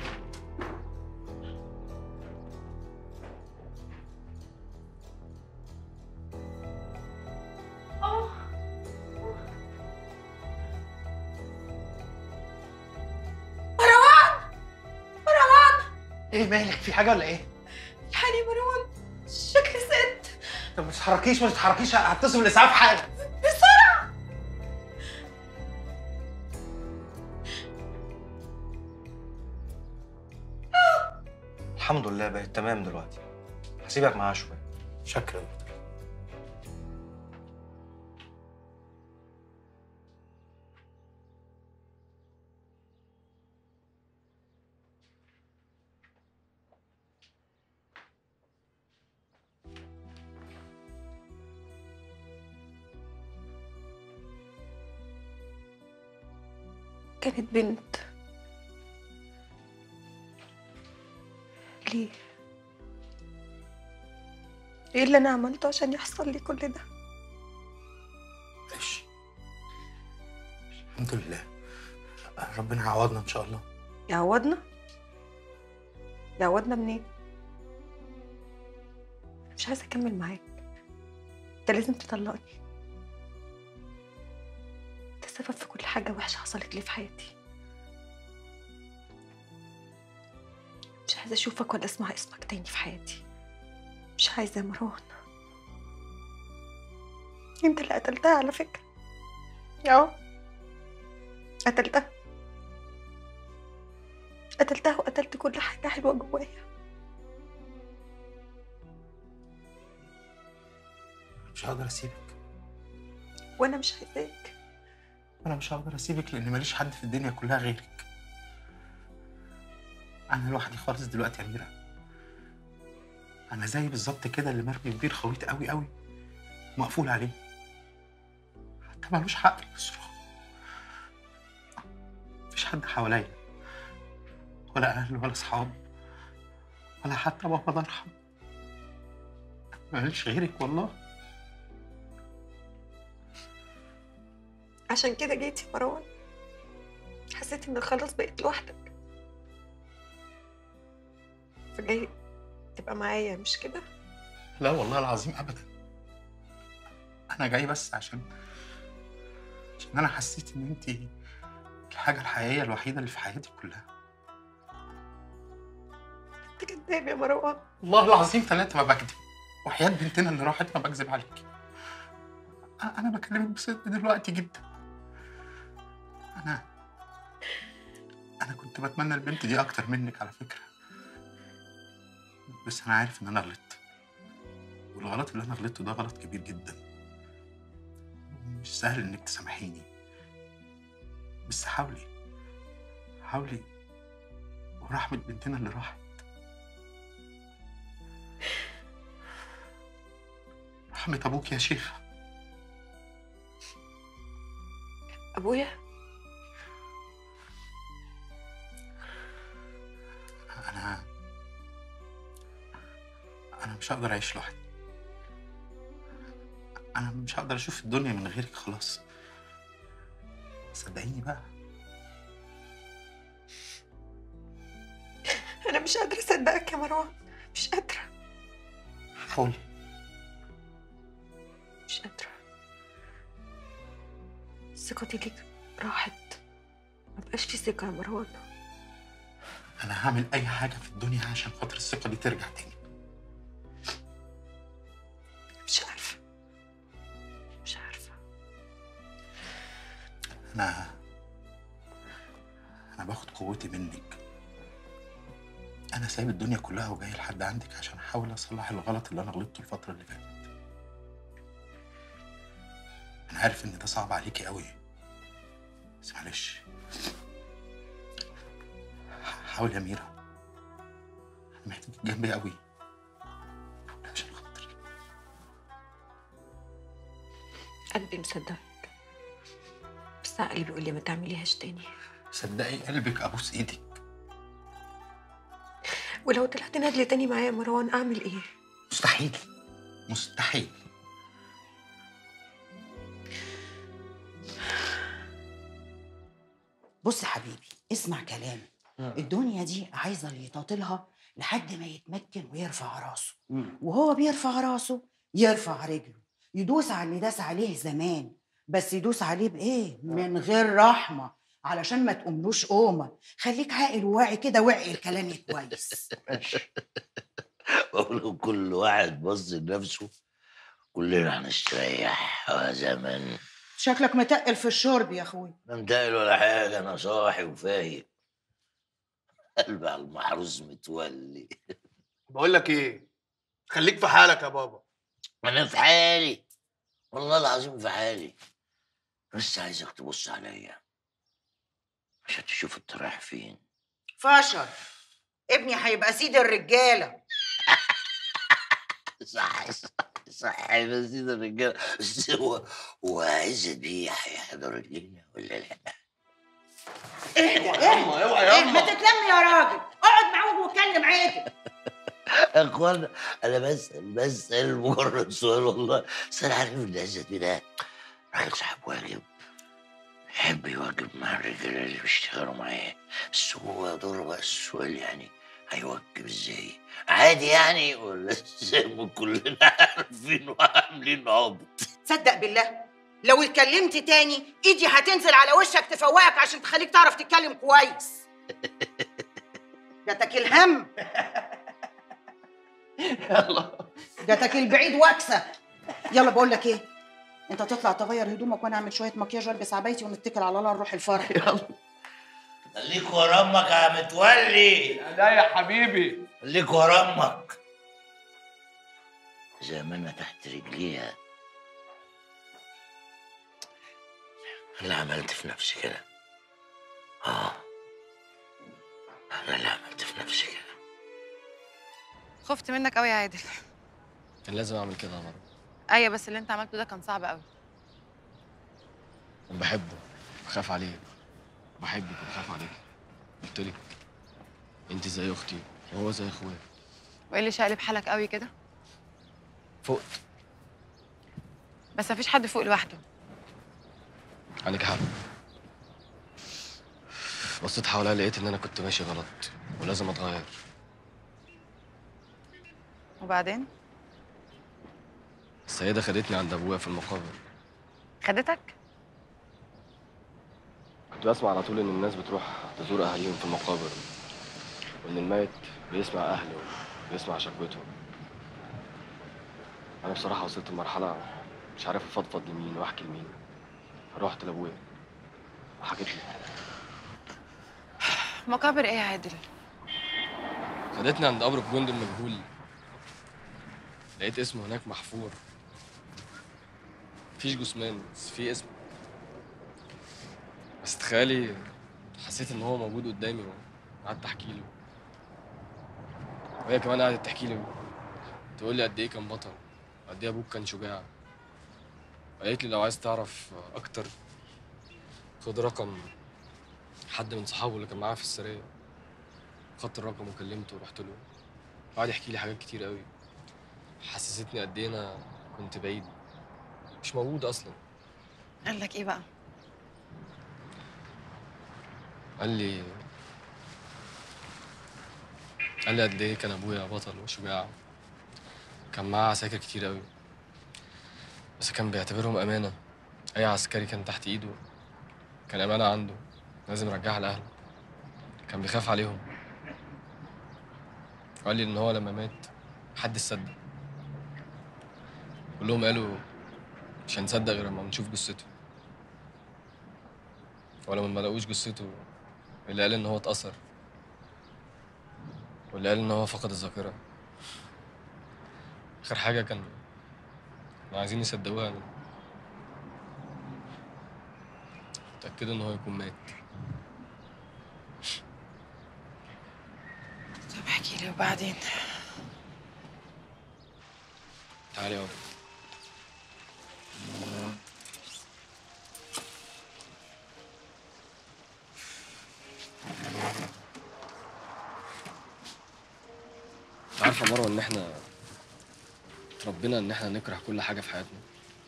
مروان مروان ايه مالك في حاجه ولا ايه؟ الحقني يا مروان شكلي ست طب ما تتحركيش ما تتحركيش هتصل بالاسعاف حالا بسرعة الحمد لله بقت تمام دلوقتي هسيبك معاها شويه شكرا كانت بنت ليه ايه اللي انا عملته عشان يحصل لي كل ده معلش الحمد لله ربنا يعوضنا ان شاء الله يعوضنا يعوضنا منين مش عايزه اكمل معاك انت لازم تطلقني انت السبب في كل حاجه وحشه حصلت لي في حياتي مش عايزه اشوفك ولا اسمع اسمك تاني في حياتي مش عايزه يا مروان انت اللي قتلتها على فكره اه قتلتها قتلتها وقتلت كل حاجه حلوه جوايا مش هقدر اسيبك وانا مش عايزاك انا مش هقدر اسيبك لان ماليش حد في الدنيا كلها غيرك انا لوحدي خالص دلوقتي يا اميره انا زي بالظبط كده اللي مرمي في بير خويت قوي قوي مقفول عليه حتى ملوش حق يصرخ مفيش حد حواليا ولا اهل ولا اصحاب ولا حتى بابا الله يرحمه ماليش غيرك والله عشان كده جيت يا مروان حسيت انك خلاص بقيت لوحدك فجاي تبقى معايا مش كده لا والله العظيم ابدا انا جاي بس عشان عشان انا حسيت ان انت الحاجه الحقيقيه الوحيده اللي في حياتي كلها انت كداب يا مروان والله العظيم ثلاثة ما بكذب وحياة بنتنا اللي راحت ما بكذب عليك أنا أنا بكلمك بصدق دلوقتي جدا أنا أنا كنت بتمنى البنت دي أكتر منك على فكرة بس أنا عارف إن أنا غلطت والغلط اللي أنا غلطته ده غلط كبير جدا مش سهل إنك تسامحيني بس حاولي حاولي ورحمة بنتنا اللي راحت رحمة أبوك يا شيخ ابويا أنا أنا مش هقدر أعيش لوحدي أنا مش هقدر أشوف الدنيا من غيرك خلاص صدقيني بقى انا مش قادره اصدقك يا مروان مش قادره حاولي مش قادره ثقتي ليك راحت مبقاش في ثقه يا مروان انا هعمل اي حاجه في الدنيا عشان خاطر الثقه دي ترجع تاني مش عارفه مش عارفه انا انا باخد قوتي منك انا سايب الدنيا كلها وجاي لحد عندك عشان احاول اصلح الغلط اللي انا غلطته الفتره اللي فاتت انا عارف ان ده صعب عليكي قوي بس معلش حاول يا ميرا انا محتاجك جنبي قوي قلبي مصدقك بس عقلي بيقول لي ما تعمليهاش تاني صدقي قلبك ابوس ايدك ولو طلعت نادلة تاني معايا يا مروان اعمل ايه؟ مستحيل مستحيل بص يا حبيبي اسمع كلامي الدنيا دي عايزه اللي يطاطلها لحد ما يتمكن ويرفع راسه وهو بيرفع راسه يرفع رجله يدوس على اللي داس عليه زمان بس يدوس عليه بايه من غير رحمه علشان ما تقوملوش قومه خليك عاقل وواعي كده واعي كلامي كويس ولو كل واحد بص لنفسه كلنا هنستريح يا زمن شكلك متقل في الشرب يا اخوي لا متقل ولا حاجة أنا صاحي وفايق قلبي على المحروس متولي بقول لك ايه خليك في حالك يا بابا أنا في حالي والله العظيم في حالي بس عايزك تبص عليا عشان تشوف أنت رايح فين فشل ابني هيبقى سيد الرجاله صح صح صح يا سيد الرجالة بس هو هو عايز بيه هيحضر لنا ولا لا؟ ايه ده ايه اوعى إيه؟ ما تتلم يا راجل اقعد معاهم واتكلم عادي يا اخوانا انا بسال بسال مجرد سؤال والله بس انا عارف ان عزت ده راجل صاحب واجب يحب يواجب مع الرجاله اللي بيشتغلوا معاه بس هو دور بقى السؤال يعني هيوجب ازاي؟ عادي يعني ولا زي ما كلنا عارفين وعاملين عبط تصدق بالله لو اتكلمت تاني ايدي هتنزل على وشك تفوقك عشان تخليك تعرف تتكلم كويس جاتك الهم يلا جاتك البعيد واكسه يلا بقول لك ايه انت تطلع تغير هدومك وانا اعمل شويه مكياج والبس عبايتي ونتكل على الله نروح الفرح يلا خليك ورا امك يا متولي لا يا حبيبي خليك ورا امك زي ما انا تحت رجليها اللي عملت في نفسي كده اه انا اللي عملت في نفسي كده خفت منك قوي يا عادل كان لازم اعمل كده يا مروه ايوه بس اللي انت عملته ده كان صعب قوي انا بحبه بخاف عليه بحبك وبخاف عليك قلت لك انت زي اختي وهو زي اخويا وايه اللي شقلب حالك قوي كده فقت بس مفيش حد فوق لوحده عندك حق بصيت حواليا لقيت ان انا كنت ماشي غلط ولازم اتغير وبعدين السيدة خدتني عند ابويا في المقابر خدتك كنت بسمع على طول ان الناس بتروح تزور اهاليهم في المقابر وان الميت بيسمع اهله وبيسمع شكوتهم انا بصراحه وصلت لمرحله مش عارف افضفض لمين واحكي لمين رحت لابويا وحكيت له مقابر ايه يا عادل خدتني عند قبر الجندي المجهول لقيت اسمه هناك محفور مفيش جثمان بس في اسم بس تخيلي حسيت ان هو موجود قدامي وقعدت احكي له وهي كمان قعدت تحكي لي تقول لي قد ايه كان بطل وقد ايه ابوك كان شجاع وقالت لي لو عايز تعرف اكتر خد رقم حد من صحابه اللي كان معاه في السريه خدت الرقم وكلمته ورحت له قعد يحكي لي حاجات كتير قوي حسستني قد ايه انا كنت بعيد مش موجود اصلا قال لك ايه بقى قال لي قال لي قد ايه كان ابويا بطل وشجاع كان معاه عساكر كتير قوي بس كان بيعتبرهم امانه اي عسكري كان تحت ايده كان امانه عنده لازم يرجعها لاهله كان بيخاف عليهم وقال لي ان هو لما مات محدش صدق كلهم قالوا مش هنصدق غير لما نشوف جثته ولما ما لقوش جثته اللي قال ان هو اتأثر واللي قال ان هو فقد الذاكرة اخر حاجة كان كانوا عايزين يصدقوها اتأكدوا ان هو يكون مات طب احكي لي وبعدين تعالي يابا انت عارفة يا مروة ان احنا اتربينا ان احنا نكره كل حاجة في حياتنا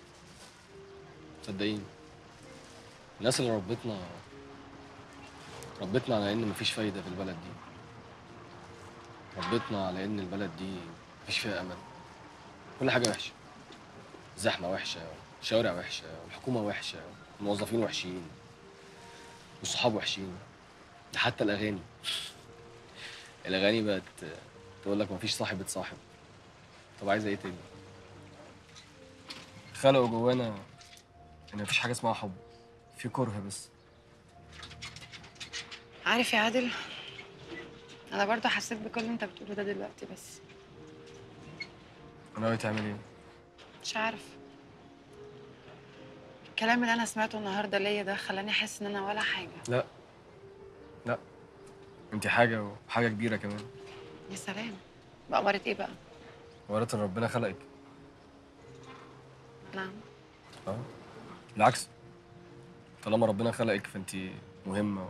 صدقيني الناس اللي ربتنا ربتنا على ان مفيش فايدة في البلد دي ربتنا على ان البلد دي مفيش فيها امل كل حاجة وحشة الزحمة وحشة الشوارع وحشة الحكومة وحشة الموظفين وحشين والصحاب وحشين ده حتى الأغاني الأغاني بقت تقول لك مفيش صاحب اتصاحب طب عايزة ايه تاني؟ خلقوا جوانا ان مفيش حاجة اسمها حب في كره بس عارف يا عادل انا برضه حسيت بكل اللي انت بتقوله ده دلوقتي بس ناوي تعمل ايه؟ مش عارف الكلام اللي انا سمعته النهارده ليا ده خلاني احس ان انا ولا حاجه لا لا انت حاجة وحاجة كبيرة كمان يا سلام بأمارة ايه بقى ورث ان ربنا خلقك نعم اه بالعكس طالما ربنا خلقك فانت مهمة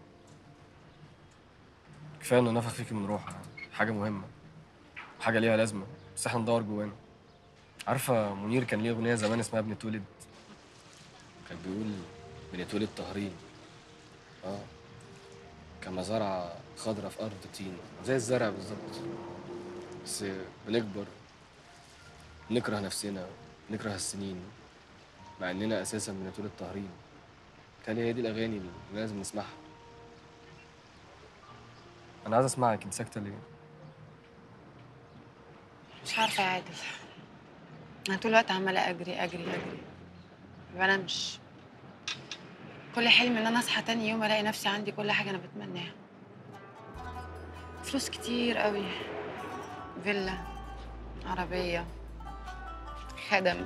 كفاية انه نفخ فيكي من روحه يعني حاجة مهمة حاجة ليها لازمة بس احنا ندور جوانا عارفة منير كان ليه أغنية زمان اسمها بنتولد كان بيقول بنتولد طاهرين اه كمزرعة خضرة في أرض طين زي الزرع بالظبط بس بنكبر نكره نفسنا نكره السنين مع إننا أساسا بنتولد طاهرين بالتالي هي دي الأغاني اللي لازم نسمعها أنا عايز أسمعك أنت ساكتة ليه؟ مش عارفه يا عادل انا طول الوقت عماله اجري اجري اجري ما بنامش كل حلم ان انا اصحى تاني يوم الاقي نفسي عندي كل حاجه انا بتمناها فلوس كتير قوي فيلا عربيه خدم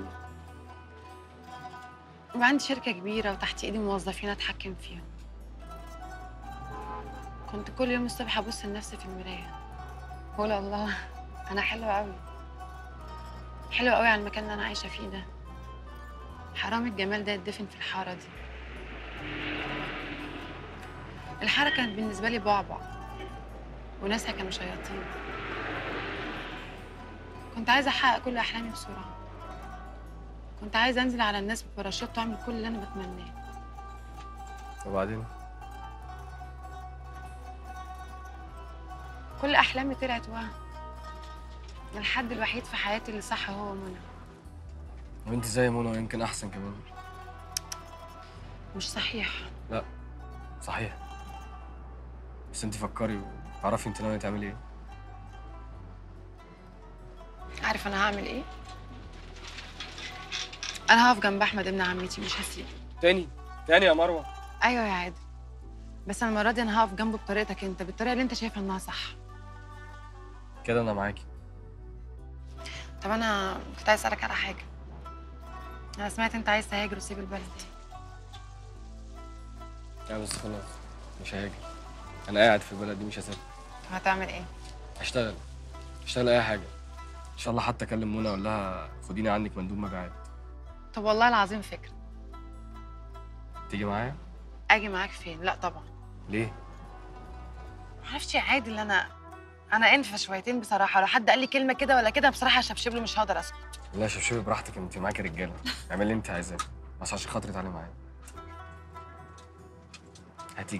يبقى عندي شركه كبيره وتحت ايدي موظفين اتحكم فيهم كنت كل يوم الصبح ابص لنفسي في المرايه اقول الله انا حلوه قوي حلوه قوي على المكان اللي انا عايشه فيه ده حرام الجمال ده يتدفن في الحاره دي الحاره كانت بالنسبه لي بعبع وناسها كانوا شياطين كنت عايزه احقق كل احلامي بسرعه كنت عايزه انزل على الناس بباراشوت واعمل كل اللي انا بتمناه وبعدين كل احلامي طلعت وهم الحد الوحيد في حياتي اللي صح هو منى وأنت زي منى ويمكن أحسن كمان مش صحيح لا صحيح بس أنت فكري وعرفي أنت ناوية تعملي إيه عارف انا هعمل ايه انا هقف جنب احمد ابن عمتي مش هسيبه تاني تاني يا مروة ايوه يا عادل بس أنا المره دي انا هقف جنبه بطريقتك انت بالطريقه اللي انت شايفها انها صح كده أنا معاكي طب انا كنت عايز اسالك على حاجه انا سمعت انت عايز تهاجر وتسيب البلد لا بس خلاص مش هاجي أنا قاعد في البلد دي مش هسيبها طب هتعمل ايه هشتغل هشتغل أي حاجة إن شاء الله حتى أكلم منى أقول لها خديني عنك مندوب مبيعات طب والله العظيم فكره تيجي معايا اجي معاك فين لا طبعا ليه؟ معرفش يا عادل انا انا انفه شويتين بصراحه لو حد قال لي كلمه كده ولا كده بصراحه شبشب له مش هقدر اسكت لا شبشبي براحتك انت معاكي رجاله اعملي اللي انت عايزاه بس عشان خاطري تعالي معايا هتيجي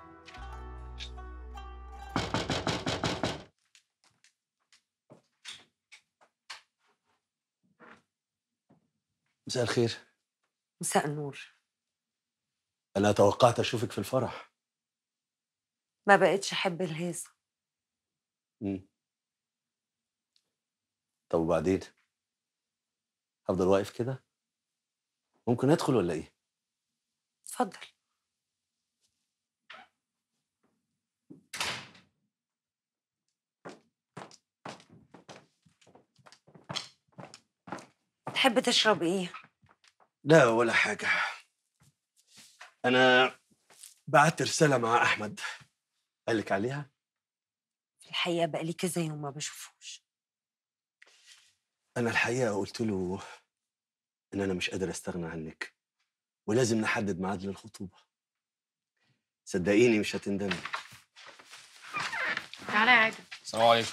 مساء الخير مساء النور انا توقعت اشوفك في الفرح ما بقتش احب الهيصه مم. طب وبعدين هفضل واقف كده ممكن ادخل ولا ايه اتفضل تحب تشرب ايه لا ولا حاجه انا بعت رساله مع احمد قال لك عليها في الحقيقه بقالي كذا يوم ما بشوفوش انا الحقيقه قلت له ان انا مش قادر استغنى عنك ولازم نحدد ميعاد للخطوبه صدقيني مش هتندمي تعالى يا عادل السلام عليكم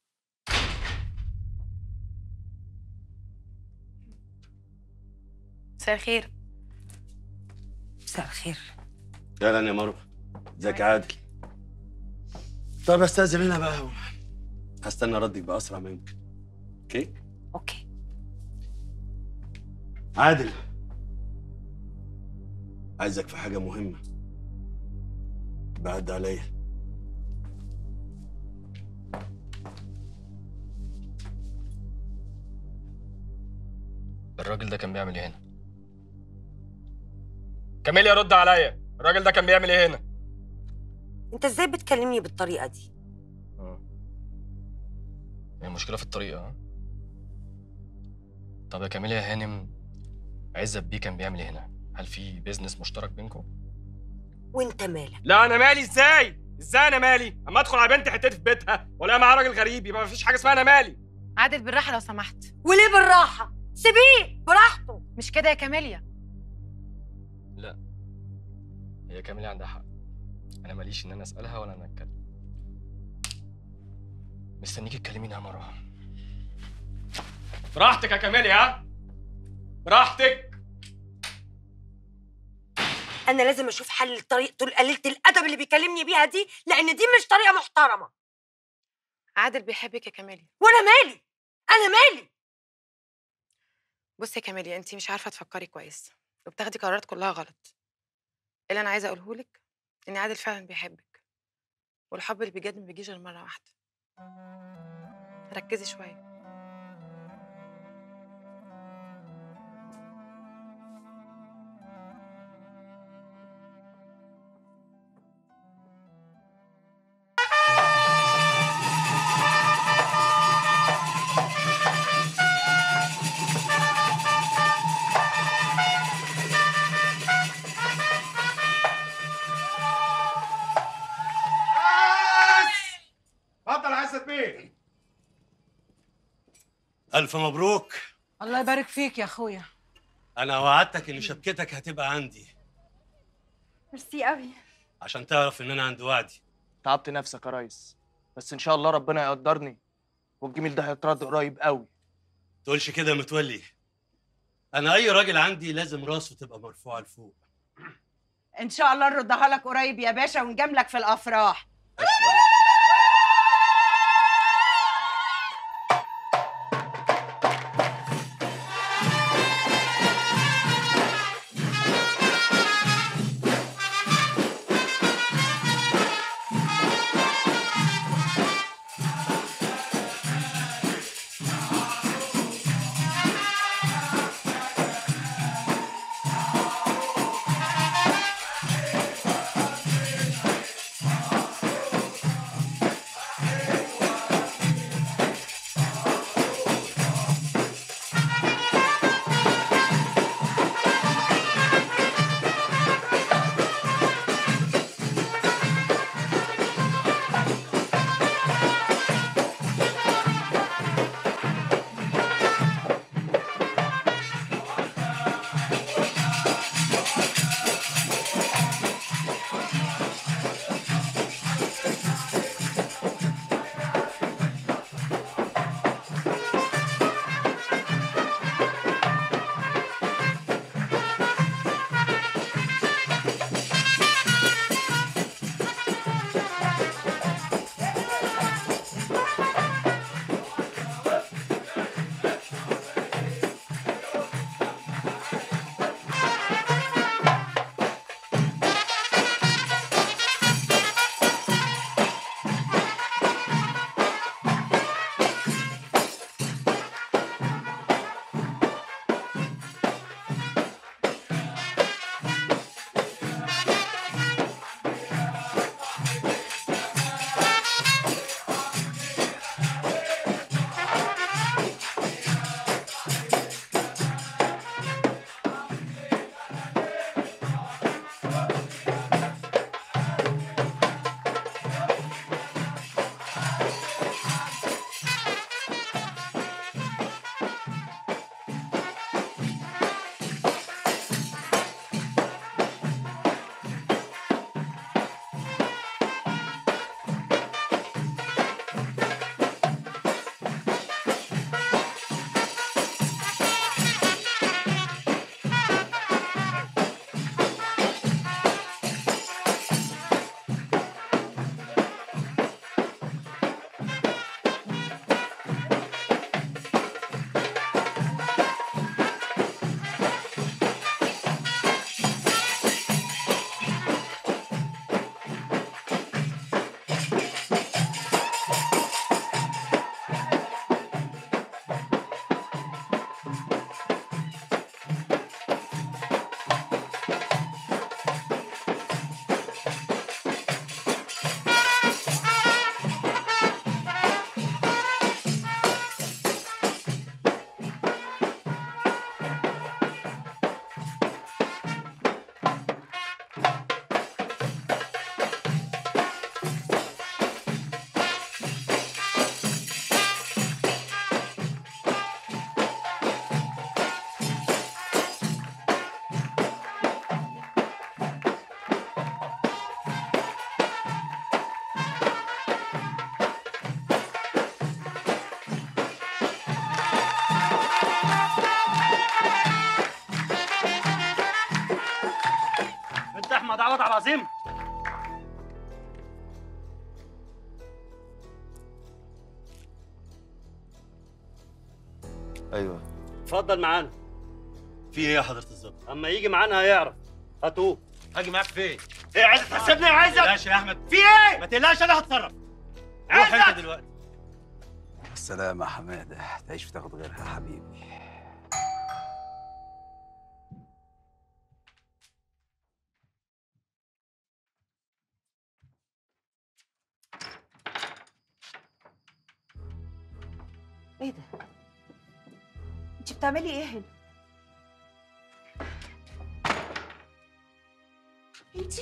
مساء الخير مساء الخير اهلا يا مروه ازيك يا عادل طب استاذن انا بقى هستنى ردك باسرع ما يمكن اوكي اوكي عادل عايزك في حاجه مهمه بعد عليا الراجل ده كان بيعمل ايه هنا كاميليا رد عليا الراجل ده كان بيعمل ايه هنا انت ازاي بتكلمني بالطريقه دي هي المشكله في الطريقه ها طب يا كاميليا هانم عزت بيه كان بيعمل ايه هنا هل في بيزنس مشترك بينكم وانت مالك لا انا مالي ازاي ازاي انا مالي اما ادخل على بنت حتتي في بيتها ولا معاها راجل غريب يبقى مفيش حاجه اسمها انا مالي عادل بالراحه لو سمحت وليه بالراحه سيبيه براحته مش كده يا كاميليا لا هي كاميليا عندها حق انا ماليش ان انا اسالها ولا انا اتكلم مستنيكي تكلميني يا مروه براحتك يا كاميليا ها براحتك انا لازم اشوف حل لطريقته قليله الادب اللي بيكلمني بيها دي لان دي مش طريقه محترمه عادل بيحبك يا كاميليا وانا مالي انا مالي بصي يا كاميليا انت مش عارفه تفكري كويس وبتاخدي قرارات كلها غلط اللي انا عايزه اقوله لك ان عادل فعلا بيحبك والحب اللي بجد ما بيجيش غير مره واحده ركزي شويه اتفضل يا عزت بيه الف مبروك الله يبارك فيك يا اخويا انا وعدتك ان شبكتك هتبقى عندي ميرسي قوي عشان تعرف ان انا عند وعدي تعبت نفسك يا ريس بس ان شاء الله ربنا يقدرني والجميل ده هيترد قريب قوي تقولش كده يا متولي انا اي راجل عندي لازم راسه تبقى مرفوعه لفوق ان شاء الله نردها لك قريب يا باشا ونجاملك في الافراح عوض عبد العظيم ايوه اتفضل معانا في ايه يا حضره الظابط اما يجي معانا هيعرف هاتوه هاجي معاك فين ايه عايز تحسبني يا عايزك تقلقش يا احمد في ايه ما تقلقش انا هتصرف روح انت دلوقتي السلامة يا حمادة تعيش وتاخد غيرها يا حبيبي ايه ده؟ انت بتعملي ايه هنا؟ انت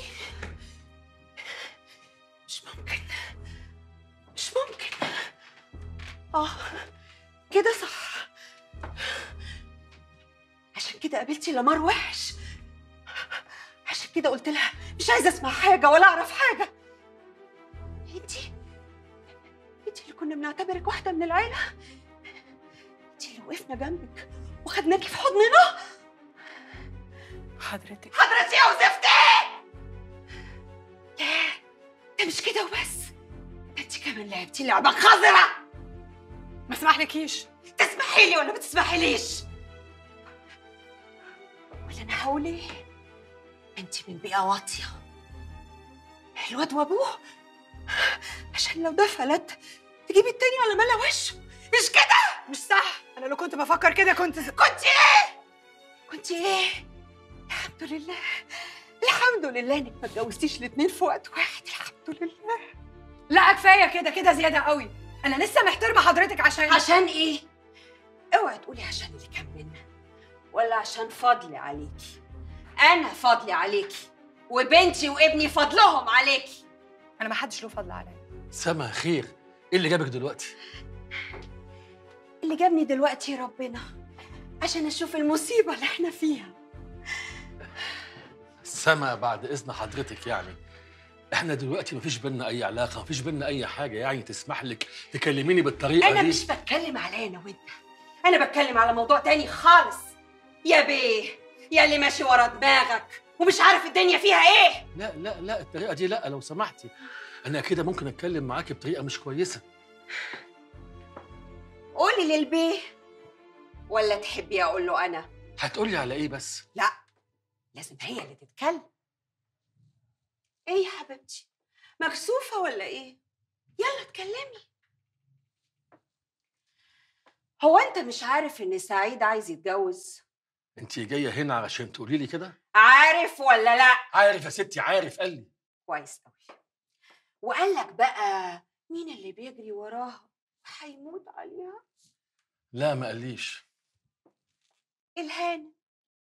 مش ممكن مش ممكن اه كده صح عشان كده قابلتي لمار وحش عشان كده قلت لها مش عايزه اسمع حاجه ولا اعرف حاجه انت انت اللي كنا بنعتبرك واحده من العيله انت اللي وقفنا جنبك وخدناكي في حضننا حضرتك حضرتي يا وزفتي لا ده مش كده وبس ده انت كمان لعبتي لعبه خضرة ما اسمحلكيش تسمحي لي ولا ما تسمحيليش ولا انا هقول ايه انت من بيئه واطيه الواد وابوه عشان لو ده فلت تجيبي التاني على ملا وشه مش كده مش صح انا لو كنت بفكر كده كنت كنت ايه كنت ايه الحمد لله الحمد لله انك ما اتجوزتيش الاتنين في وقت واحد الحمد لله لا كفايه كده كده زياده قوي انا لسه محترمه حضرتك عشان عشان ايه اوعي تقولي عشان اللي كان بينا ولا عشان فضلي عليكي انا فضلي عليكي وبنتي وابني فضلهم عليكي انا ما حدش له فضل عليا سما خير ايه اللي جابك دلوقتي اللي جابني دلوقتي ربنا عشان اشوف المصيبه اللي احنا فيها سما بعد اذن حضرتك يعني احنا دلوقتي مفيش بينا اي علاقه مفيش بينا اي حاجه يعني تسمح لك تكلميني بالطريقه انا دي مش بتكلم عليا انا وانت انا بتكلم على موضوع تاني خالص يا بيه يا اللي ماشي ورا دماغك ومش عارف الدنيا فيها ايه لا لا لا الطريقه دي لا لو سمحتي انا كده ممكن اتكلم معاكي بطريقه مش كويسه قولي للبيه ولا تحبي اقول له انا هتقولي على ايه بس لا لازم هي اللي تتكلم ايه يا حبيبتي مكسوفه ولا ايه يلا اتكلمي هو انت مش عارف ان سعيد عايز يتجوز انت جايه هنا علشان تقولي لي كده عارف ولا لا عارف يا ستي عارف قال لي كويس قوي وقال لك بقى مين اللي بيجري وراها هيموت عليها لا ما قاليش الهان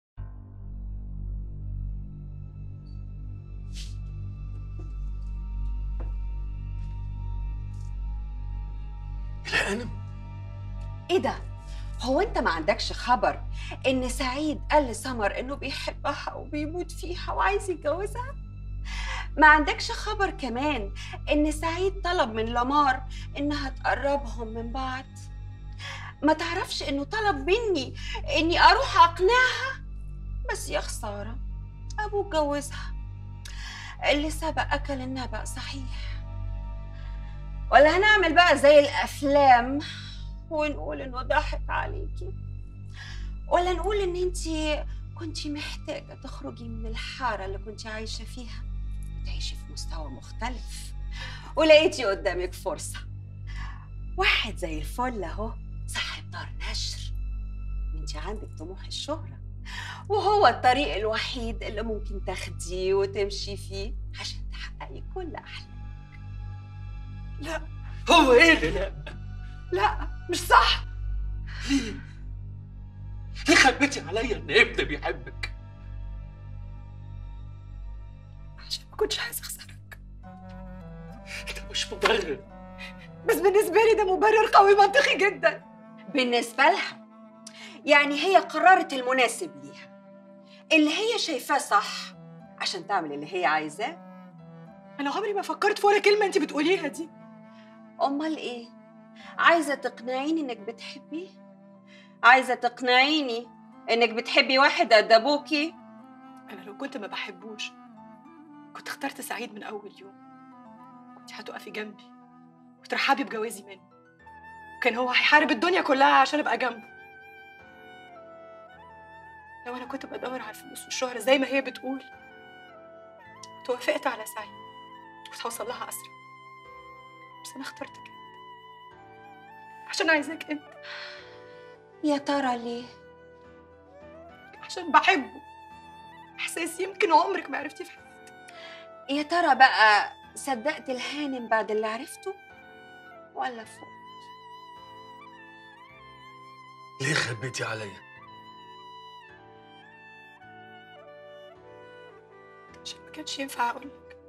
الهانم ايه ده هو انت ما عندكش خبر ان سعيد قال لسمر انه بيحبها وبيموت فيها وعايز يتجوزها ما عندكش خبر كمان ان سعيد طلب من لمار انها تقربهم من بعض ما تعرفش انه طلب مني اني اروح اقنعها بس يا خساره ابوه اتجوزها اللي سبق اكل النبأ صحيح ولا هنعمل بقى زي الافلام ونقول انه ضحك عليكي ولا نقول ان انتي كنتي محتاجة تخرجي من الحارة اللي كنتي عايشة فيها وتعيشي في مستوى مختلف ولقيتي قدامك فرصة واحد زي الفل اهو صاحب دار نشر انتي عندك طموح الشهرة وهو الطريق الوحيد اللي ممكن تاخديه وتمشي فيه عشان تحققي كل أحلامك لا هو ايه اللي لا لا مش صح ليه ليه خبيتي عليا ان ابني بيحبك عشان ما كنتش عايزه اخسرك ده مش مبرر بس بالنسبه لي ده مبرر قوي منطقي جدا بالنسبة لها يعني هي قررت المناسب ليها اللي هي شايفاه صح عشان تعمل اللي هي عايزاه انا عمري ما فكرت في ولا كلمه انت بتقوليها دي امال ايه عايزه تقنعيني انك بتحبيه عايزه تقنعيني انك بتحبي واحد قد ابوكي انا لو كنت ما بحبوش كنت اخترت سعيد من اول يوم كنت هتقفي جنبي وترحبي بجوازي منه وكان هو هيحارب الدنيا كلها عشان ابقى جنبه لو انا كنت بدور على الفلوس والشهرة زي ما هي بتقول كنت وافقت على سعيد كنت هوصل لها اسرع بس انا اخترتك انت عشان عايزاك انت يا ترى ليه عشان بحبه احساس يمكن عمرك ما عرفتيه في حياتك يا ترى بقى صدقت الهانم بعد اللي عرفته ولا فوق ليه خبيتي عليا عشان ما كانش ينفع اقول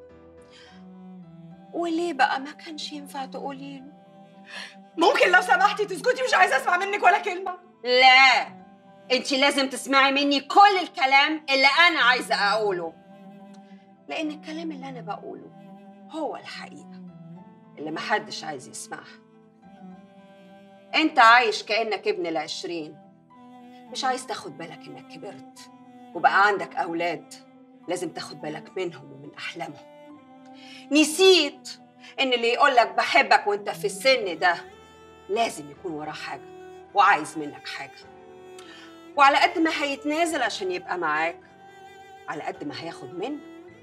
وليه بقى ما كانش ينفع تقولي له ممكن لو سمحتي تسكتي مش عايزه اسمع منك ولا كلمه لا انت لازم تسمعي مني كل الكلام اللي انا عايزه اقوله لان الكلام اللي انا بقوله هو الحقيقه اللي محدش عايز يسمعها انت عايش كانك ابن العشرين مش عايز تاخد بالك انك كبرت وبقى عندك اولاد لازم تاخد بالك منهم ومن احلامهم نسيت ان اللي يقولك بحبك وانت في السن ده لازم يكون وراه حاجه وعايز منك حاجه وعلى قد ما هيتنازل عشان يبقى معاك على قد ما هياخد منك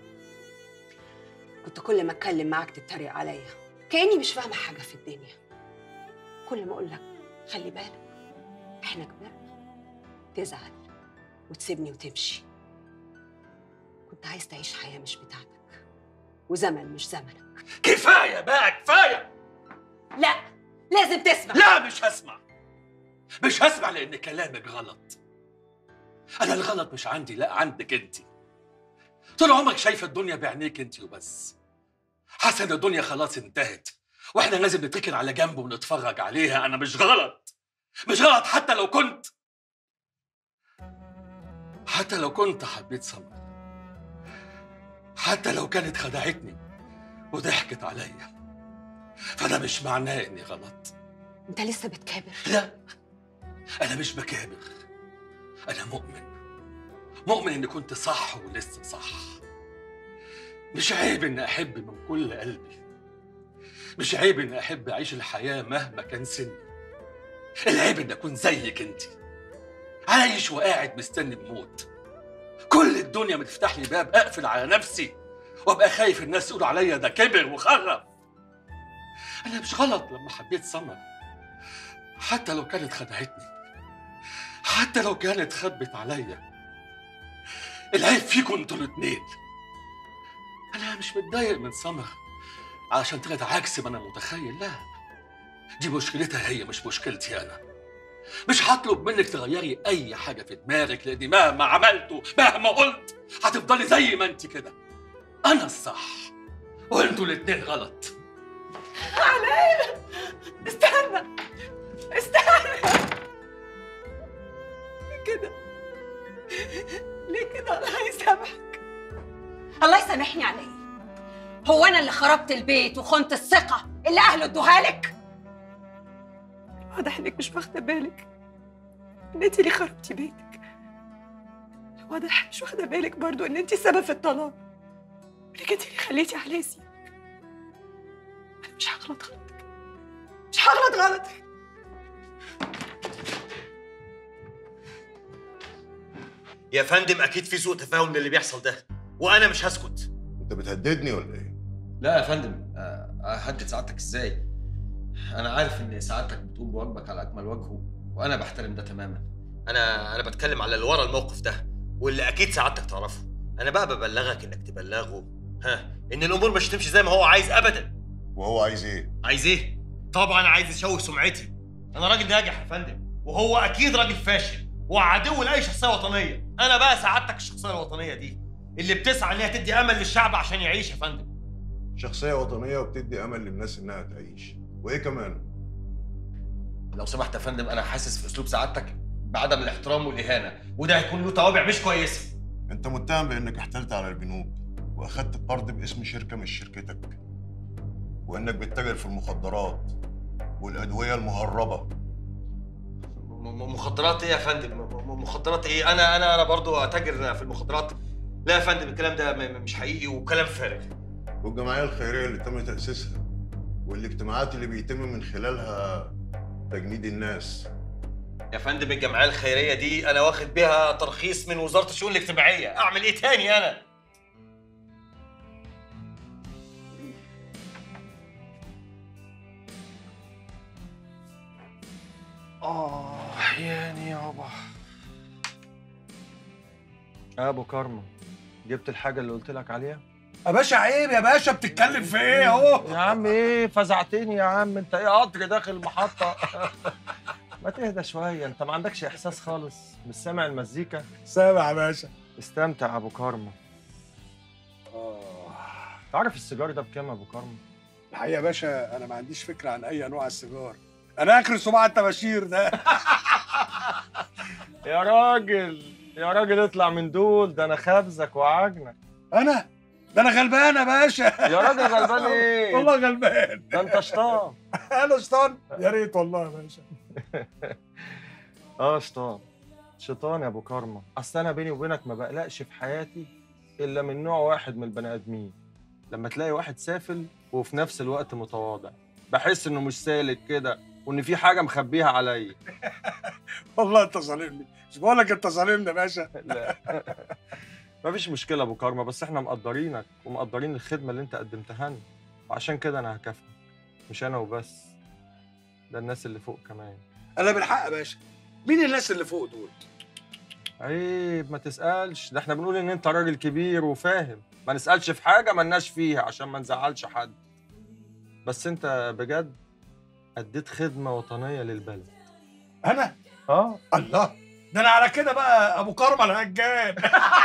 كنت كل ما اتكلم معاك تتريق عليا كاني مش فاهمه حاجه في الدنيا كل ما اقول لك خلي بالك احنا كبرنا تزعل وتسيبني وتمشي كنت عايز تعيش حياه مش بتاعتك وزمن مش زمنك كفايه بقى كفايه لا لازم تسمع لا مش هسمع مش هسمع لان كلامك غلط انا الغلط مش عندي لا عندك انت طول عمرك شايفه الدنيا بعينيك انت وبس حاسه ان الدنيا خلاص انتهت واحنا لازم نتكل على جنب ونتفرج عليها انا مش غلط مش غلط حتى لو كنت حتى لو كنت حبيت سمر حتى لو كانت خدعتني وضحكت عليا فده مش معناه اني غلط انت لسه بتكابر لا انا مش بكابر انا مؤمن مؤمن اني كنت صح ولسه صح مش عيب اني احب من كل قلبي مش عيب اني احب اعيش الحياه مهما كان سني العيب اني اكون زيك انت عايش وقاعد مستني الموت كل الدنيا بتفتح لي باب اقفل على نفسي وابقى خايف الناس يقولوا عليا ده كبر وخرف انا مش غلط لما حبيت سمر حتى لو كانت خدعتني حتى لو كانت خبت عليا العيب فيكم انتوا الاتنين انا مش متضايق من سمر علشان طلعت عكس ما انا متخيل لا دي مشكلتها هي مش مشكلتي انا مش هطلب منك تغيري اي حاجه في دماغك لاني مهما عملته مهما قلت هتفضلي زي ما انت كده انا الصح وانتوا الاتنين غلط علاء استنى استنى ليه كده ليه كده الله يسامحك الله يسامحني على ايه هو انا اللي خربت البيت وخنت الثقه اللي اهله ادوها لك واضح انك مش واخده بالك ان انت اللي خربتي بيتك واضح مش واخده بالك برضو ان انت السبب في الطلاق انك انت اللي خليتي عليه يسيبك انا مش هغلط غلطك مش هغلط غلطك يا فندم اكيد في سوء تفاهم من اللي بيحصل ده وانا مش هسكت انت بتهددني ولا ايه؟ لا يا فندم آه، اهدد سعادتك ازاي؟ انا عارف ان سعادتك بتقوم بواجبك على اكمل وجه وانا بحترم ده تماما انا انا بتكلم على اللي ورا الموقف ده واللي اكيد سعادتك تعرفه انا بقى ببلغك انك تبلغه ها ان الامور مش تمشي زي ما هو عايز ابدا وهو عايز ايه؟ عايز ايه طبعا عايز يشوه سمعتي انا راجل ناجح يا فندم وهو اكيد راجل فاشل وعدو لاي شخصيه وطنيه انا بقى سعادتك الشخصيه الوطنيه دي اللي بتسعى انها تدي امل للشعب عشان يعيش يا فندم شخصية وطنية وبتدي أمل للناس إنها تعيش وإيه كمان؟ لو سمحت يا فندم انا حاسس في اسلوب سعادتك بعدم الاحترام والاهانه وده هيكون له توابع مش كويسه أنت متهم بإنك احتلت على البنوك وأخدت قرض باسم شركة مش شركتك وإنك بتتاجر في المخدرات والأدوية المهربة م- م- مخدرات ايه يا فندم م- م- مخدرات ايه انا انا انا برضو اتاجر في المخدرات لا يا فندم الكلام ده م- م- مش حقيقي وكلام فارغ والجمعيه الخيريه اللي تم تاسيسها والاجتماعات اللي بيتم من خلالها تجنيد الناس يا فندم الجمعيه الخيريه دي انا واخد بيها ترخيص من وزاره الشؤون الاجتماعيه اعمل ايه تاني انا اه يعني يابا يا ابو كرمه جبت الحاجه اللي قلت لك عليها يا باشا عيب يا باشا بتتكلم في ايه اهو يا عم ايه فزعتني يا عم انت ايه قطر داخل المحطه ما تهدى شويه انت ما عندكش احساس خالص مش سامع المزيكا سامع يا باشا استمتع يا ابو كرمه تعرف السيجار ده بكام يا ابو كرمه الحقيقه يا باشا انا ما عنديش فكره عن اي انواع السيجار انا اخر صباع الطباشير ده يا راجل يا راجل اطلع من دول ده انا خابزك وعجنك انا ده انا غلبان يا باشا يا راجل غلبان ايه والله غلبان ده انت شطان انا شطان يا ريت والله يا باشا اه شيطان شيطان يا ابو كرمه اصل انا بيني وبينك ما بقلقش في حياتي الا من نوع واحد من البني ادمين لما تلاقي واحد سافل وفي نفس الوقت متواضع بحس انه مش سالك كده وان في حاجه مخبيها عليا والله انت ظالمني مش بقول لك انت ظالمني يا باشا لا مفيش مشكله يا ابو كرمه بس احنا مقدرينك ومقدرين الخدمه اللي انت قدمتها لنا وعشان كده انا هكافئك مش انا وبس ده الناس اللي فوق كمان انا بالحق يا باشا مين الناس اللي فوق دول عيب ما تسألش ده احنا بنقول ان انت راجل كبير وفاهم ما نسألش في حاجة ملناش فيها عشان ما نزعلش حد بس انت بجد اديت خدمة وطنية للبلد انا اه الله ده انا على كده بقى ابو كرم الهجان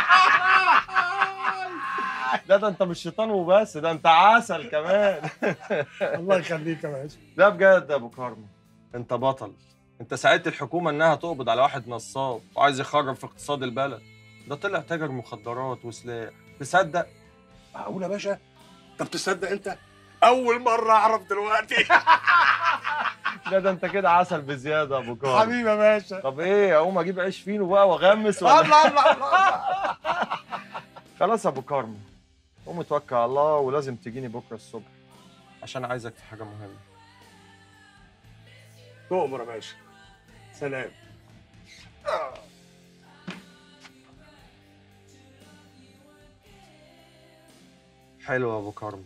لا ده انت مش شيطان وبس ده انت عسل كمان الله يخليك يا باشا لا بجد يا ابو كرم انت بطل انت ساعدت الحكومة انها تقبض على واحد نصاب وعايز يخرب في اقتصاد البلد ده طلع تاجر مخدرات وسلاح تصدق معقول يا باشا طب تصدق انت اول مره اعرف دلوقتي لا ده انت كده عسل بزياده يا ابو كرم حبيبي يا باشا طب ايه اقوم اجيب عيش فينو بقى واغمس ولا الله الله الله خلاص يا ابو كرم قوم اتوكل على الله ولازم تجيني بكره الصبح عشان عايزك في حاجه مهمه تؤمر يا باشا سلام حلو يا ابو كرم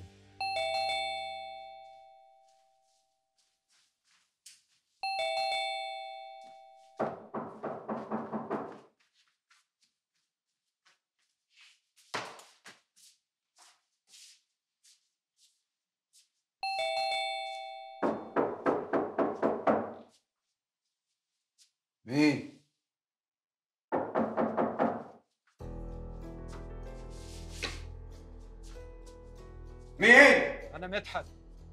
مين؟ مين؟ انا مدحت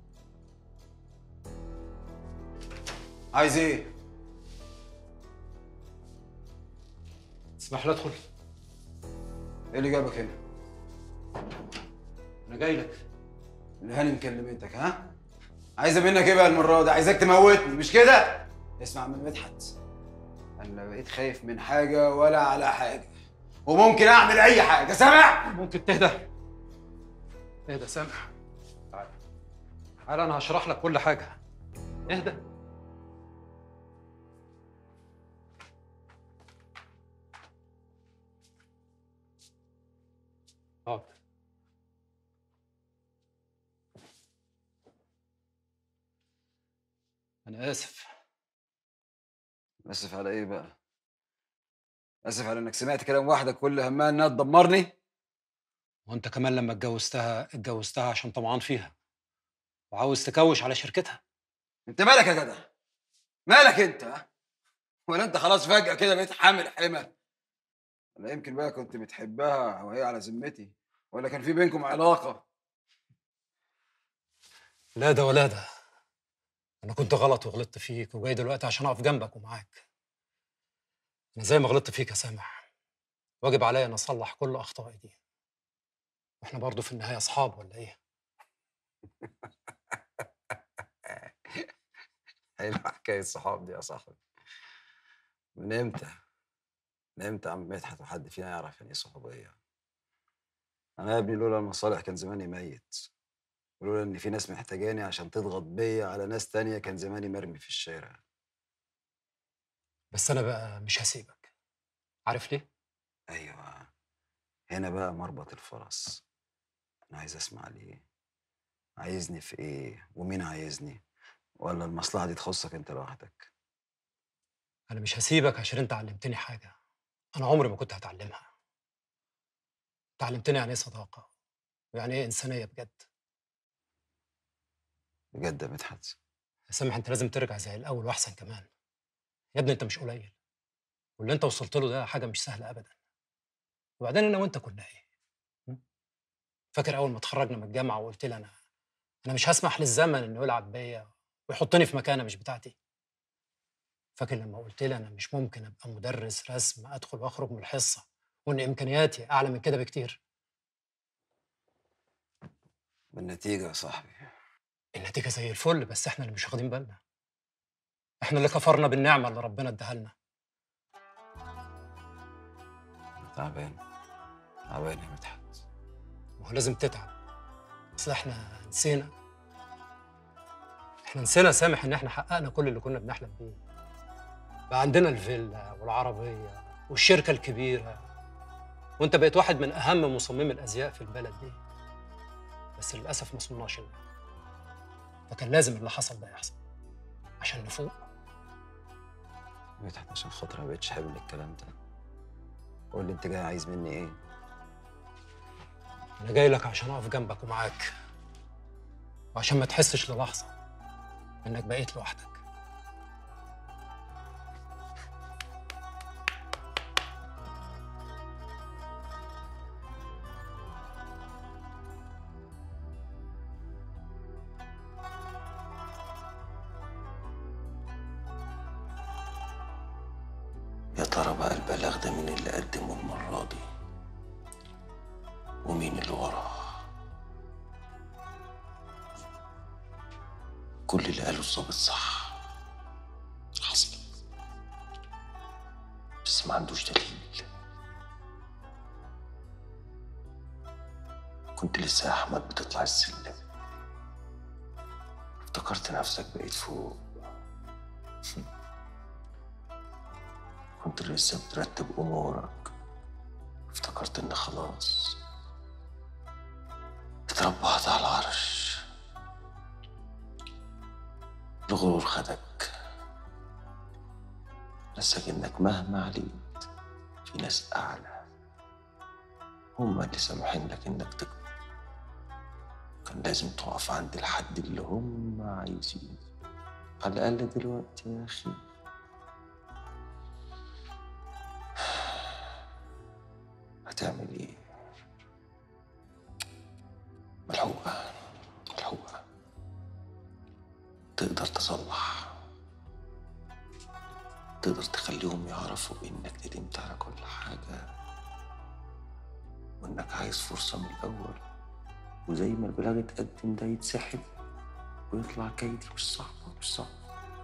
عايز ايه؟ تسمح لي ادخل ايه اللي جابك هنا؟ انا جاي لك الهاني مكلمتك ها؟ عايزه منك ايه بقى المره دي؟ عايزاك تموتني مش كده؟ اسمع من مدحت انا لا بقيت خايف من حاجه ولا على حاجه وممكن اعمل اي حاجه سامع؟ ممكن تهدى اهدى سامع تعال تعال انا هشرح لك كل حاجه اهدى حاضر انا اسف اسف على ايه بقى؟ اسف على انك سمعت كلام واحده كل همها انها تدمرني وانت كمان لما اتجوزتها اتجوزتها عشان طمعان فيها وعاوز تكوش على شركتها انت مالك يا جدع؟ مالك انت؟ ها؟ ولا انت خلاص فجأة كده بقيت حامل حمى؟ ولا يمكن بقى كنت بتحبها وهي على ذمتي؟ ولا كان في بينكم علاقة؟ لا ده ولا ده انا كنت غلط وغلطت فيك وجاي دلوقتي عشان اقف جنبك ومعاك انا زي ما غلطت فيك يا سامح واجب عليا ان اصلح كل اخطائي دي واحنا برضو في النهايه اصحاب ولا ايه حلوة حكاية الصحاب دي يا صاحبي من امتى؟ من امتى يا عم مدحت وحد فينا يعرف يعني ايه صحوبية؟ انا يا ابني لولا المصالح كان زماني ميت ولولا ان في ناس محتاجاني عشان تضغط بيا على ناس تانية كان زماني مرمي في الشارع بس انا بقى مش هسيبك عارف ليه ايوه هنا بقى مربط الفرس انا عايز اسمع ليه عايزني في ايه ومين عايزني ولا المصلحه دي تخصك انت لوحدك انا مش هسيبك عشان انت علمتني حاجه انا عمري ما كنت هتعلمها انت علمتني يعني ايه صداقه ويعني ايه انسانيه بجد بجد يا مدحت يا سامح انت لازم ترجع زي الاول واحسن كمان يا ابني انت مش قليل واللي انت وصلت له ده حاجه مش سهله ابدا وبعدين انا وانت كنا ايه م? فاكر اول ما اتخرجنا من الجامعه وقلت لي انا انا مش هسمح للزمن انه يلعب بيا ويحطني في مكانه مش بتاعتي فاكر لما قلت لي انا مش ممكن ابقى مدرس رسم ادخل واخرج من الحصه وان امكانياتي اعلى من كده بكتير بالنتيجه يا صاحبي النتيجه زي الفل بس احنا اللي مش واخدين بالنا احنا اللي كفرنا بالنعمه اللي ربنا اداها لنا تعبان تعبان يا مدحت ما هو لازم تتعب اصل احنا نسينا احنا نسينا سامح ان احنا حققنا كل اللي كنا بنحلم بيه بقى عندنا الفيلا والعربيه والشركه الكبيره وانت بقيت واحد من اهم مصممي الازياء في البلد دي بس للاسف ما صناش لنا فكان لازم اللي حصل ده يحصل عشان نفوق مدحت عشان خاطر ما بقتش حابب الكلام ده قول لي انت جاي عايز مني ايه انا جاي لك عشان اقف جنبك ومعاك وعشان ما تحسش للحظه انك بقيت لوحدك يا ترى بقى البلاغ ده مين اللي قدمه المرة دي ومين اللي وراه كل اللي قاله الظابط صح حصل بس ما عندوش دليل كنت لسه يا احمد بتطلع السلم افتكرت نفسك بقيت فوق كنت لسه بترتب امورك افتكرت ان خلاص اتربعت على العرش الغرور خدك نساك انك مهما عليت في ناس اعلى هم اللي سامحين لك انك تكبر كان لازم تقف عند الحد اللي هم عايزينه على الاقل دلوقتي يا اخي هتعمل ايه ملحوقة ملحوقة تقدر تصلح تقدر تخليهم يعرفوا انك ندمت على كل حاجة وانك عايز فرصة من الاول وزي ما البلاغ اتقدم ده يتسحب ويطلع كيدي مش صعبة مش صعبة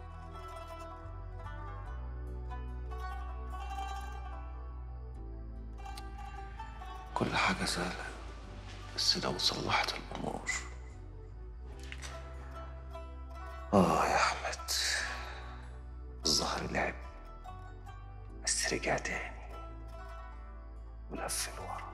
كل حاجة سهلة بس لو صلحت الأمور آه يا أحمد الظهر لعب بس رجع تاني ولف لورا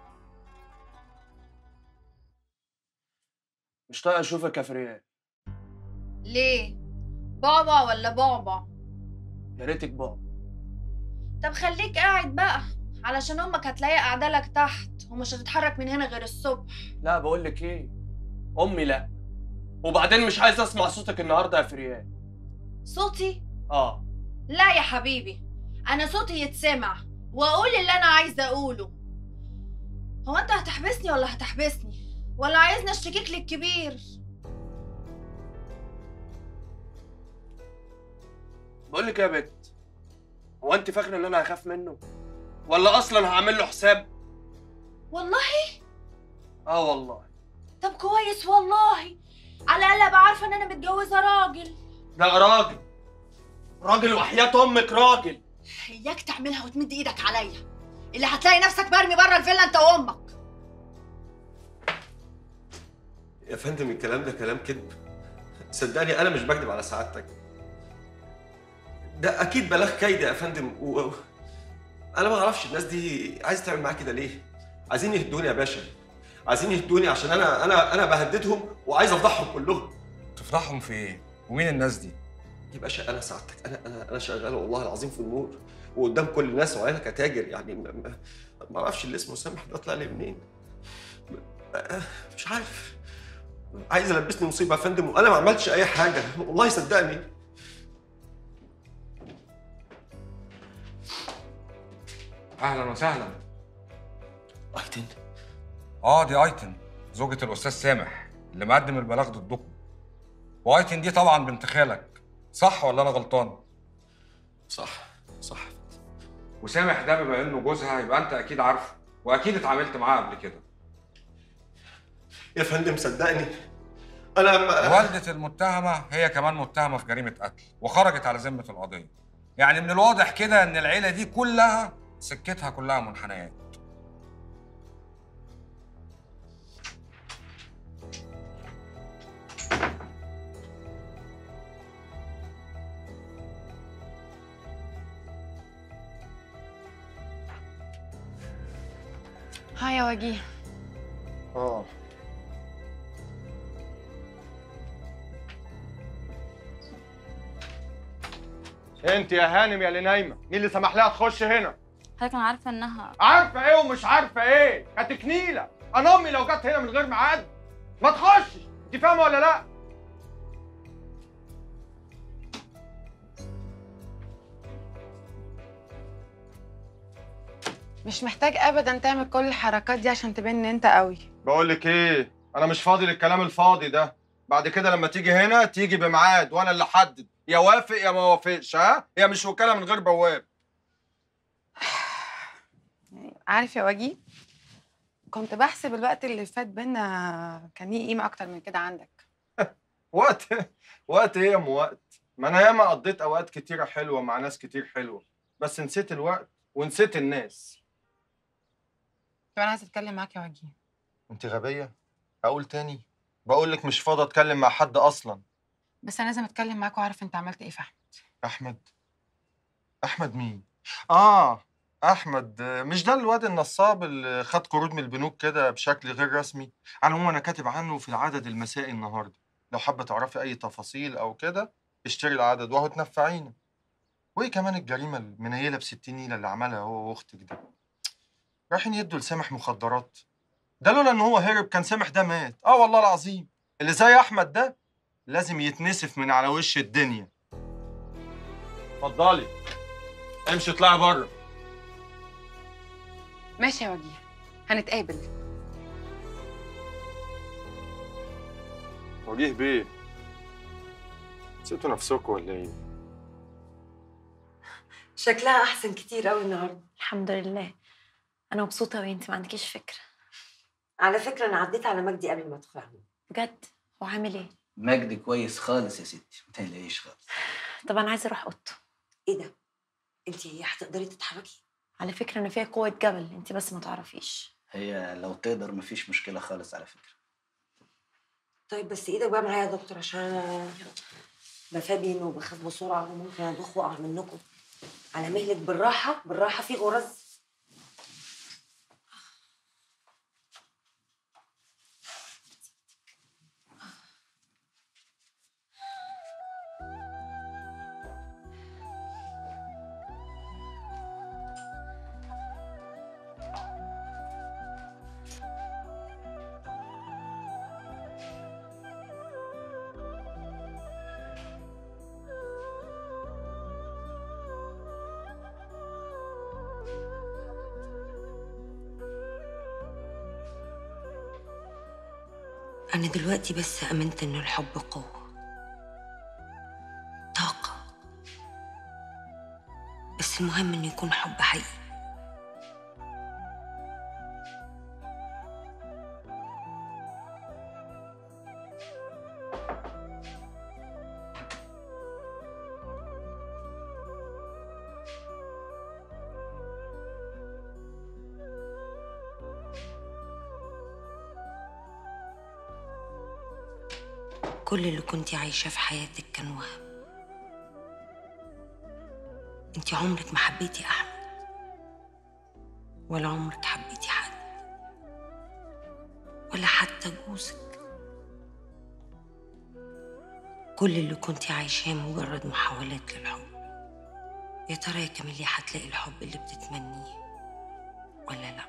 مش طايق اشوفك يا فريال ليه؟ بعبع ولا بعبع؟ يا ريتك بابا طب خليك قاعد بقى علشان امك هتلاقي قاعده لك تحت ومش هتتحرك من هنا غير الصبح لا بقول لك ايه امي لا وبعدين مش عايز اسمع صوتك النهارده يا فريال صوتي اه لا يا حبيبي انا صوتي يتسمع واقول اللي انا عايزه اقوله هو انت هتحبسني ولا هتحبسني ولا عايزني اشتكيك للكبير بقول لك إيه يا بت هو انت فاكره ان انا هخاف منه ولا اصلا هعمل له حساب والله اه والله طب كويس والله على الاقل ابقى عارفه ان انا متجوزه راجل لا راجل راجل وحياة امك راجل اياك تعملها وتمد ايدك عليا اللي هتلاقي نفسك مرمي بره الفيلا انت وامك يا فندم الكلام ده كلام كذب صدقني انا مش بكذب على سعادتك ده اكيد بلاغ كيد يا فندم و... و- انا ما اعرفش الناس دي عايزه تعمل معايا كده ليه عايزين يهدوني يا باشا عايزين يهدوني عشان انا انا انا بهددهم وعايز افضحهم كلهم تفضحهم في ايه؟ ومين الناس دي؟ يا باشا انا سعادتك انا انا انا شغال والله العظيم في النور وقدام كل الناس وعينك كتاجر يعني ما- ما ما اعرفش اللي اسمه سامح ده طلع لي منين م- مش عارف عايز يلبسني مصيبه يا فندم وانا ما عملتش اي حاجه والله صدقني اهلا وسهلا ايتن اه دي ايتن زوجة الاستاذ سامح اللي مقدم البلاغ ضدكم وايتن دي طبعا بنت خالك صح ولا انا غلطان؟ صح صح وسامح ده بما انه جوزها يبقى انت اكيد عارفه واكيد اتعاملت معاه قبل كده يا فندم صدقني انا والدة المتهمة هي كمان متهمة في جريمة قتل وخرجت على ذمة القضية يعني من الواضح كده ان العيلة دي كلها سكتها كلها منحنيات هاي يا وجيه اه انت يا هانم يا اللي نايمه مين اللي سمح لها تخش هنا حضرتك انا عارفه انها عارفه ايه ومش عارفه ايه كانت كنيله انا امي لو جت هنا من غير ميعاد ما تخشش انت فاهمه ولا لا مش محتاج ابدا تعمل كل الحركات دي عشان تبان ان انت قوي بقول لك ايه انا مش فاضي للكلام الفاضي ده بعد كده لما تيجي هنا تيجي بميعاد وانا اللي احدد يا وافق يا ما وافقش ها هي مش وكاله من غير بواب عارف يا وجيه كنت بحسب الوقت اللي فات بينا كان ليه قيمه اكتر من كده عندك وقت وقت ايه يا ام وقت ما انا ياما قضيت اوقات كتيره حلوه مع ناس كتير حلوه بس نسيت الوقت ونسيت الناس طب انا عايزه اتكلم معاك يا وجيه انت غبيه اقول تاني بقول لك مش فاضي اتكلم مع حد اصلا بس انا لازم اتكلم معاك واعرف انت عملت ايه في احمد احمد احمد مين اه احمد آه، مش ده الواد النصاب اللي خد قروض من البنوك كده بشكل غير رسمي على العموم انا كاتب عنه في العدد المسائي النهارده لو حابه تعرفي اي تفاصيل او كده اشتري العدد وهو تنفعينا وايه كمان الجريمه المنيله ب 60 نيله اللي عملها هو واختك ده رايحين يدوا لسامح مخدرات ده لولا ان هو هرب كان سامح ده مات اه والله العظيم اللي زي احمد ده لازم يتنسف من على وش الدنيا اتفضلي امشي اطلعي بره ماشي يا وجيه هنتقابل وجيه بيه نسيتوا نفسكم ولا ايه؟ شكلها احسن كتير قوي النهارده الحمد لله انا مبسوطه قوي انت ما عندكيش فكره على فكره انا عديت على مجدي قبل ما ادخل عليه بجد هو عامل ايه مجدي كويس خالص يا ستي ما تقلقيش خالص طب انا عايزه اروح اوضته ايه ده انت هتقدري تتحركي على فكره انا فيها قوه جبل انت بس ما تعرفيش هي لو تقدر مفيش مشكله خالص على فكره طيب بس ايدك بقى معايا يا دكتور عشان انا بفابين وبخاف بسرعه وممكن ادوخ واقع منكم على مهلك بالراحه بالراحه في غرز أنا دلوقتي بس آمنت إن الحب قوة طاقة بس المهم إنه يكون حب حقيقي كل اللي كنتي عايشاه في حياتك كان وهم انت عمرك ما حبيتي احمد ولا عمرك حبيتي حد ولا حتى جوزك كل اللي كنتي عايشاه مجرد محاولات للحب يا ترى يا كاميليا هتلاقي الحب اللي بتتمنيه ولا لا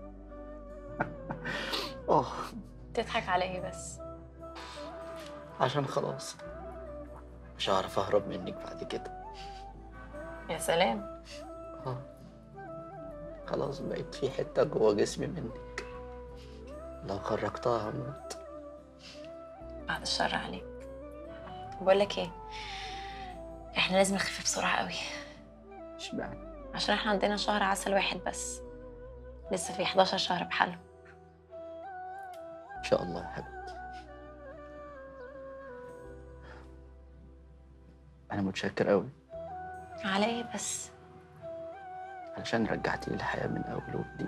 اه تضحك على ايه بس عشان خلاص مش هعرف اهرب منك بعد كده يا سلام اه خلاص بقيت في حتة جوه جسمي منك لو خرجتها هموت بعد الشر عليك بقول لك ايه احنا لازم نخف بسرعه قوي اشمعنى عشان احنا عندنا شهر عسل واحد بس لسه في 11 شهر بحاله ان شاء الله يا حبيبتي انا متشكر قوي على ايه بس علشان رجعتي لي الحياة من اول وجديد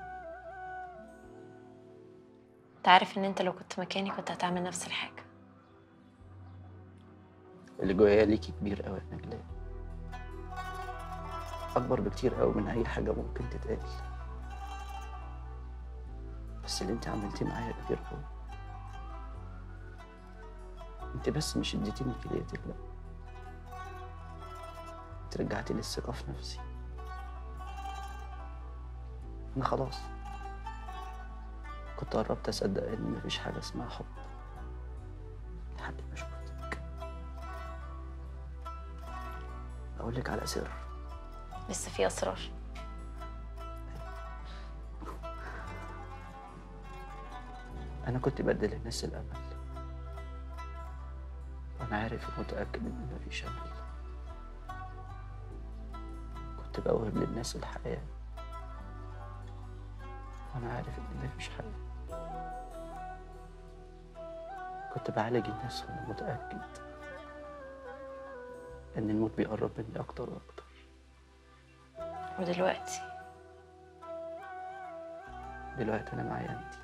انت عارف ان انت لو كنت مكاني كنت هتعمل نفس الحاجه اللي جوايا ليكي كبير قوي يا نجلاء اكبر بكتير قوي من اي حاجة ممكن تتقال بس اللي انت عملتيه معايا كبير قوي انت بس مش اديتيني كليتك لا انت رجعتي لي الثقة في نفسي انا خلاص كنت قربت اصدق ان مفيش حاجة اسمها حب لحد ما شفتك اقول لك على سر لسه في اسرار انا كنت بدي للناس الامل وانا عارف ومتاكد ان مفيش امل كنت بوهب للناس الحياه وانا عارف ان مفيش حياه كنت بعالج الناس وانا متاكد ان الموت بيقرب مني اكتر واكتر ودلوقتي دلوقتي انا معايا انت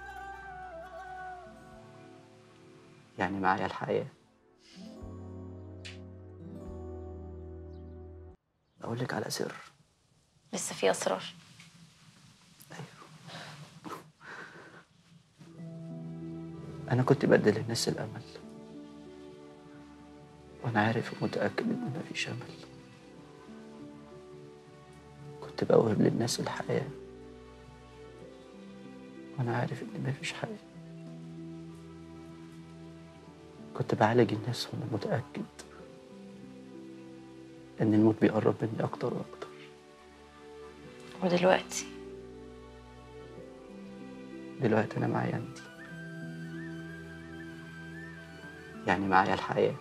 يعني معايا الحياه اقول لك على سر لسه في اسرار انا كنت بدي للناس الامل وانا عارف ومتاكد ان مفيش امل كنت بوهب للناس الحياه وانا عارف ان مفيش حياه كنت بعالج الناس وانا متاكد ان الموت بيقرب مني اكتر واكتر ودلوقتي دلوقتي انا معايا انت يعني معايا الحياه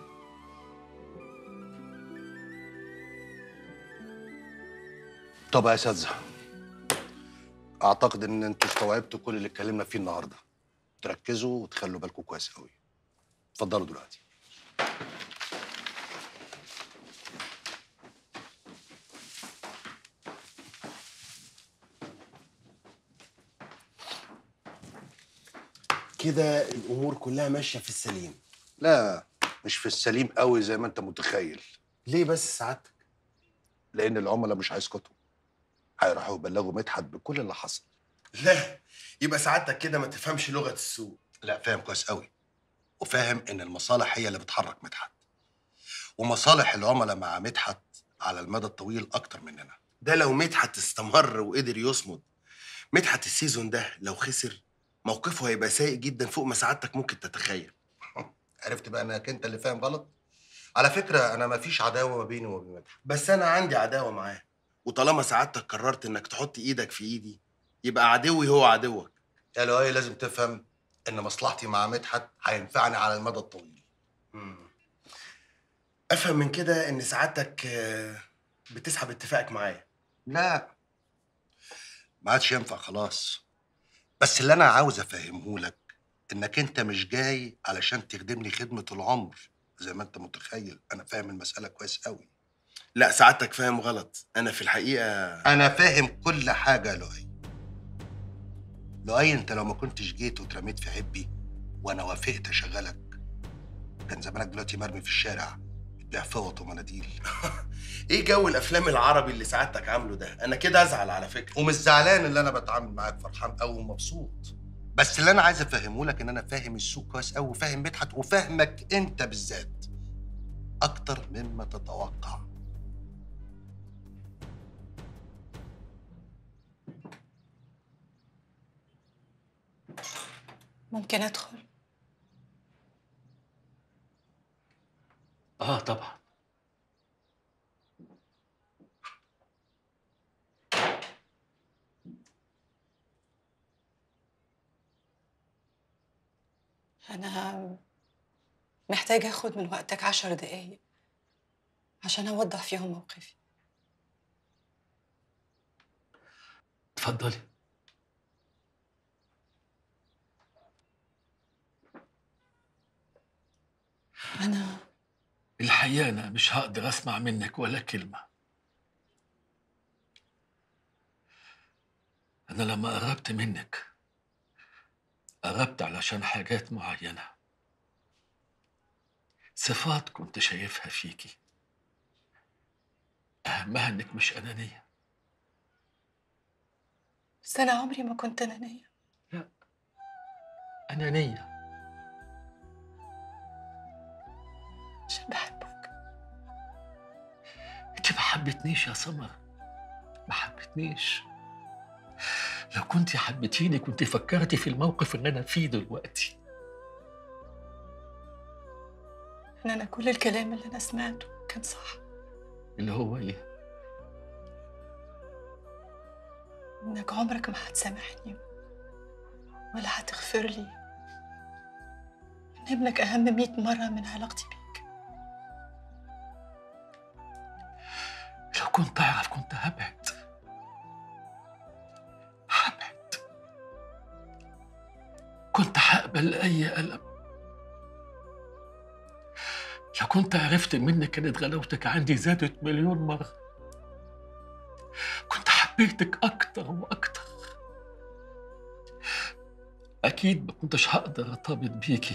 طب يا اساتذه اعتقد ان انتوا استوعبتوا كل اللي اتكلمنا فيه النهارده تركزوا وتخلوا بالكم كويس قوي اتفضلوا دلوقتي كده الامور كلها ماشيه في السليم لا مش في السليم قوي زي ما انت متخيل ليه بس سعادتك لان العملاء مش هيسكتوا هيروحوا يبلغوا مدحت بكل اللي حصل لا يبقى سعادتك كده ما تفهمش لغه السوق لا فاهم كويس قوي وفاهم ان المصالح هي اللي بتحرك مدحت ومصالح العملاء مع مدحت على المدى الطويل اكتر مننا ده لو مدحت استمر وقدر يصمد مدحت السيزون ده لو خسر موقفه هيبقى سيء جدا فوق ما سعادتك ممكن تتخيل عرفت بقى انك انت اللي فاهم غلط على فكره انا ما فيش عداوه ما بيني وبين مدحت بس انا عندي عداوه معاه وطالما سعادتك قررت انك تحط ايدك في ايدي يبقى عدوي هو عدوك يا لؤي لازم تفهم ان مصلحتي مع مدحت هينفعني على المدى الطويل افهم من كده ان سعادتك آه، بتسحب اتفاقك معايا لا ما عادش ينفع خلاص بس اللي انا عاوز افهمه لك انك انت مش جاي علشان تخدمني خدمه العمر زي ما انت متخيل انا فاهم المساله كويس قوي لا سعادتك فاهم غلط انا في الحقيقه انا فاهم كل حاجه يا لؤي لؤي انت لو ما كنتش جيت واترميت في عبي وانا وافقت اشغلك كان زمانك دلوقتي مرمي في الشارع بتبيع فوط ومناديل ايه جو الافلام العربي اللي سعادتك عامله ده انا كده ازعل على فكره ومش زعلان اللي انا بتعامل معاك فرحان قوي ومبسوط بس اللي انا عايز افهمه لك ان انا فاهم السوق كويس قوي وفاهم مدحت وفاهمك انت بالذات اكتر مما تتوقع ممكن ادخل اه طبعا انا محتاجه اخد من وقتك عشر دقايق عشان اوضح فيهم موقفي اتفضلي انا الحقيقة أنا مش هقدر أسمع منك ولا كلمة أنا لما قربت منك قربت علشان حاجات معينة صفات كنت شايفها فيكي أهمها إنك مش أنانية بس انا عمري ما كنت انانيه أنانية عشان بحبك أنت ما حبتنيش يا سمر ما حبتنيش لو كنت حبتيني كنت فكرتي في الموقف اللي أنا فيه دلوقتي ان انا كل الكلام اللي انا سمعته كان صح اللي هو إيه انك عمرك ما هتسامحني ولا هتغفر لي ان ابنك اهم مئة مره من علاقتي بيك لو كنت أعرف كنت هبعد هبعد كنت هقبل أي ألم لو كنت عرفت منك كانت غلاوتك عندي زادت مليون مرة كنت حبيتك أكتر وأكتر أكيد ما كنتش هقدر أرتبط بيكي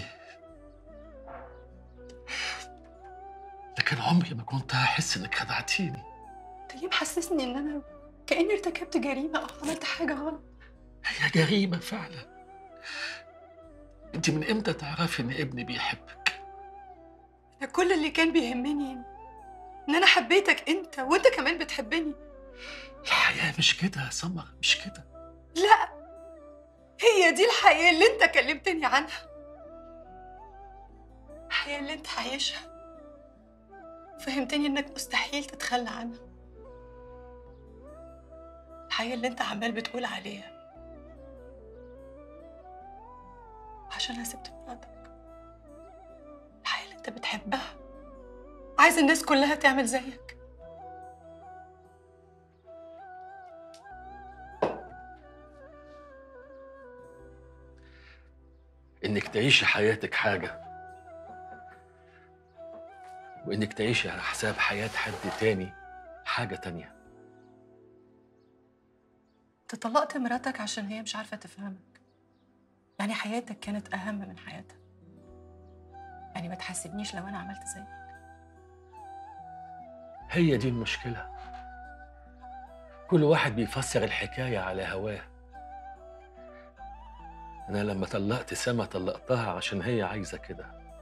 لكن عمري ما كنت هحس إنك خدعتيني انت ليه محسسني ان انا كاني ارتكبت جريمه او عملت حاجه غلط هي جريمة فعلا انت من امتى تعرفي ان ابني بيحبك انا كل اللي كان بيهمني ان انا حبيتك انت وانت كمان بتحبني الحياة مش كده يا سمر مش كده لا هي دي الحياه اللي انت كلمتني عنها الحياه اللي انت عايشها فهمتني انك مستحيل تتخلى عنها الحياه اللي انت عمال بتقول عليها عشان سبت مراتك الحياه اللي انت بتحبها عايز الناس كلها تعمل زيك انك تعيشي حياتك حاجة وانك تعيشي على حساب حياة حد تاني حاجة تانية انت طلقت مراتك عشان هي مش عارفه تفهمك يعني حياتك كانت اهم من حياتها يعني ما تحاسبنيش لو انا عملت زيك هي دي المشكلة كل واحد بيفسر الحكاية على هواه أنا لما طلقت سما طلقتها عشان هي عايزة كده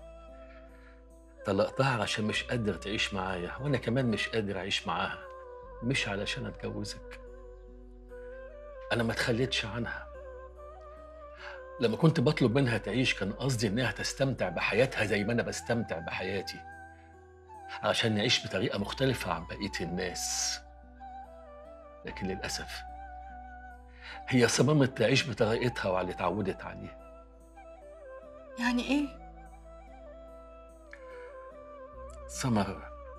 طلقتها عشان مش قادر تعيش معايا وأنا كمان مش قادر أعيش معاها مش علشان أتجوزك أنا ما تخليتش عنها لما كنت بطلب منها تعيش كان قصدي إنها تستمتع بحياتها زي ما أنا بستمتع بحياتي عشان نعيش بطريقة مختلفة عن بقية الناس لكن للأسف هي صممت تعيش بطريقتها وعلى اللي اتعودت عليه يعني ايه سمر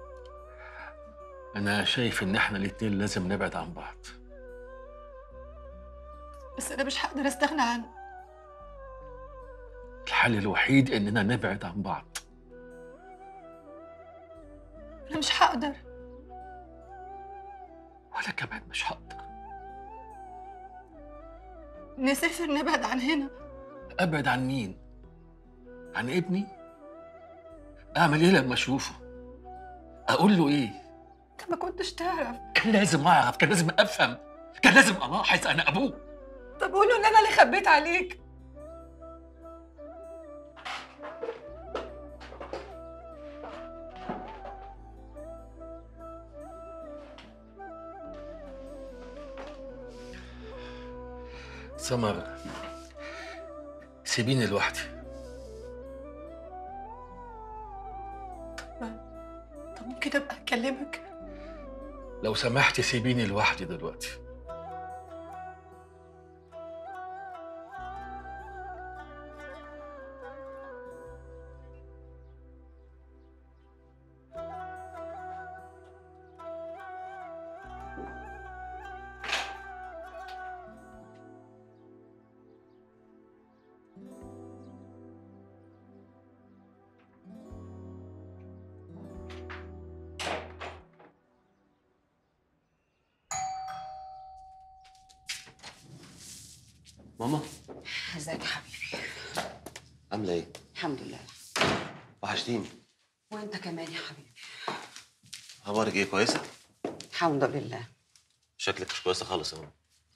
أنا شايف إن إحنا الاتنين لازم نبعد عن بعض بس انا مش هقدر استغنى عنه الحل الوحيد إننا نبعد عن بعض انا مش هقدر وأنا كمان مش هقدر نسافر نبعد عن هنا أبعد عن مين؟ عن ابني؟ اعمل ايه لما اشوفه اقول له ايه انت ما كنتش تعرف كان لازم اعرف كان لازم افهم كان لازم الاحظ انا ابوه طب قوله ان انا اللي خبيت عليك سمر سيبيني لوحدي طب ممكن ابقى اكلمك لو سمحتي سيبيني لوحدي دلوقتي ماما ازيك يا حبيبي عامله ايه الحمد لله وحشتيني وانت كمان يا حبيبي اخبارك ايه كويسه الحمد لله شكلك مش كويسه خالص يا ماما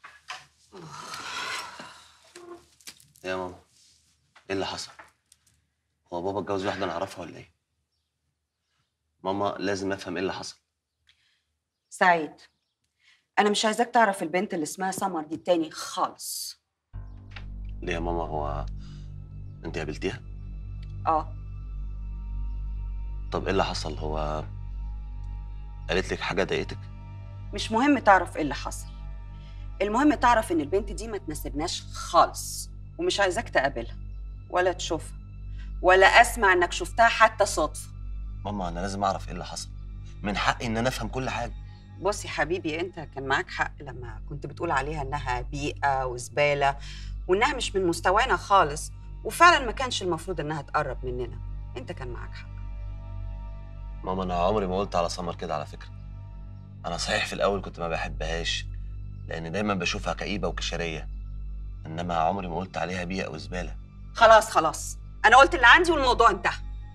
إيه يا ماما ايه اللي حصل هو بابا اتجوز واحده انا اعرفها ولا ايه ماما لازم افهم ايه اللي حصل سعيد انا مش عايزاك تعرف البنت اللي اسمها سمر دي تاني خالص ليه يا ماما هو انت قابلتيها اه طب ايه اللي حصل هو قالت لك حاجه ضايقتك مش مهم تعرف ايه اللي حصل المهم تعرف ان البنت دي ما تناسبناش خالص ومش عايزاك تقابلها ولا تشوفها ولا اسمع انك شفتها حتى صدفه ماما انا لازم اعرف ايه اللي حصل من حقي ان انا افهم كل حاجه بص يا حبيبي انت كان معاك حق لما كنت بتقول عليها انها بيئه وزباله وانها مش من مستوانا خالص وفعلا ما كانش المفروض انها تقرب مننا انت كان معاك حق ماما انا عمري ما قلت على سمر كده على فكره انا صحيح في الاول كنت ما بحبهاش لان دايما بشوفها كئيبه وكشريه انما عمري ما قلت عليها بيئه وزباله خلاص خلاص انا قلت اللي عندي والموضوع انتهى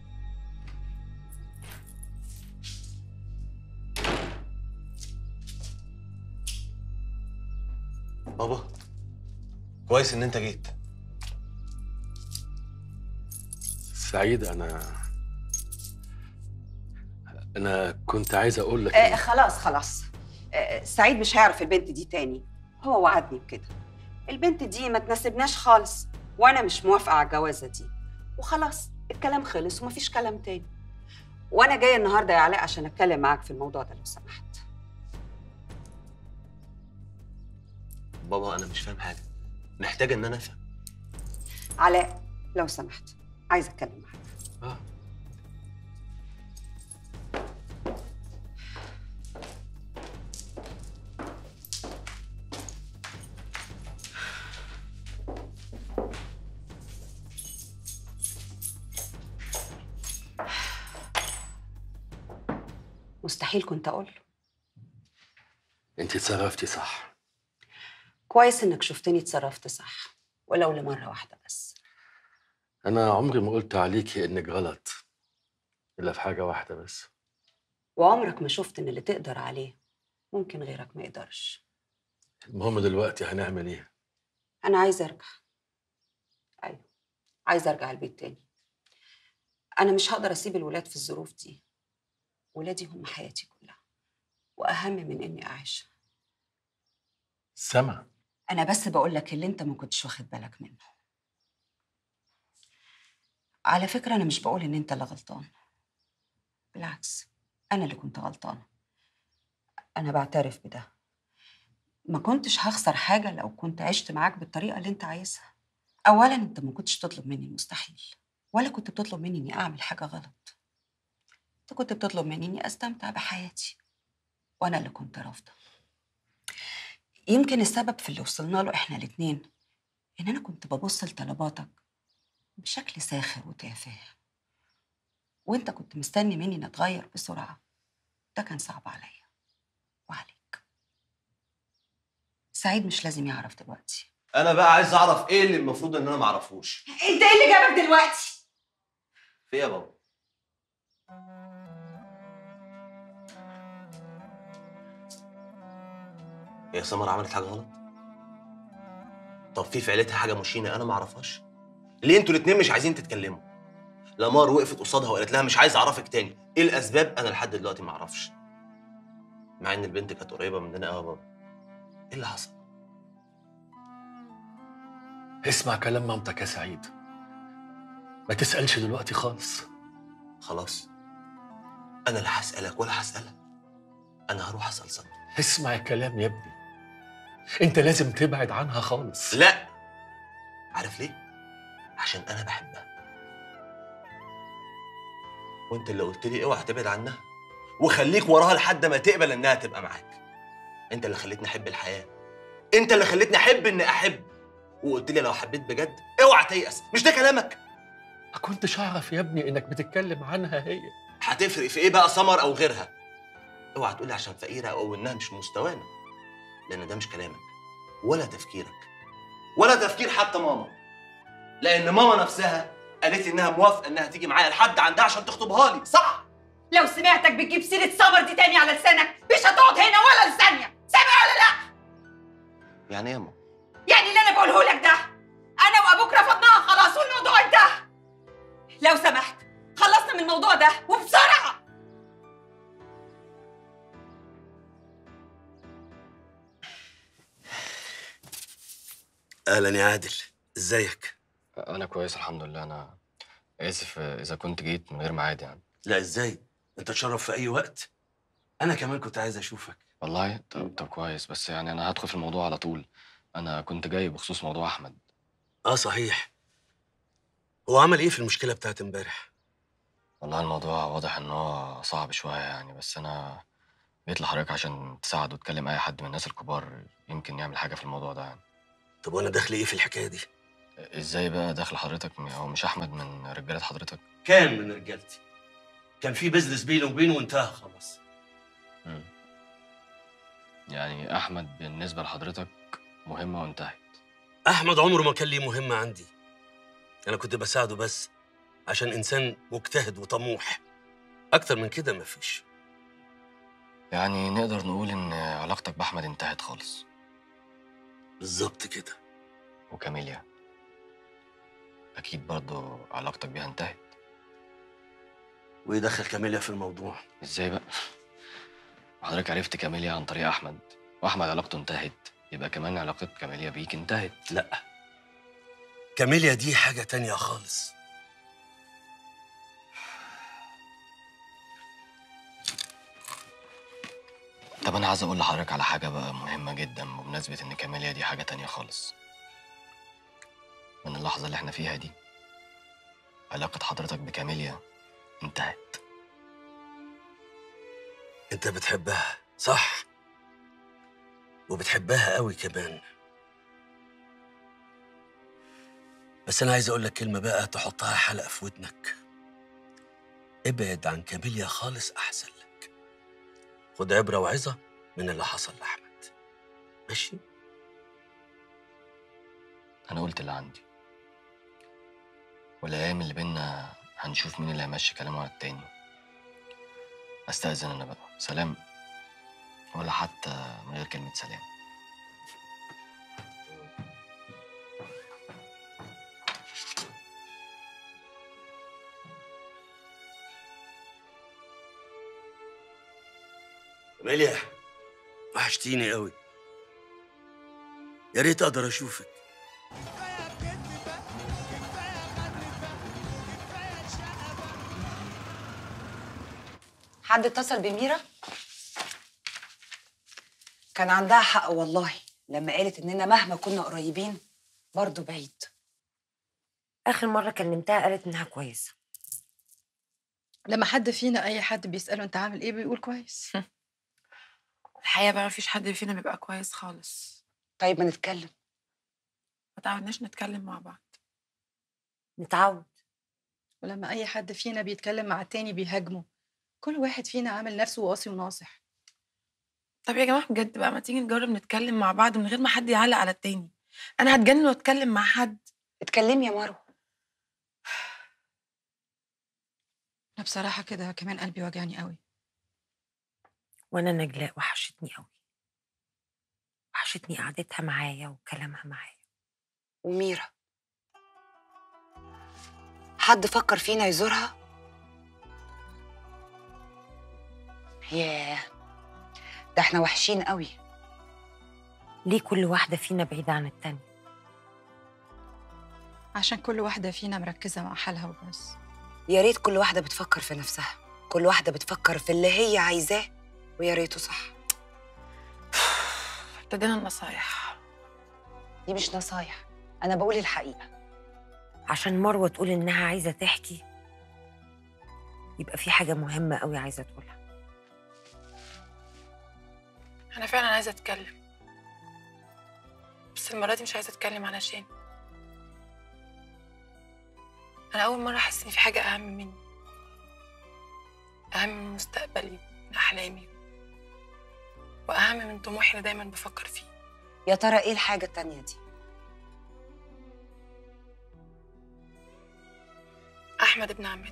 بابا كويس ان انت جيت سعيد انا انا كنت عايز اقول لك آه خلاص خلاص آه سعيد مش هيعرف البنت دي تاني هو وعدني بكده البنت دي ما تناسبناش خالص وانا مش موافقه على الجوازه دي وخلاص الكلام خلص ومفيش كلام تاني وانا جايه النهارده يا علاء عشان اتكلم معاك في الموضوع ده لو سمحت بابا انا مش فاهم حاجه محتاج ان انا افهم علاء لو سمحت عايزه اتكلم معاك آه. مستحيل كنت اقول له انت اتصرفتي صح كويس انك شفتني اتصرفت صح ولو لمره واحده بس انا عمري ما قلت عليكي انك غلط الا في حاجه واحده بس وعمرك ما شفت ان اللي تقدر عليه ممكن غيرك ما يقدرش المهم دلوقتي هنعمل ايه انا عايزه ارجع ايوه عايزه ارجع البيت تاني انا مش هقدر اسيب الولاد في الظروف دي ولادي هم حياتي كلها واهم من اني اعيش سما انا بس بقول لك اللي انت ما كنتش واخد بالك منه على فكره انا مش بقول ان انت اللي غلطان بالعكس انا اللي كنت غلطانه انا بعترف بده ما كنتش هخسر حاجه لو كنت عشت معاك بالطريقه اللي انت عايزها اولا انت ما كنتش تطلب مني المستحيل ولا كنت بتطلب مني اني اعمل حاجه غلط انت كنت بتطلب مني اني استمتع بحياتي وانا اللي كنت رافضه يمكن السبب في اللي وصلنا له احنا الاتنين ان انا كنت ببص لطلباتك بشكل ساخر وتافه وانت كنت مستني مني نتغير بسرعه ده كان صعب عليا وعليك سعيد مش لازم يعرف دلوقتي انا بقى عايز اعرف ايه اللي المفروض ان انا ما اعرفوش انت ايه اللي جابك دلوقتي في إيه يا بابا هي سمر عملت حاجه غلط طب في في عيلتها حاجه مشينه انا ما اعرفهاش ليه انتوا الاتنين مش عايزين تتكلموا لمار وقفت قصادها وقالت لها مش عايز اعرفك تاني ايه الاسباب انا لحد دلوقتي ما اعرفش مع ان البنت كانت قريبه مننا قوي يا بابا ايه اللي حصل اسمع كلام مامتك يا سعيد ما تسألش دلوقتي خالص خلاص انا لا هسالك ولا هسالها انا هروح اسال سمر اسمع الكلام يا ابني انت لازم تبعد عنها خالص لا عارف ليه عشان انا بحبها وانت اللي قلت لي اوعى تبعد عنها وخليك وراها لحد ما تقبل انها تبقى معاك انت اللي خليتني احب الحياه انت اللي خليتني احب اني احب وقلت لي لو حبيت بجد اوعى تيأس مش ده كلامك ما كنتش اعرف يا ابني انك بتتكلم عنها هي هتفرق في ايه بقى سمر او غيرها اوعى تقولي عشان فقيره او انها مش مستوانا لان ده مش كلامك ولا تفكيرك ولا تفكير حتى ماما لان ماما نفسها قالت لي انها موافقه انها تيجي معايا لحد عندها عشان تخطبها لي صح لو سمعتك بتجيب سيرة سمر دي تاني على لسانك مش هتقعد هنا ولا لثانية سامع ولا لا؟ يعني ايه يا ماما يعني اللي انا بقوله لك ده انا وابوك رفضناها خلاص والموضوع انتهى لو سمحت خلصنا من الموضوع ده وبسرعة اهلا يا عادل ازيك انا كويس الحمد لله انا اسف اذا كنت جيت من غير ميعاد يعني لا ازاي انت تشرف في اي وقت انا كمان كنت عايز اشوفك والله طب, طب كويس بس يعني انا هدخل في الموضوع على طول انا كنت جاي بخصوص موضوع احمد اه صحيح هو عمل ايه في المشكله بتاعت امبارح والله الموضوع واضح ان هو صعب شويه يعني بس انا جيت لحضرتك عشان تساعد وتكلم اي حد من الناس الكبار يمكن يعمل حاجه في الموضوع ده يعني طب وانا دخلي ايه في الحكايه دي ازاي بقى داخل حضرتك م- هو مش احمد من رجاله حضرتك كان من رجالتي كان في بيزنس بيني وبينه وانتهى خلاص يعني احمد بالنسبه لحضرتك مهمه وانتهت احمد عمره ما كان ليه مهمه عندي انا كنت بساعده بس عشان انسان مجتهد وطموح اكتر من كده مفيش يعني نقدر نقول ان علاقتك باحمد انتهت خالص بالظبط كده وكاميليا اكيد برضو علاقتك بيها انتهت ويدخل كاميليا في الموضوع ازاي بقى حضرتك عرفت كاميليا عن طريق احمد واحمد علاقته انتهت يبقى كمان علاقة كاميليا بيك انتهت لا كاميليا دي حاجه تانية خالص طب انا عايز اقول لحضرتك على حاجه بقى مهمه جدا بمناسبه ان كاميليا دي حاجه تانية خالص من اللحظه اللي احنا فيها دي علاقه حضرتك بكاميليا انتهت انت بتحبها صح وبتحبها قوي كمان بس انا عايز اقول لك كلمه بقى تحطها حلقه في ودنك ابعد عن كاميليا خالص احسن لك خد عبره وعظه من اللي حصل لاحمد ماشي انا قلت اللي عندي والايام اللي بينا هنشوف مين اللي هيمشي كلامه على التاني استاذن انا بقى سلام ولا حتى من غير كلمه سلام كاميليا وحشتيني قوي يا ريت اقدر اشوفك حد اتصل بميرا كان عندها حق والله لما قالت اننا مهما كنا قريبين برضه بعيد اخر مره كلمتها قالت انها كويسه لما حد فينا اي حد بيساله انت عامل ايه بيقول كويس الحقيقه بقى مفيش حد فينا بيبقى كويس خالص طيب ما نتكلم ما تعودناش نتكلم مع بعض نتعود ولما اي حد فينا بيتكلم مع التاني بيهاجمه كل واحد فينا عامل نفسه واصي وناصح طب يا جماعه بجد بقى ما تيجي نجرب نتكلم مع بعض من غير ما حد يعلق على التاني انا هتجنن واتكلم مع حد اتكلمي يا مروه انا بصراحه كده كمان قلبي وجعني قوي وانا نجلاء وحشتني قوي وحشتني قعدتها معايا وكلامها معايا وميرا حد فكر فينا يزورها ياه ده احنا وحشين قوي ليه كل واحده فينا بعيده عن التانية عشان كل واحده فينا مركزه مع حالها وبس يا ريت كل واحده بتفكر في نفسها كل واحده بتفكر في اللي هي عايزاه ويا ريته صح ابتدينا النصايح دي مش نصايح انا بقول الحقيقه عشان مروه تقول انها عايزه تحكي يبقى في حاجه مهمه قوي عايزه تقولها انا فعلا عايزه اتكلم بس المره دي مش عايزه اتكلم علشان انا اول مره احس ان في حاجه اهم مني اهم من مستقبلي من احلامي واهم من طموحي اللي دايما بفكر فيه يا ترى ايه الحاجه التانيه دي احمد ابن عمتي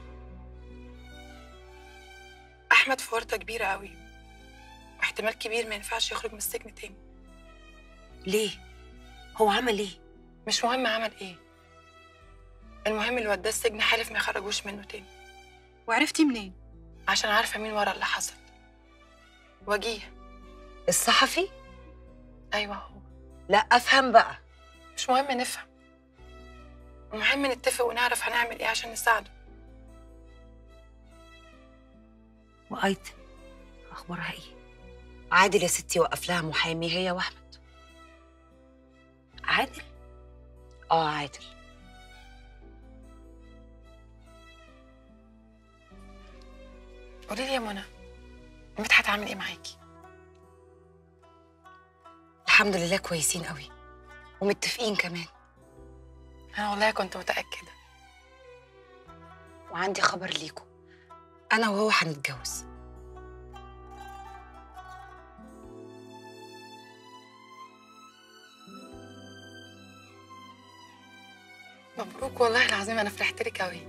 احمد في ورطه كبيره قوي واحتمال كبير ما ينفعش يخرج من السجن تاني ليه هو عمل ايه مش مهم عمل ايه المهم اللي وداه السجن حالف ما يخرجوش منه تاني وعرفتي منين عشان عارفه مين ورا اللي حصل وجيه الصحفي ايوه هو لا افهم بقى مش مهم نفهم المهم نتفق ونعرف هنعمل ايه عشان نساعده وايتن اخبارها ايه عادل يا ستي وقف لها محامي هي واحمد عادل اه عادل قولي لي يا منى مدحت عامل ايه معاكي الحمد لله كويسين قوي ومتفقين كمان انا والله كنت متاكده وعندي خبر ليكم انا وهو هنتجوز مبروك والله العظيم انا فرحت لك قوي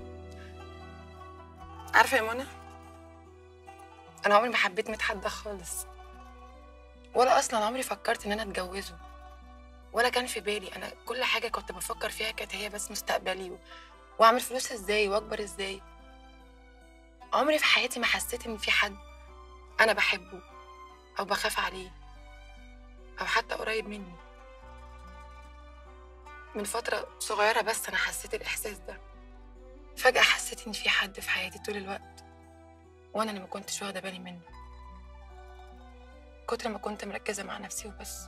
عارفه يا منى انا عمري ما حبيت مدحت ده خالص ولا اصلا عمري فكرت ان انا اتجوزه ولا كان في بالي انا كل حاجه كنت بفكر فيها كانت هي بس مستقبلي و... واعمل فلوس ازاي واكبر ازاي عمري في حياتي ما حسيت ان في حد انا بحبه او بخاف عليه او حتى قريب مني من فتره صغيره بس انا حسيت الاحساس ده فجاه حسيت ان في حد في حياتي طول الوقت وانا اللي ما كنتش واخده بالي منه كتر ما كنت مركزه مع نفسي وبس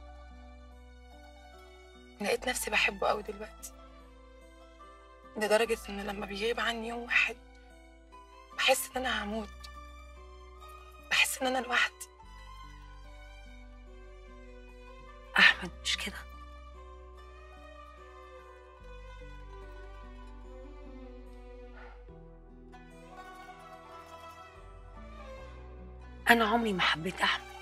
لقيت نفسي بحبه قوي دلوقتي لدرجة إن لما بيغيب عني يوم واحد بحس إن أنا هموت بحس إن أنا لوحدي احمد مش كده انا عمري ما حبيت احمد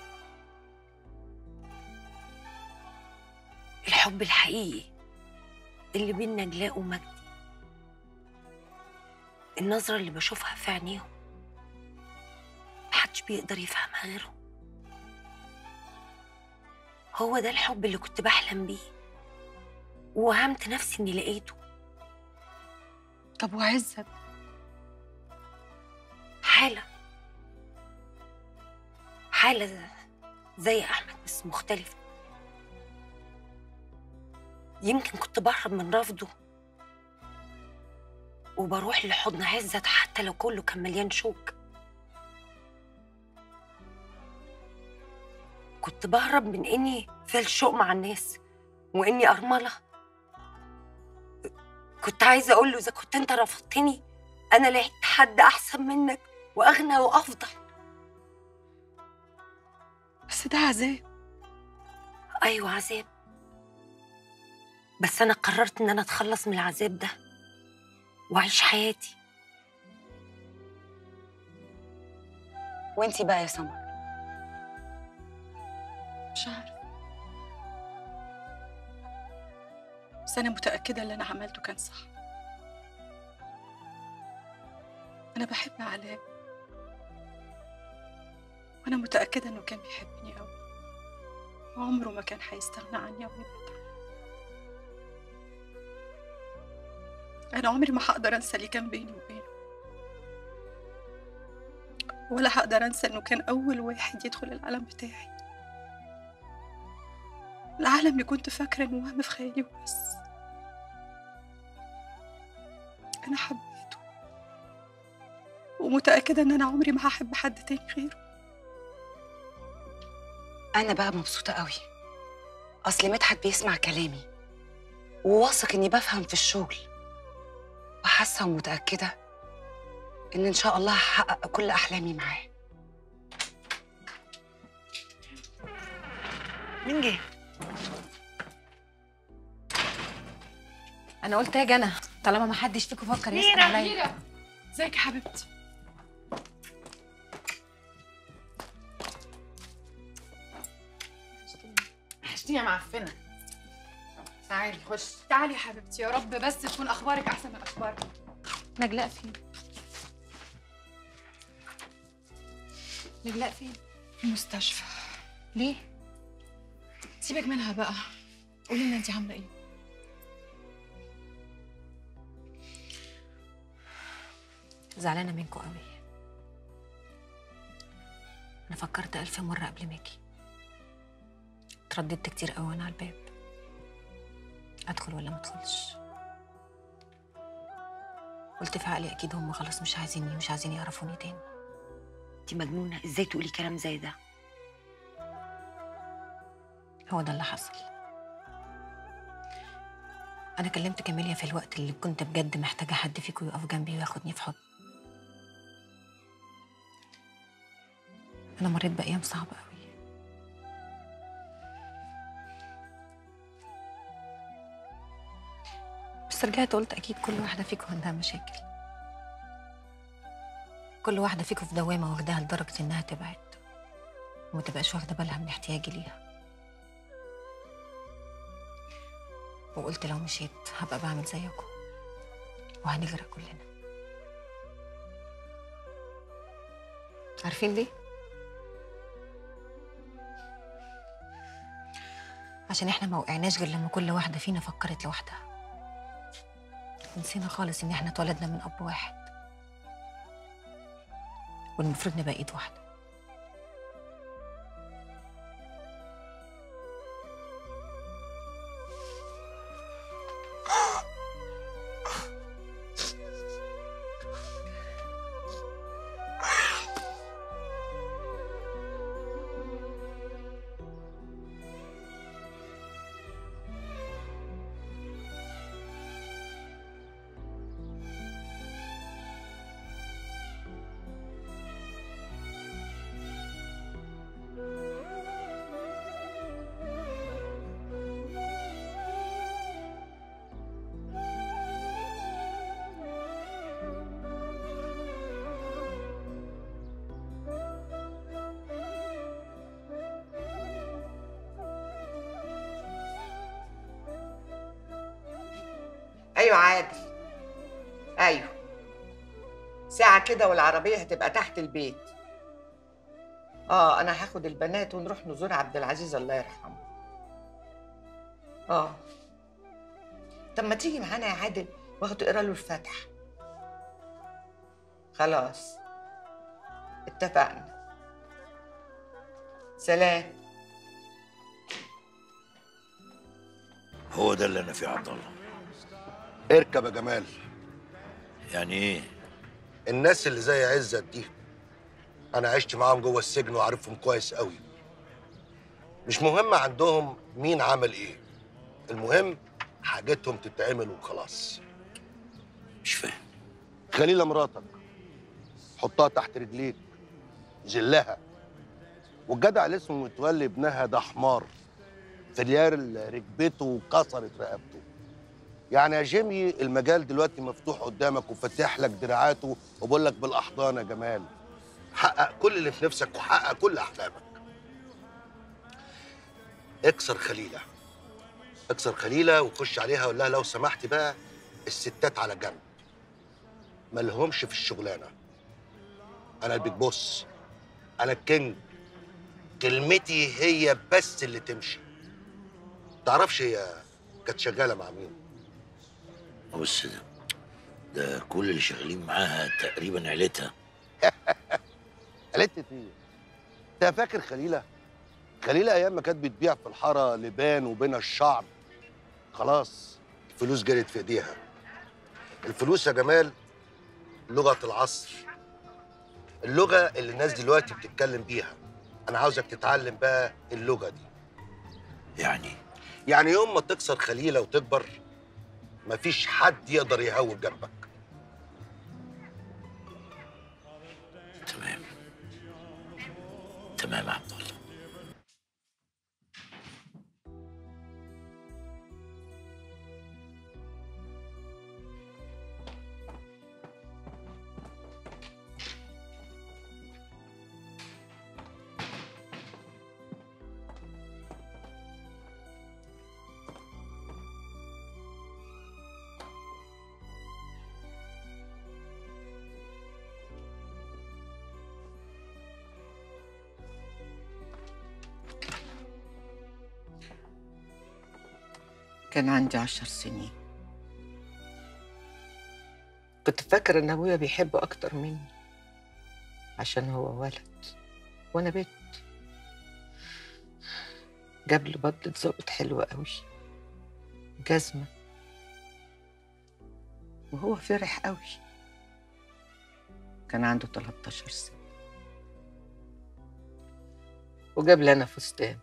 الحب الحقيقي اللي بين نجلاء ومجدي النظرة اللي بشوفها في عينيهم محدش بيقدر يفهمها غيرهم هو ده الحب اللي كنت بحلم بيه ووهمت نفسي اني لقيته طب وعزت حالة حالة زي أحمد بس مختلفة يمكن كنت بهرب من رفضه وبروح لحضن عزت حتى لو كله كان مليان شوك كنت بهرب من إني في الشوق مع الناس وإني أرملة كنت عايزة أقول له إذا كنت أنت رفضتني أنا لقيت حد أحسن منك وأغنى وأفضل بس ده عذاب أيوة عذاب بس أنا قررت إن أنا أتخلص من العذاب ده وأعيش حياتي وانتي بقى يا سمر مش عارفة بس أنا متأكدة اللي أنا عملته كان صح أنا أنا بحب علاء وأنا متأكدة إنه كان بيحبني أوي وعمره ما كان هيستغنى عني أو يبعد عني. أنا عمري ما هقدر أنسى اللي كان بيني وبينه ولا هقدر أنسى إنه كان أول واحد يدخل العالم بتاعي العالم اللي كنت فاكرة إنه وهم في خيالي وبس أنا حبيته ومتأكدة إن أنا عمري ما هحب حد تاني غيره انا بقى مبسوطه قوي اصل مدحت بيسمع كلامي وواثق اني بفهم في الشغل وحاسه ومتاكده ان ان شاء الله هحقق كل احلامي معاه مين جه؟ انا قلت اجي انا طالما ما حدش فيكم فكر يسال ميرا عليا ميرا ازيك يا حبيبتي وحشتيني يا معفنه تعالي خش تعالي يا حبيبتي يا رب بس تكون اخبارك احسن من اخبارنا نجلاء فين؟ نجلاء فين؟ في المستشفى ليه؟ سيبك منها بقى قولي لنا انت عامله ايه زعلانه منكم قوي انا فكرت الف مره قبل ما اجي اترددت كتير قوي وانا على الباب ادخل ولا ما ادخلش قلت في عقلي اكيد هم خلاص مش عايزيني مش عايزين يعرفوني تاني انت مجنونه ازاي تقولي كلام زي ده هو ده اللي حصل انا كلمت كاميليا في الوقت اللي كنت بجد محتاجه حد فيكم يقف جنبي وياخدني في حضن انا مريت بايام صعبه قوي بس رجعت قلت اكيد كل واحده فيكم عندها مشاكل كل واحده فيكم في دوامه واخداها لدرجه انها تبعد وما تبقاش واخده بالها من احتياجي ليها وقلت لو مشيت هبقى بعمل زيكم وهنغرق كلنا عارفين ليه؟ عشان احنا ما وقعناش غير لما كل واحدة فينا فكرت لوحدها ونسينا خالص ان احنا اتولدنا من اب واحد والمفروض نبقى ايد واحدة ايوه عادل ايوه ساعة كده والعربية هتبقى تحت البيت اه انا هاخد البنات ونروح نزور عبد العزيز الله يرحمه اه طب ما تيجي معانا يا عادل واخد اقرا له الفاتحة خلاص اتفقنا سلام هو ده اللي انا فيه عبد الله اركب يا جمال يعني ايه الناس اللي زي عزت دي انا عشت معاهم جوه السجن وعارفهم كويس قوي مش مهم عندهم مين عمل ايه المهم حاجتهم تتعمل وخلاص مش فاهم خليلة مراتك حطها تحت رجليك ذلها والجدع اللي اسمه متولي ابنها ده حمار فريال ركبته وكسرت رقبته يعني يا جيمي المجال دلوقتي مفتوح قدامك وفتح لك دراعاته وبقول لك بالاحضان يا جمال حقق كل اللي في نفسك وحقق كل احلامك اكسر خليله اكسر خليله وخش عليها وقول لها لو سمحتي بقى الستات على جنب مالهمش في الشغلانه انا البيج بوس انا الكينج كلمتي هي بس اللي تمشي تعرفش هي كانت شغاله مع مين بص ده ده كل اللي شغالين معاها تقريبا عيلتها قالت ايه انت فاكر خليله خليله ايام ما كانت بتبيع في الحاره لبان وبين الشعر خلاص الفلوس جرت في ايديها الفلوس يا جمال لغه العصر اللغه اللي الناس دلوقتي بتتكلم بيها انا عاوزك تتعلم بقى اللغه دي يعني يعني يوم ما تكسر خليله وتكبر مفيش حد يقدر يهوب جنبك تمام تمام يا عبد الله كان عندي عشر سنين كنت فاكرة إن أبويا بيحبه أكتر مني عشان هو ولد وأنا بنت جاب لي بدلة ظابط حلوة قوي جزمة وهو فرح قوي كان عنده 13 سنة وجاب لي أنا فستان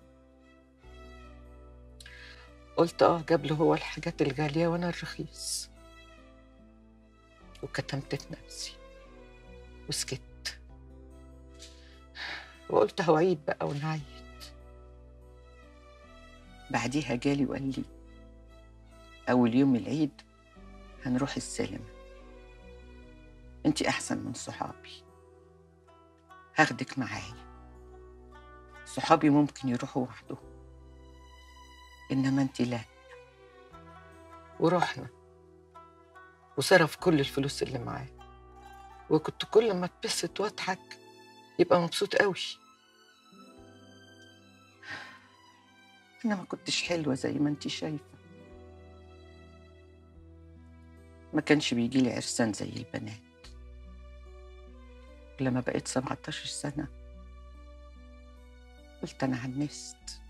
قلت اه جاب له هو الحاجات الغالية وانا الرخيص وكتمت في نفسي وسكت وقلت هوعيد بقى ونعيد بعديها جالي وقال لي أول يوم العيد هنروح السينما انتي أحسن من صحابي هاخدك معايا صحابي ممكن يروحوا وحدهم إنما أنت لا ورحنا وصرف كل الفلوس اللي معاه وكنت كل ما اتبسط واضحك يبقى مبسوط قوي أنا ما كنتش حلوة زي ما أنت شايفة ما كانش بيجيلي عرسان زي البنات لما بقيت 17 سنة قلت أنا عنست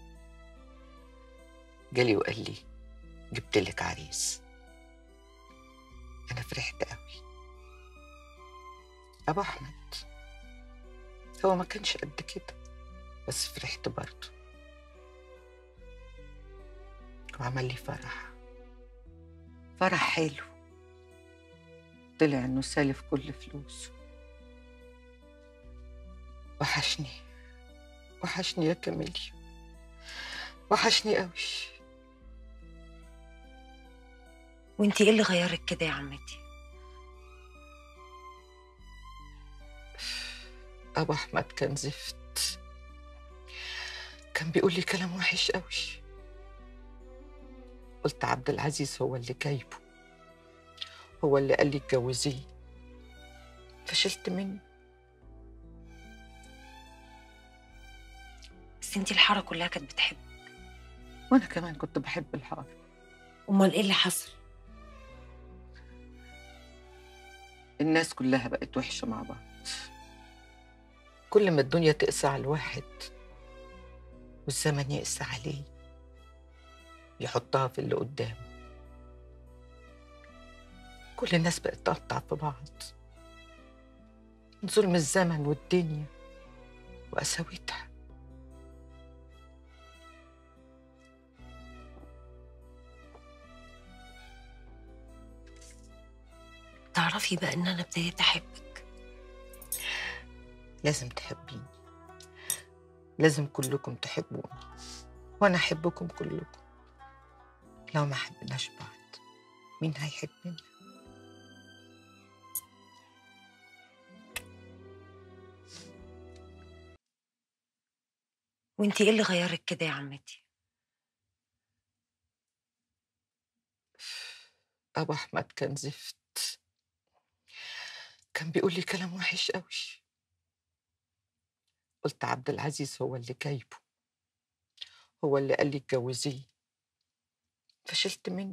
جالي وقال لي جبت لك عريس انا فرحت قوي ابو احمد هو ما كانش قد كده بس فرحت برضه وعمل لي فرح فرح حلو طلع انه سالف كل فلوسه وحشني وحشني يا كاميليا وحشني قوي وانتي ايه اللي غيرك كده يا عمتي ابو احمد كان زفت كان بيقول لي كلام وحش قوي قلت عبد العزيز هو اللي جايبه هو اللي قال لي اتجوزيه فشلت منه بس انتي الحاره كلها كانت بتحبك وانا كمان كنت بحب الحاره امال ايه اللي حصل الناس كلها بقت وحشه مع بعض كل ما الدنيا تقسى على الواحد والزمن يقسى عليه يحطها في اللي قدامه كل الناس بقت تقطع في بعض ظلم الزمن والدنيا وقساوتها تعرفي بقى ان انا ابتديت احبك لازم تحبيني لازم كلكم تحبوني وانا احبكم كلكم لو ما حبناش بعض مين هيحبنا وانتي ايه اللي غيرك كده يا عمتي ابو احمد كان زفت كان بيقول لي كلام وحش قوي قلت عبد العزيز هو اللي جايبه هو اللي قال لي اتجوزيه فشلت منه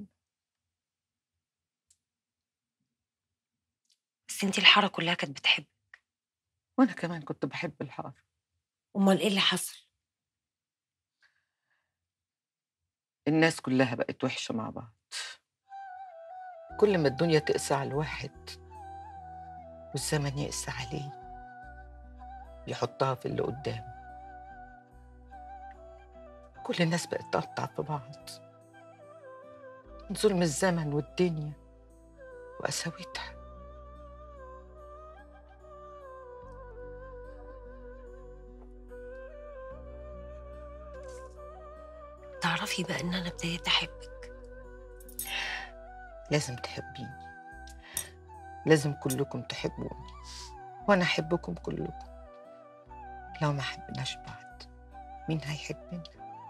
بس انتي الحاره كلها كانت بتحب وانا كمان كنت بحب الحاره امال ايه اللي حصل الناس كلها بقت وحشه مع بعض كل ما الدنيا تقسى على الواحد والزمن يقسى عليه يحطها في اللي قدامه كل الناس بقت تقطع في بعض من ظلم الزمن والدنيا وقساوتها تعرفي بقى ان انا ابتديت احبك لازم تحبيني لازم كلكم تحبوني وانا احبكم كلكم لو ما حبناش بعض مين هيحبنا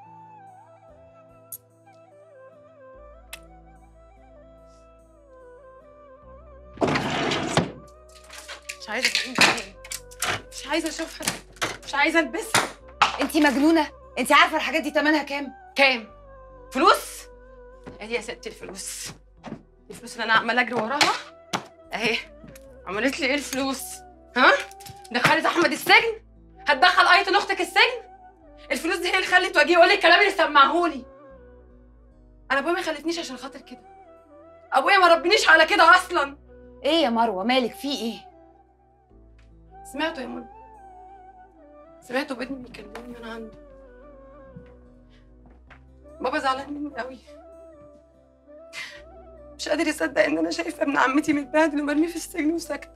مش عايزه تقوم تاني مش عايزه اشوفها مش عايزه البسها انت مجنونه انت عارفه الحاجات دي تمنها كام كام فلوس ادي يا ستي الفلوس الفلوس اللي انا عماله اجري وراها اهي عملت لي ايه الفلوس ها دخلت احمد السجن هتدخل ايتن اختك السجن الفلوس دي هي اللي خلت وجيه يقول لي الكلام اللي سمعهولي انا ابويا ما خلتنيش عشان خاطر كده ابويا ما ربينيش على كده اصلا ايه يا مروه مالك في ايه سمعته يا منى سمعته بابني بيكلمني وانا عنده بابا زعلان مني قوي مش قادر يصدق ان انا شايفه ابن عمتي متبهدل ومرمي في السجن وساكته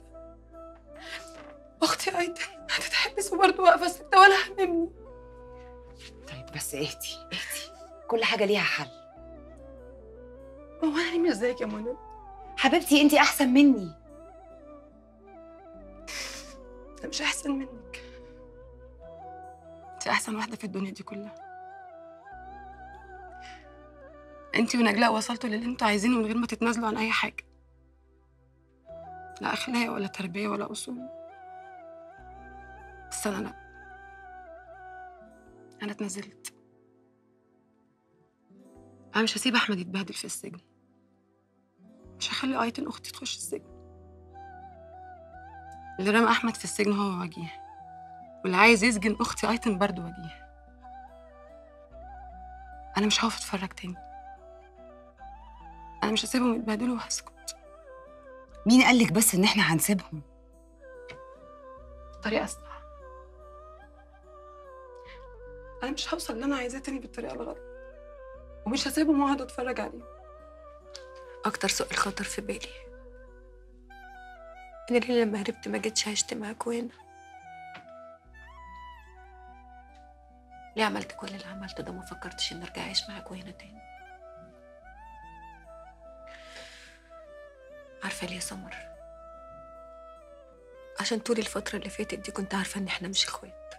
اختي ايتن هتتحبس وبرضه واقفه ساكته ولا هممني طيب بس اهدي اهدي كل حاجه ليها حل هو انا ليه مش زيك يا منى حبيبتي انت احسن مني انا مش احسن منك انت احسن واحده في الدنيا دي كلها انت ونجلاء وصلتوا للي انتوا عايزينه من غير ما تتنازلوا عن اي حاجه لا اخلاق ولا تربيه ولا اصول بس انا لا انا اتنازلت انا مش هسيب احمد يتبهدل في السجن مش هخلي ايتن اختي تخش السجن اللي رمى احمد في السجن هو وجيه واللي عايز يسجن اختي ايتن برضه وجيه انا مش هقف اتفرج تاني انا مش هسيبهم يتبهدلوا وهسكت مين قالك بس ان احنا هنسيبهم بطريقه اسرع انا مش هوصل اللي انا عايزاه تاني بالطريقه الغلط ومش هسيبهم واقعد اتفرج عليهم اكتر سؤال خطر في بالي انا ليه لما هربت ما جيتش عشت معاكوا هنا ليه عملت كل اللي عملته ده ما فكرتش اني ارجع اعيش معاكوا هنا تاني عارفه ليه يا سمر عشان طول الفتره اللي فاتت دي كنت عارفه ان احنا مش اخوات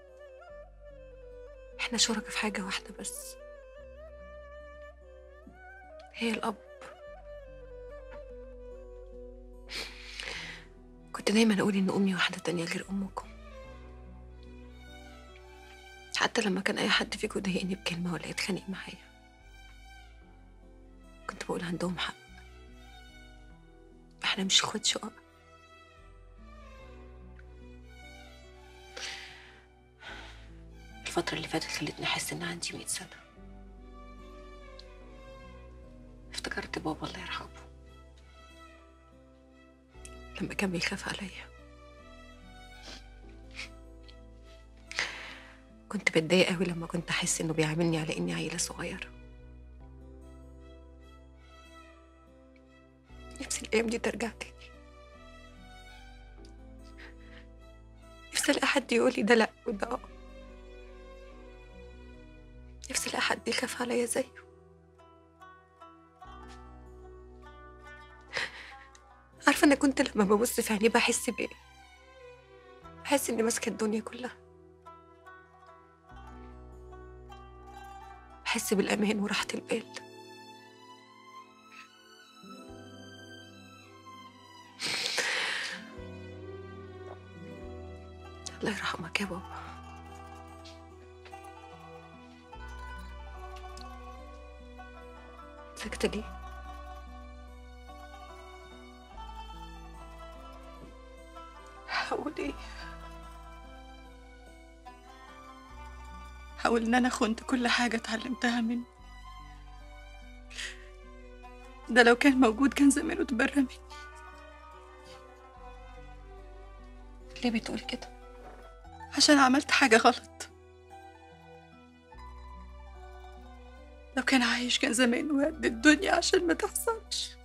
احنا شركاء في حاجه واحده بس هي الاب كنت دايما اقول ان امي واحده تانية غير امكم حتى لما كان اي حد فيكم يضايقني بكلمه ولا يتخانق معايا كنت بقول عندهم حق احنا مش اخوات شقق الفترة اللي فاتت خلتني أحس إن عندي مئة سنة افتكرت بابا الله يرحمه لما كان بيخاف عليا كنت بتضايق قوي لما كنت أحس إنه بيعاملني على إني عيلة صغيرة نفسي الأيام دي ترجع تاني نفسي ألاقي حد يقول لي ده لأ وده آه نفسي الاقي حد يخاف عليا زيه عارفه انا كنت لما ببص في عينيه بحس بايه بحس اني ماسكه الدنيا كلها بحس بالامان وراحه البال الله يرحمك يا بابا ساكتة ليه؟ هقول ايه هقول ان انا خنت كل حاجة اتعلمتها منه ده لو كان موجود كان زمانه اتبرى مني ليه بتقول كده؟ عشان عملت حاجة غلط لو كان عايش كان زمانه قد الدنيا عشان ما تحصلش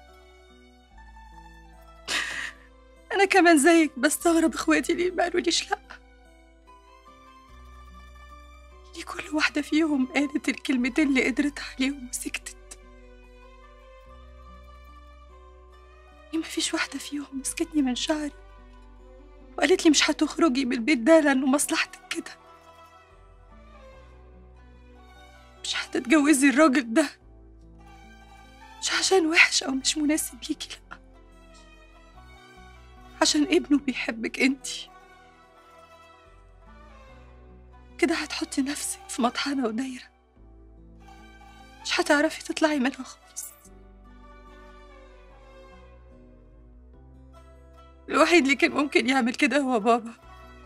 أنا كمان زيك بستغرب إخواتي ليه ما قالوليش لأ ليه كل واحدة فيهم قالت الكلمتين اللي قدرت عليهم وسكتت ليه مفيش واحدة فيهم مسكتني من شعري وقالت لي مش هتخرجي من البيت ده لأنه مصلحتك كده مش هتتجوزي الراجل ده مش عشان وحش أو مش مناسب ليكي لأ عشان ابنه بيحبك انتي كده هتحطي نفسك في مطحنة ودايرة مش هتعرفي تطلعي منها خالص الوحيد اللي كان ممكن يعمل كده هو بابا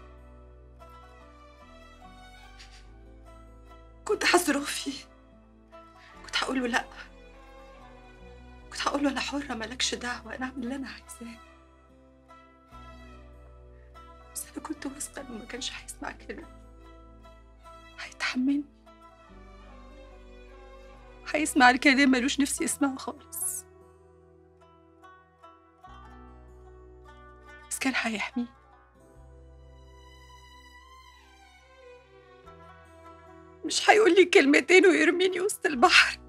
كنت هصرخ فيه كنت هقول له لا كنت هقول له انا حرة مالكش دعوة انا اعمل اللي انا عايزاه بس انا كنت واثقة انه ما كانش هيسمع كلامي هيتحملني هيسمع الكلام ملوش نفسي يسمعه خالص بس كان هيحميه مش هيقول لي كلمتين ويرميني وسط البحر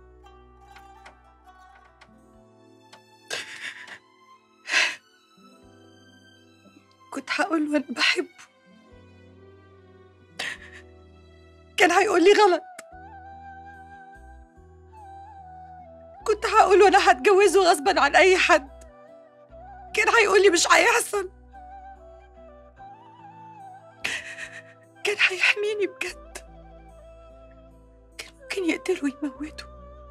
كنت هقول له انا بحبه كان هيقول لي غلط كنت هقول له انا هتجوزه غصبا عن اي حد كان هيقول لي مش هيحصل كان هيحميني بجد كان ممكن يقتله ويموته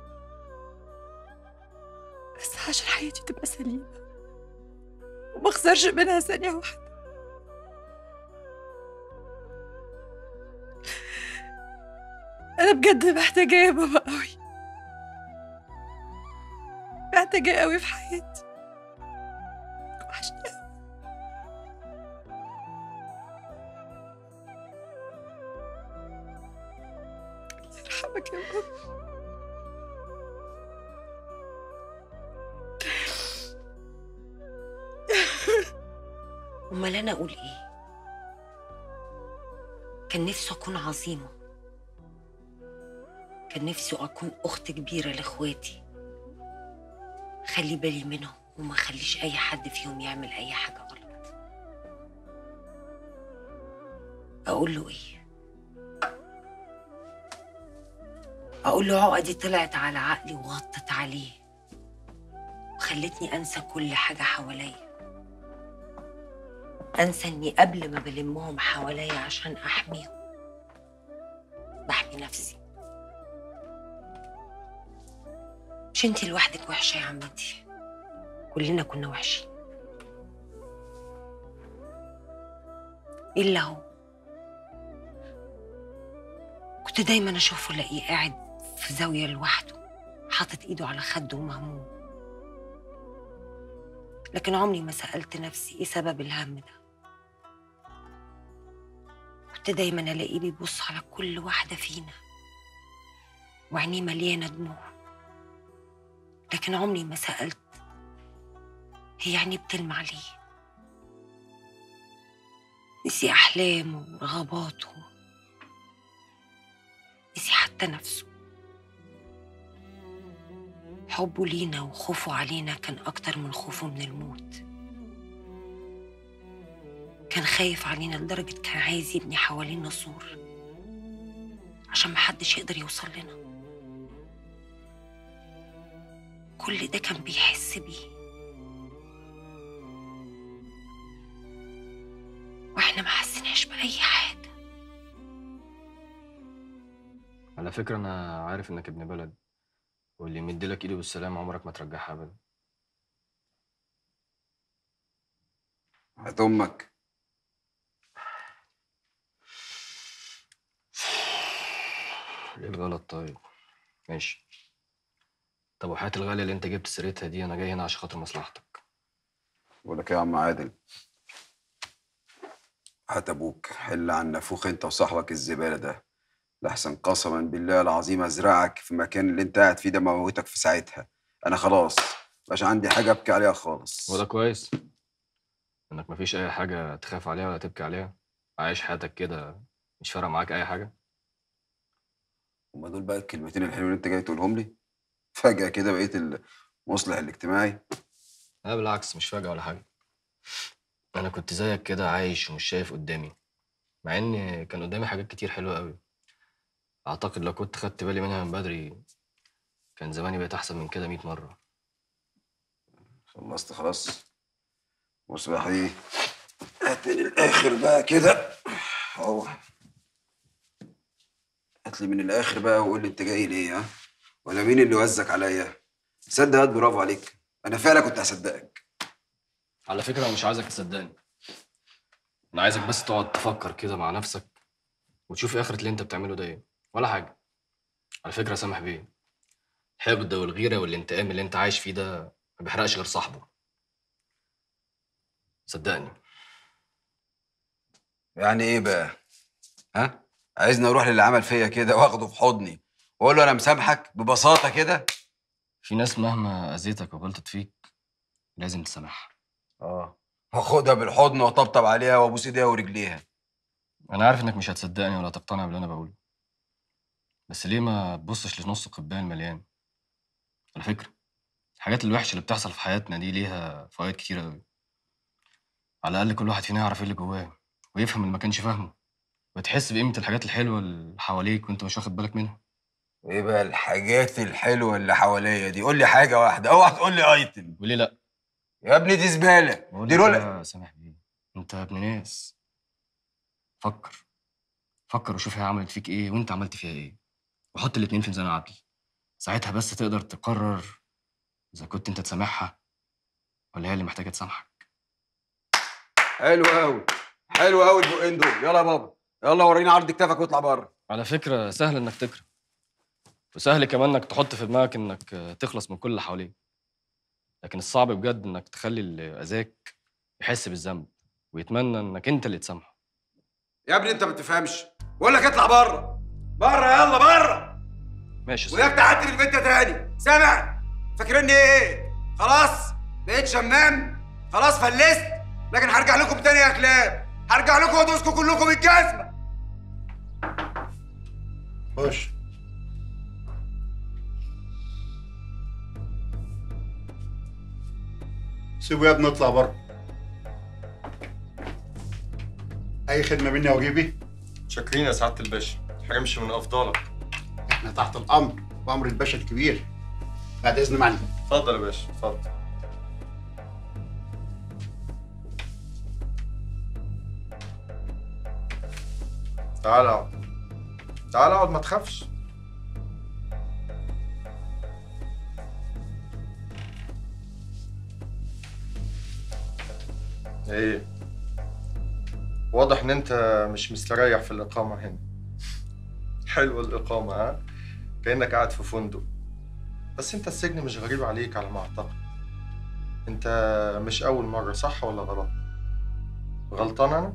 بس عشان حياتي تبقى سليمة وما اخسرش منها ثانية واحدة أنا بجد محتاجة يا بابا قوي محتاجة قوي في حياتي وحشني قوي. الله يرحمك يا بابا امال انا اقول ايه كان نفسي اكون عظيمه كان نفسي اكون اخت كبيره لاخواتي خلي بالي منهم وما خليش اي حد فيهم يعمل اي حاجه غلط اقول له ايه اقول له عقدي طلعت على عقلي وغطت عليه وخلتني انسى كل حاجه حواليا انسى اني قبل ما بلمهم حواليا عشان احميهم بحمي نفسي مش انتي لوحدك وحشه يا عمتي كلنا كنا وحشين الا هو كنت دايما اشوفه الاقيه قاعد في زاويه لوحده حاطط ايده على خده ومهموم لكن عمري ما سالت نفسي ايه سبب الهم ده كنت دايما الاقيه بيبص على كل واحده فينا وعينيه مليانه دموع لكن عمري ما سالت هي عينيه بتلمع ليه نسي احلامه ورغباته نسي حتى نفسه حبه لينا وخوفه علينا كان أكتر من خوفه من الموت كان خايف علينا لدرجة كان عايز يبني حوالينا سور عشان محدش يقدر يوصل لنا كل ده كان بيحس بيه واحنا ما حسيناش بأي حاجة على فكرة أنا عارف إنك ابن بلد واللي يمدلك ايده بالسلام عمرك ما ترجعها ابدا هات امك ايه الغلط طيب ماشي طب وحياة الغالية اللي انت جبت سيرتها دي انا جاي هنا عشان خاطر مصلحتك بقول لك ايه يا عم عادل هات ابوك حل عن نافوخ انت وصاحبك الزباله ده لحسن قسما بالله العظيم ازرعك في المكان اللي انت قاعد فيه ده موتك في ساعتها انا خلاص مبقاش عندي حاجه ابكي عليها خالص وده كويس انك مفيش اي حاجة تخاف عليها ولا تبكي عليها عايش حياتك كده مش فارق معاك اي حاجة هما دول بقى الكلمتين الحلوين اللي انت جاي تقولهم لي فجاه كده بقيت المصلح الاجتماعي لا بالعكس مش فاجأة ولا حاجة انا كنت زيك كده عايش ومش شايف قدامي مع ان كان قدامي حاجات كتير حلوة قوي اعتقد لو كنت خدت بالي منها من بدري كان زماني بقيت احسن من كده 100 مرة خلصت خلاص بص بقى يا حبيبي هات من الاخر بقى كده اهو هات لي من الاخر بقى وقول لي انت جاي ليه ها ولا مين اللي وزك عليا صدق هات برافو عليك انا فعلا كنت هصدقك على فكرة أنا مش عايزك تصدقني أنا عايزك بس تقعد تفكر كده مع نفسك وتشوف آخرة اللي أنت بتعمله ده إيه ولا حاجة على فكرة يا سامح بيه الحقد والغيرة والانتقام اللي أنت عايش فيه ده ما بيحرقش غير صاحبه صدقني يعني ايه بقى ها عايزني اروح للي عمل فيا كده واخده في حضني واقول له انا مسامحك ببساطه كده في ناس مهما أذيتك وغلطت فيك لازم تسامحها اه واخدها بالحضن واطبطب عليها وابوس ايديها ورجليها أنا عارف إنك مش هتصدقني ولا تقتنع باللي أنا بقوله بس ليه ما تبصش لنص الكوباية المليان على فكرة الحاجات الوحشة اللي بتحصل في حياتنا دي ليها فوائد كتيرة أوي على الأقل كل واحد فينا يعرف إيه اللي جواه ويفهم اللي ما كانش فاهمه وتحس بقيمة الحاجات الحلوة اللي حواليك وأنت مش واخد بالك منها ايه بقى الحاجات الحلوه اللي حواليا دي قول لي حاجه واحده اوعى تقول لي ايتم وليه لا يا ابني دي زباله بقول دي لك رولة يا سامح بيه أنت ابن ناس فكر فكر وشوف هي عملت فيك إيه وأنت عملت فيها إيه وحط الاتنين في ميزان عدل ساعتها بس تقدر تقرر إذا كنت أنت تسامحها ولا هي اللي محتاجة تسامحك حلو قوي حلو قوي البقين دول يلا يا بابا يلا وريني عرض كتافك واطلع بره على فكرة سهل إنك تكره وسهل كمان إنك تحط في دماغك إنك تخلص من كل اللي حواليك لكن الصعب بجد إنك تخلي اللي أذاك يحس بالذنب ويتمنى إنك أنت اللي تسامحه يا ابني انت ما بتفهمش بقول لك اطلع بره بره يلا بره ماشي وياك تعدي البيت تاني سامع فاكرني ايه خلاص بقيت شمام خلاص فلست لكن هرجع لكم تاني يا كلاب هرجع لكم وادوسكم كلكم الجزمه خش سيبه يا ابني اطلع بره اي خدمه مني واجيبي شاكرين يا سعاده الباشا حرمش من افضلك احنا تحت الامر وامر الباشا الكبير بعد اذن معلم اتفضل يا باشا اتفضل تعال اقعد تعال اقعد ما تخافش ايه واضح ان انت مش مستريح في الاقامه هنا حلوه الاقامه ها كانك قاعد في فندق بس انت السجن مش غريب عليك على ما اعتقد انت مش اول مره صح ولا غلط غلطان انا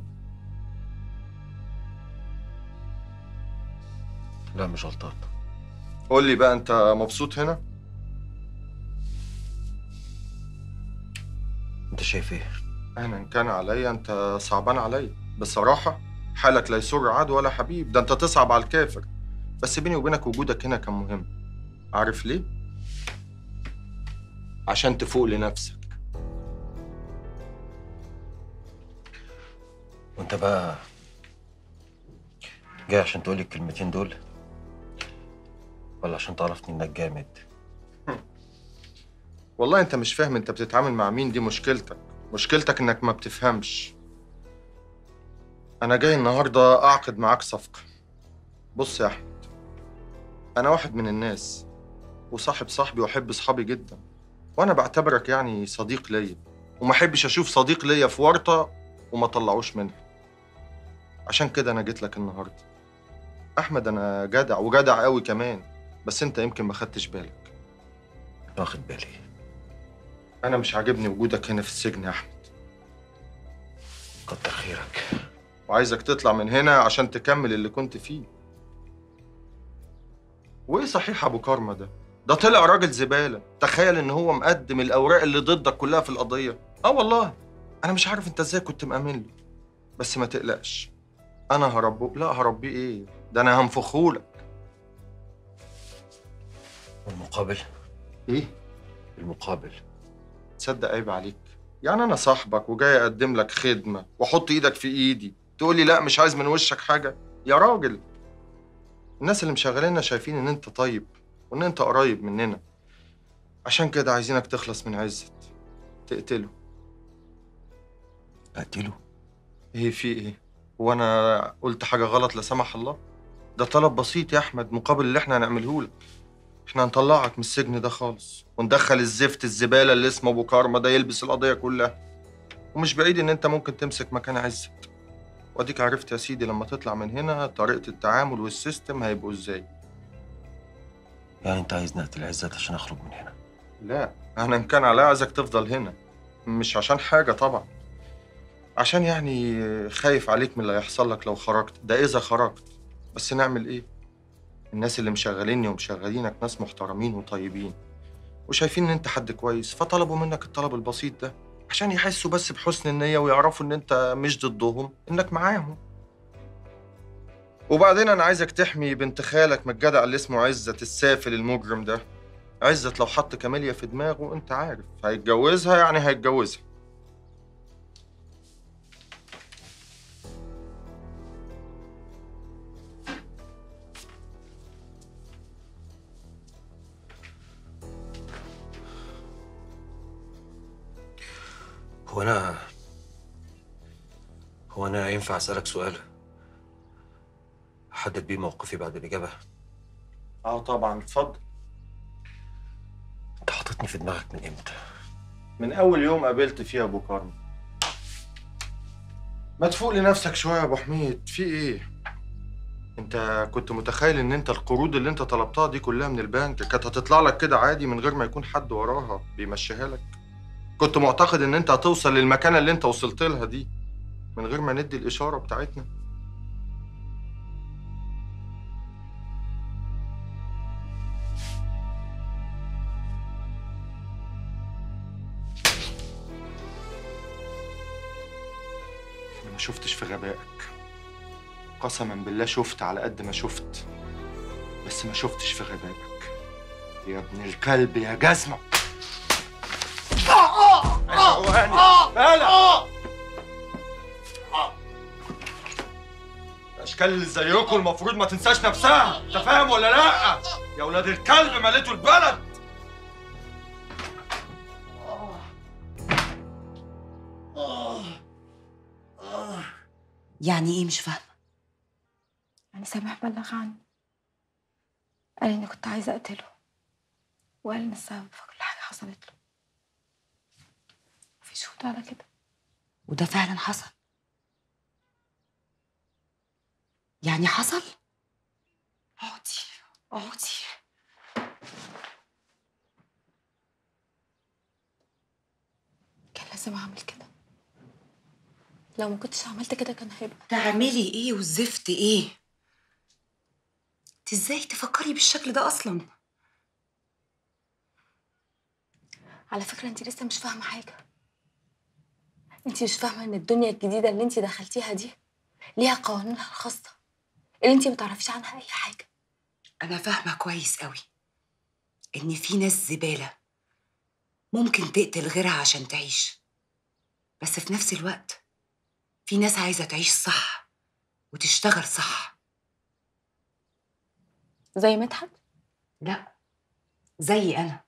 لا مش غلطان قول لي بقى انت مبسوط هنا انت شايف ايه انا ان كان عليا انت صعبان عليا بصراحه حالك لا يسر عاد ولا حبيب ده انت تصعب على الكافر بس بيني وبينك وجودك هنا كان مهم عارف ليه عشان تفوق لنفسك وانت بقى جاي عشان تقولي الكلمتين دول ولا عشان تعرفني انك جامد والله انت مش فاهم انت بتتعامل مع مين دي مشكلتك مشكلتك انك ما بتفهمش انا جاي النهارده اعقد معاك صفقه بص يا احمد انا واحد من الناس وصاحب صاحبي واحب صحابي جدا وانا بعتبرك يعني صديق ليا وما احبش اشوف صديق ليا في ورطه وما طلعوش منها عشان كده انا جيت لك النهارده احمد انا جدع وجدع قوي كمان بس انت يمكن ما خدتش بالك واخد بالي انا مش عاجبني وجودك هنا في السجن يا احمد كتر خيرك وعايزك تطلع من هنا عشان تكمل اللي كنت فيه وايه صحيح ابو كارما ده ده طلع راجل زباله تخيل ان هو مقدم الاوراق اللي ضدك كلها في القضيه اه والله انا مش عارف انت ازاي كنت مأمن له بس ما تقلقش انا هربه لا هربيه ايه ده انا هنفخهولك والمقابل ايه المقابل تصدق عيب عليك يعني انا صاحبك وجاي اقدم لك خدمه واحط ايدك في ايدي تقول لي لا مش عايز من وشك حاجه يا راجل الناس اللي مشغليننا شايفين ان انت طيب وان انت قريب مننا عشان كده عايزينك تخلص من عزت تقتله اقتله ايه في ايه هو انا قلت حاجه غلط لا سمح الله ده طلب بسيط يا احمد مقابل اللي احنا هنعمله لك احنا هنطلعك من السجن ده خالص وندخل الزفت الزباله اللي اسمه ابو كارما ده يلبس القضيه كلها ومش بعيد ان انت ممكن تمسك مكان عزت واديك عرفت يا سيدي لما تطلع من هنا طريقه التعامل والسيستم هيبقوا ازاي يعني انت عايز نقتل عزت عشان اخرج من هنا لا انا ان كان على عايزك تفضل هنا مش عشان حاجه طبعا عشان يعني خايف عليك من اللي هيحصل لك لو خرجت ده اذا خرجت بس نعمل ايه الناس اللي مشغليني ومشغلينك ناس محترمين وطيبين وشايفين ان انت حد كويس فطلبوا منك الطلب البسيط ده عشان يحسوا بس بحسن النية ويعرفوا ان انت مش ضدهم انك معاهم وبعدين انا عايزك تحمي بنت خالك من الجدع اللي اسمه عزت السافل المجرم ده عزت لو حط كاميليا في دماغه انت عارف هيتجوزها يعني هيتجوزها هو انا هو انا ينفع اسالك سؤال احدد بيه موقفي بعد الاجابه اه طبعا اتفضل انت حاططني في دماغك من امتى من اول يوم قابلت فيه ابو كرم ما تفوق لنفسك شويه يا ابو حميد في ايه انت كنت متخيل ان انت القروض اللي انت طلبتها دي كلها من البنك كانت هتطلع لك كده عادي من غير ما يكون حد وراها بيمشيها لك كنت معتقد ان انت هتوصل للمكانه اللي انت وصلت لها دي من غير ما ندي الاشاره بتاعتنا أنا ما شفتش في غبائك قسما بالله شفت على قد ما شفت بس ما شفتش في غبائك يا ابن الكلب يا جزمه روقاني مالك الاشكال اللي زيكم المفروض ما تنساش نفسها انت فاهم ولا لا يا ولاد الكلب مليتوا البلد يعني ايه مش فاهمه يعني سامح بلغ عني قال اني كنت عايزه اقتله وقال ان السبب في كل حاجه حصلت له في شهود على كده وده فعلا حصل يعني حصل اقعدي اقعدي كان لازم اعمل كده لو ما كنتش عملت كده كان هيبقى تعملي ايه والزفت ايه انت ازاي تفكري بالشكل ده اصلا على فكره انت لسه مش فاهمه حاجه انت مش فاهمه ان الدنيا الجديده اللي انت دخلتيها دي ليها قوانينها الخاصه اللي انت ما تعرفيش عنها اي حاجه انا فاهمه كويس قوي ان في ناس زباله ممكن تقتل غيرها عشان تعيش بس في نفس الوقت في ناس عايزه تعيش صح وتشتغل صح زي مدحت لا زي انا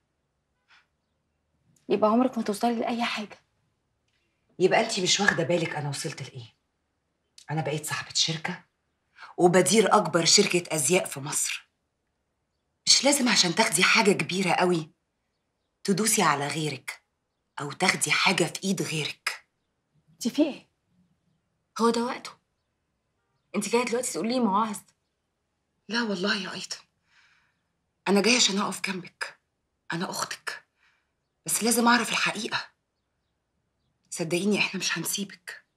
يبقى عمرك ما توصلي لاي حاجه يبقى انت مش واخده بالك انا وصلت لايه انا بقيت صاحبه شركه وبدير اكبر شركه ازياء في مصر مش لازم عشان تاخدي حاجة كبيرة قوي تدوسي على غيرك أو تاخدي حاجة في إيد غيرك انت في ايه؟ هو ده وقته انت جايه دلوقتي تقولي لي مواعظ لا والله يا أيضا أنا جاية عشان أقف جنبك أنا أختك بس لازم أعرف الحقيقة صدقيني إحنا مش هنسيبك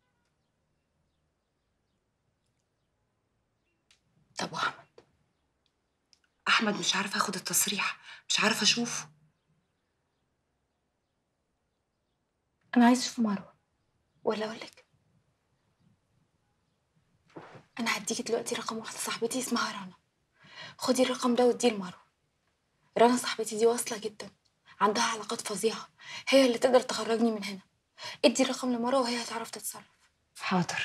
طب وأحمد أحمد مش عارفة أخد التصريح مش عارفة أشوفه انا عايزه اشوف مروه ولا اقول لك انا هديكي دلوقتي رقم واحده صاحبتي اسمها رنا خدي الرقم ده واديه لمروه رنا صاحبتي دي واصله جدا عندها علاقات فظيعه هي اللي تقدر تخرجني من هنا ادي الرقم لمروه وهي هتعرف تتصرف حاضر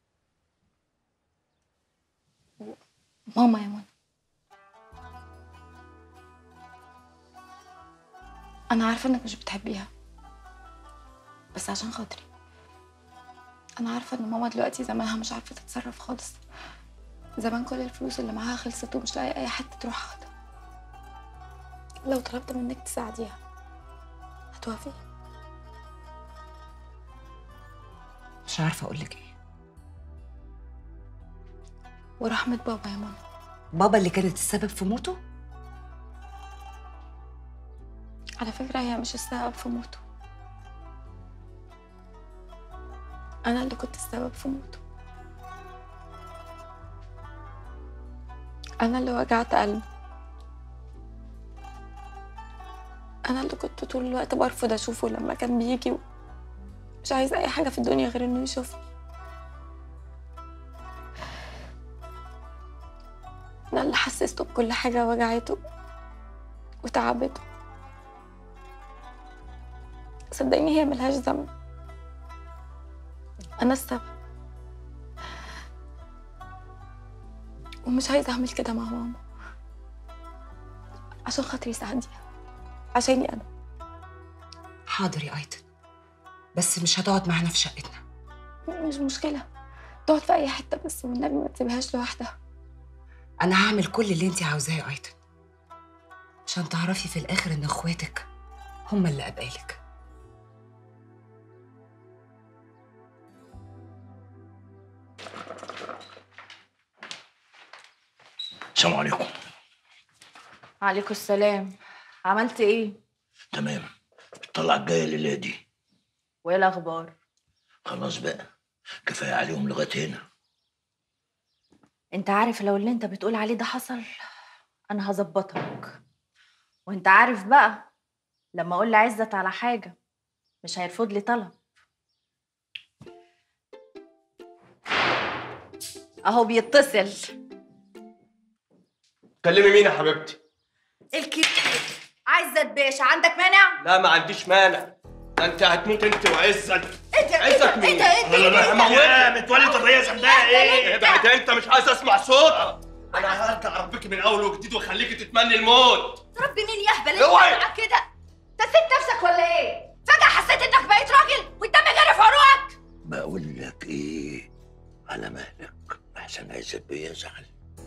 ماما يا منى انا عارفه انك مش بتحبيها بس عشان خاطري انا عارفه ان ماما دلوقتي زمانها مش عارفه تتصرف خالص زمان كل الفلوس اللي معاها خلصت ومش لاقيه اي حته تروح اخدها لو طلبت منك تساعديها هتوافقي مش عارفة أقولك إيه ورحمه بابا يا ماما بابا اللي كانت السبب في موته على فكره هي مش السبب في موته انا اللي كنت السبب في موته انا اللي وجعت قلبه انا اللي كنت طول الوقت برفض اشوفه لما كان بيجي مش عايز اي حاجه في الدنيا غير انه يشوفني انا اللي حسسته بكل حاجه وجعته وتعبته صدقيني هي ملهاش ذنب انا السبب ومش عايزه اعمل كده مع ماما عشان خاطري ساعديها عشاني انا حاضر يا أيضا بس مش هتقعد معانا في شقتنا مش مشكله تقعد في اي حته بس والنبي ما تسيبهاش لوحدها أنا هعمل كل اللي أنت عاوزاه يا أيضا عشان تعرفي في الآخر إن إخواتك هم اللي قبالك السلام عليكم عليكم السلام عملت ايه تمام الطلعة الجاية الليلة دي وايه الاخبار خلاص بقى كفاية عليهم لغاية هنا انت عارف لو اللي انت بتقول عليه ده حصل انا هظبطك وانت عارف بقى لما اقول لعزت على حاجه مش هيرفض لي طلب اهو بيتصل كلمي مين يا حبيبتي الكتير عزت باشا عندك مانع لا ما عنديش مانع ده انت هتموت انت وعزت ايه ده عزت مين؟ ايه ده ايه ده لا لا لا ايه ده هموتك. متولد الرئيس عندها ايه؟ ابعد انت مش عايز اسمع صوتك انا هرجع اربيك من اول وجديد واخليكي تتمني الموت ربي مين يهبل انت اوعي. معاك كده انت نسيت نفسك ولا ايه فجاه حسيت انك بقيت راجل والدم جري في عروقك بقول لك ايه على مهلك احسن عزت بيزعل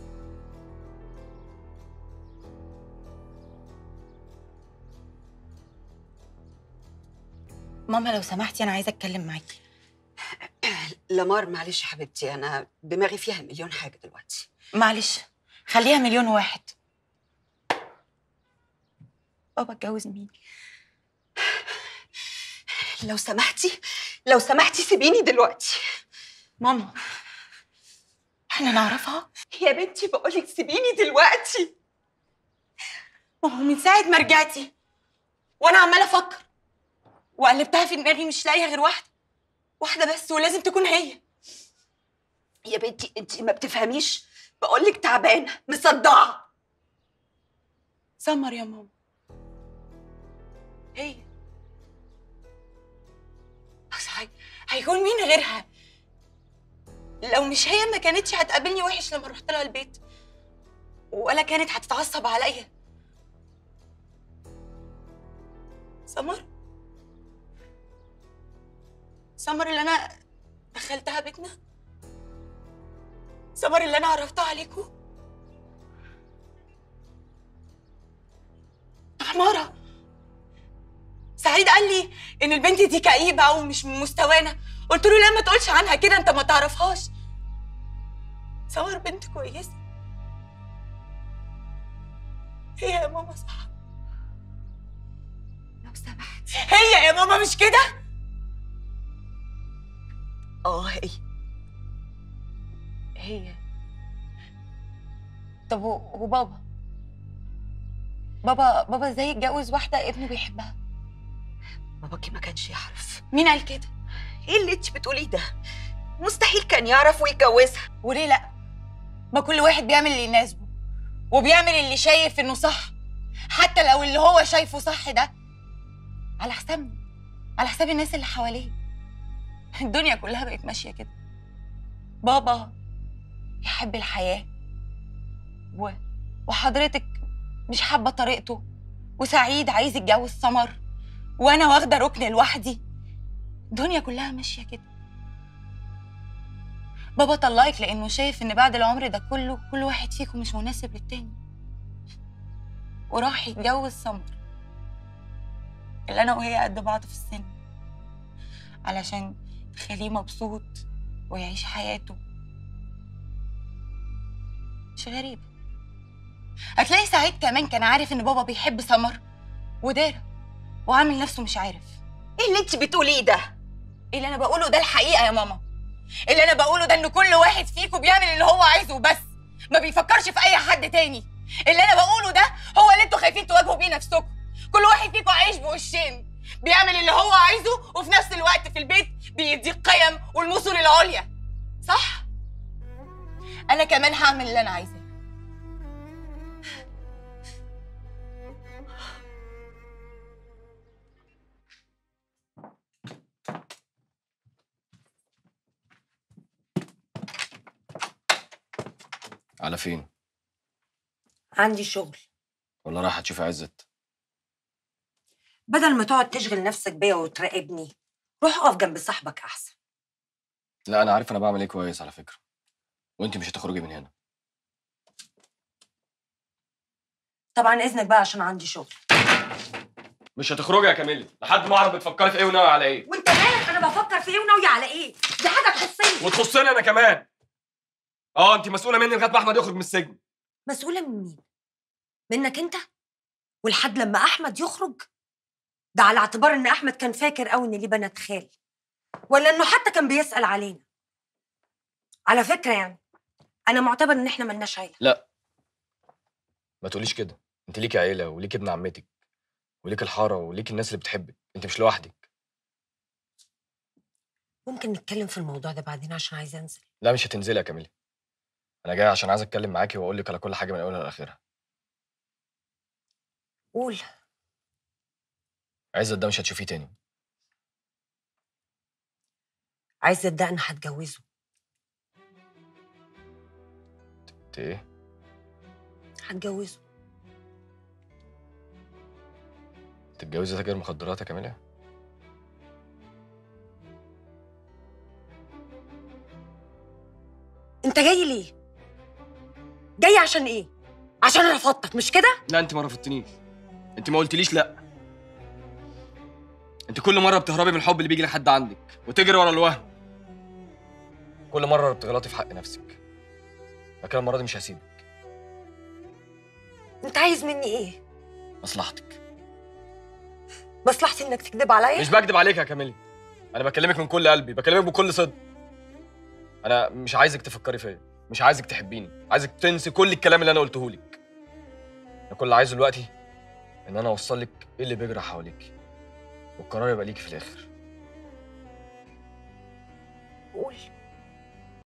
ماما لو سمحتي انا عايزه اتكلم معاكي لمار معلش يا حبيبتي أنا دماغي فيها مليون حاجة دلوقتي معلش خليها مليون واحد بابا اتجوز مين لو سمحتي لو سمحتي سيبيني دلوقتي ماما احنا نعرفها يا بنتي بقولك سيبيني دلوقتي ما هو من ساعه ما رجعتي وانا عماله افكر وقلبتها في دماغي مش لاقيه غير واحده واحده بس ولازم تكون هي يا بنتي انت ما بتفهميش بقولك تعبانة مصدعة سمر يا ماما هي بس هي... هيكون مين غيرها لو مش هي ما كانتش هتقابلني وحش لما رحت لها البيت ولا كانت هتتعصب عليا سمر سمر اللي انا دخلتها بيتنا سمر اللي انا عرفتها عليكم حماره سعيد قال لي ان البنت دي كئيبه ومش من مستوانا قلت له لا ما تقولش عنها كده انت ما تعرفهاش سمر بنت كويسه هي يا ماما صح لو سمحت هي يا ماما مش كده اه هي هي طب و- وبابا بابا بابا ازاي يتجوز واحده ابنه بيحبها باباكي ما كانش يعرف مين قال كده ايه اللي انت بتقوليه ده مستحيل كان يعرف ويتجوزها وليه لا ما كل واحد بيعمل اللي يناسبه وبيعمل اللي شايف انه صح حتى لو اللي هو شايفه صح ده على حسابنا على حساب الناس اللي حواليه الدنيا كلها بقت ماشيه كده بابا يحب الحياه و... وحضرتك مش حابه طريقته وسعيد عايز يتجوز سمر وانا واخده ركن لوحدي الدنيا كلها ماشيه كده بابا طلقك لانه شايف ان بعد العمر ده كله كل واحد فيكم مش مناسب للتاني وراح يتجوز سمر اللي انا وهي قد بعض في السن علشان تخليه مبسوط ويعيش حياته مش غريبة هتلاقي سعيد كمان كان عارف ان بابا بيحب سمر ودار وعامل نفسه مش عارف ايه اللي انت بتقوليه ده ايه اللي انا بقوله ده الحقيقة يا ماما اللي انا بقوله ده ان كل واحد فيكم بيعمل اللي هو عايزه بس ما بيفكرش في اي حد تاني اللي انا بقوله ده هو اللي انتوا خايفين تواجهوا بيه نفسكم كل واحد فيكم عايش بوشين بيعمل اللي هو عايزه وفي نفس الوقت في البيت بيديك قيم والمثل العليا صح انا كمان هعمل اللي انا عايزاه على فين عندي شغل ولا رايحه تشوفي عزت بدل ما تقعد تشغل نفسك بيا وتراقبني روح اقف جنب صاحبك احسن لا انا عارف انا بعمل ايه كويس على فكره وانت مش هتخرجي من هنا طبعا اذنك بقى عشان عندي شغل مش هتخرجي يا كاميلي لحد ما اعرف بتفكري في ايه وناوي على ايه وانت مالك انا بفكر في ايه وناويه على ايه دي حاجه تخصني وتخصني انا كمان اه انت مسؤوله مني لغايه ما احمد يخرج من السجن مسؤوله من مين منك انت ولحد لما احمد يخرج ده على اعتبار ان احمد كان فاكر قوي ان ليه بنات خال ولا انه حتى كان بيسال علينا على فكره يعني انا معتبر ان احنا ملناش عيله لا ما تقوليش كده انت ليكي عيله وليكي ابن عمتك وليك الحاره وليك الناس اللي بتحبك انت مش لوحدك ممكن نتكلم في الموضوع ده بعدين عشان عايزه انزل لا مش هتنزلي يا كاميلي انا جاي عشان عايز اتكلم معاكي واقول لك على كل حاجه من اولها لاخرها قول عزت ده مش هتشوفيه تاني عايزه ده انا هتجوزه انت ايه هتجوزه تتجوزي تاجر مخدرات يا كاميليا انت جاي ليه جاي عشان ايه عشان رفضتك مش كده لا انت ما رفضتنيش انت ما قلتليش لا انت كل مره بتهربي من الحب اللي بيجي لحد عندك وتجري ورا الوهم كل مره بتغلطي في حق نفسك لكن المره دي مش هسيبك انت عايز مني ايه مصلحتك مصلحتي انك تكذب عليا مش بكدب عليك يا كاميليا انا بكلمك من كل قلبي بكلمك بكل صدق انا مش عايزك تفكري فيا مش عايزك تحبيني عايزك تنسي كل الكلام اللي انا قلته لك انا كل اللي عايزه دلوقتي ان انا اوصل لك ايه اللي بيجرى حواليك والقرار يبقى ليكي في الاخر قول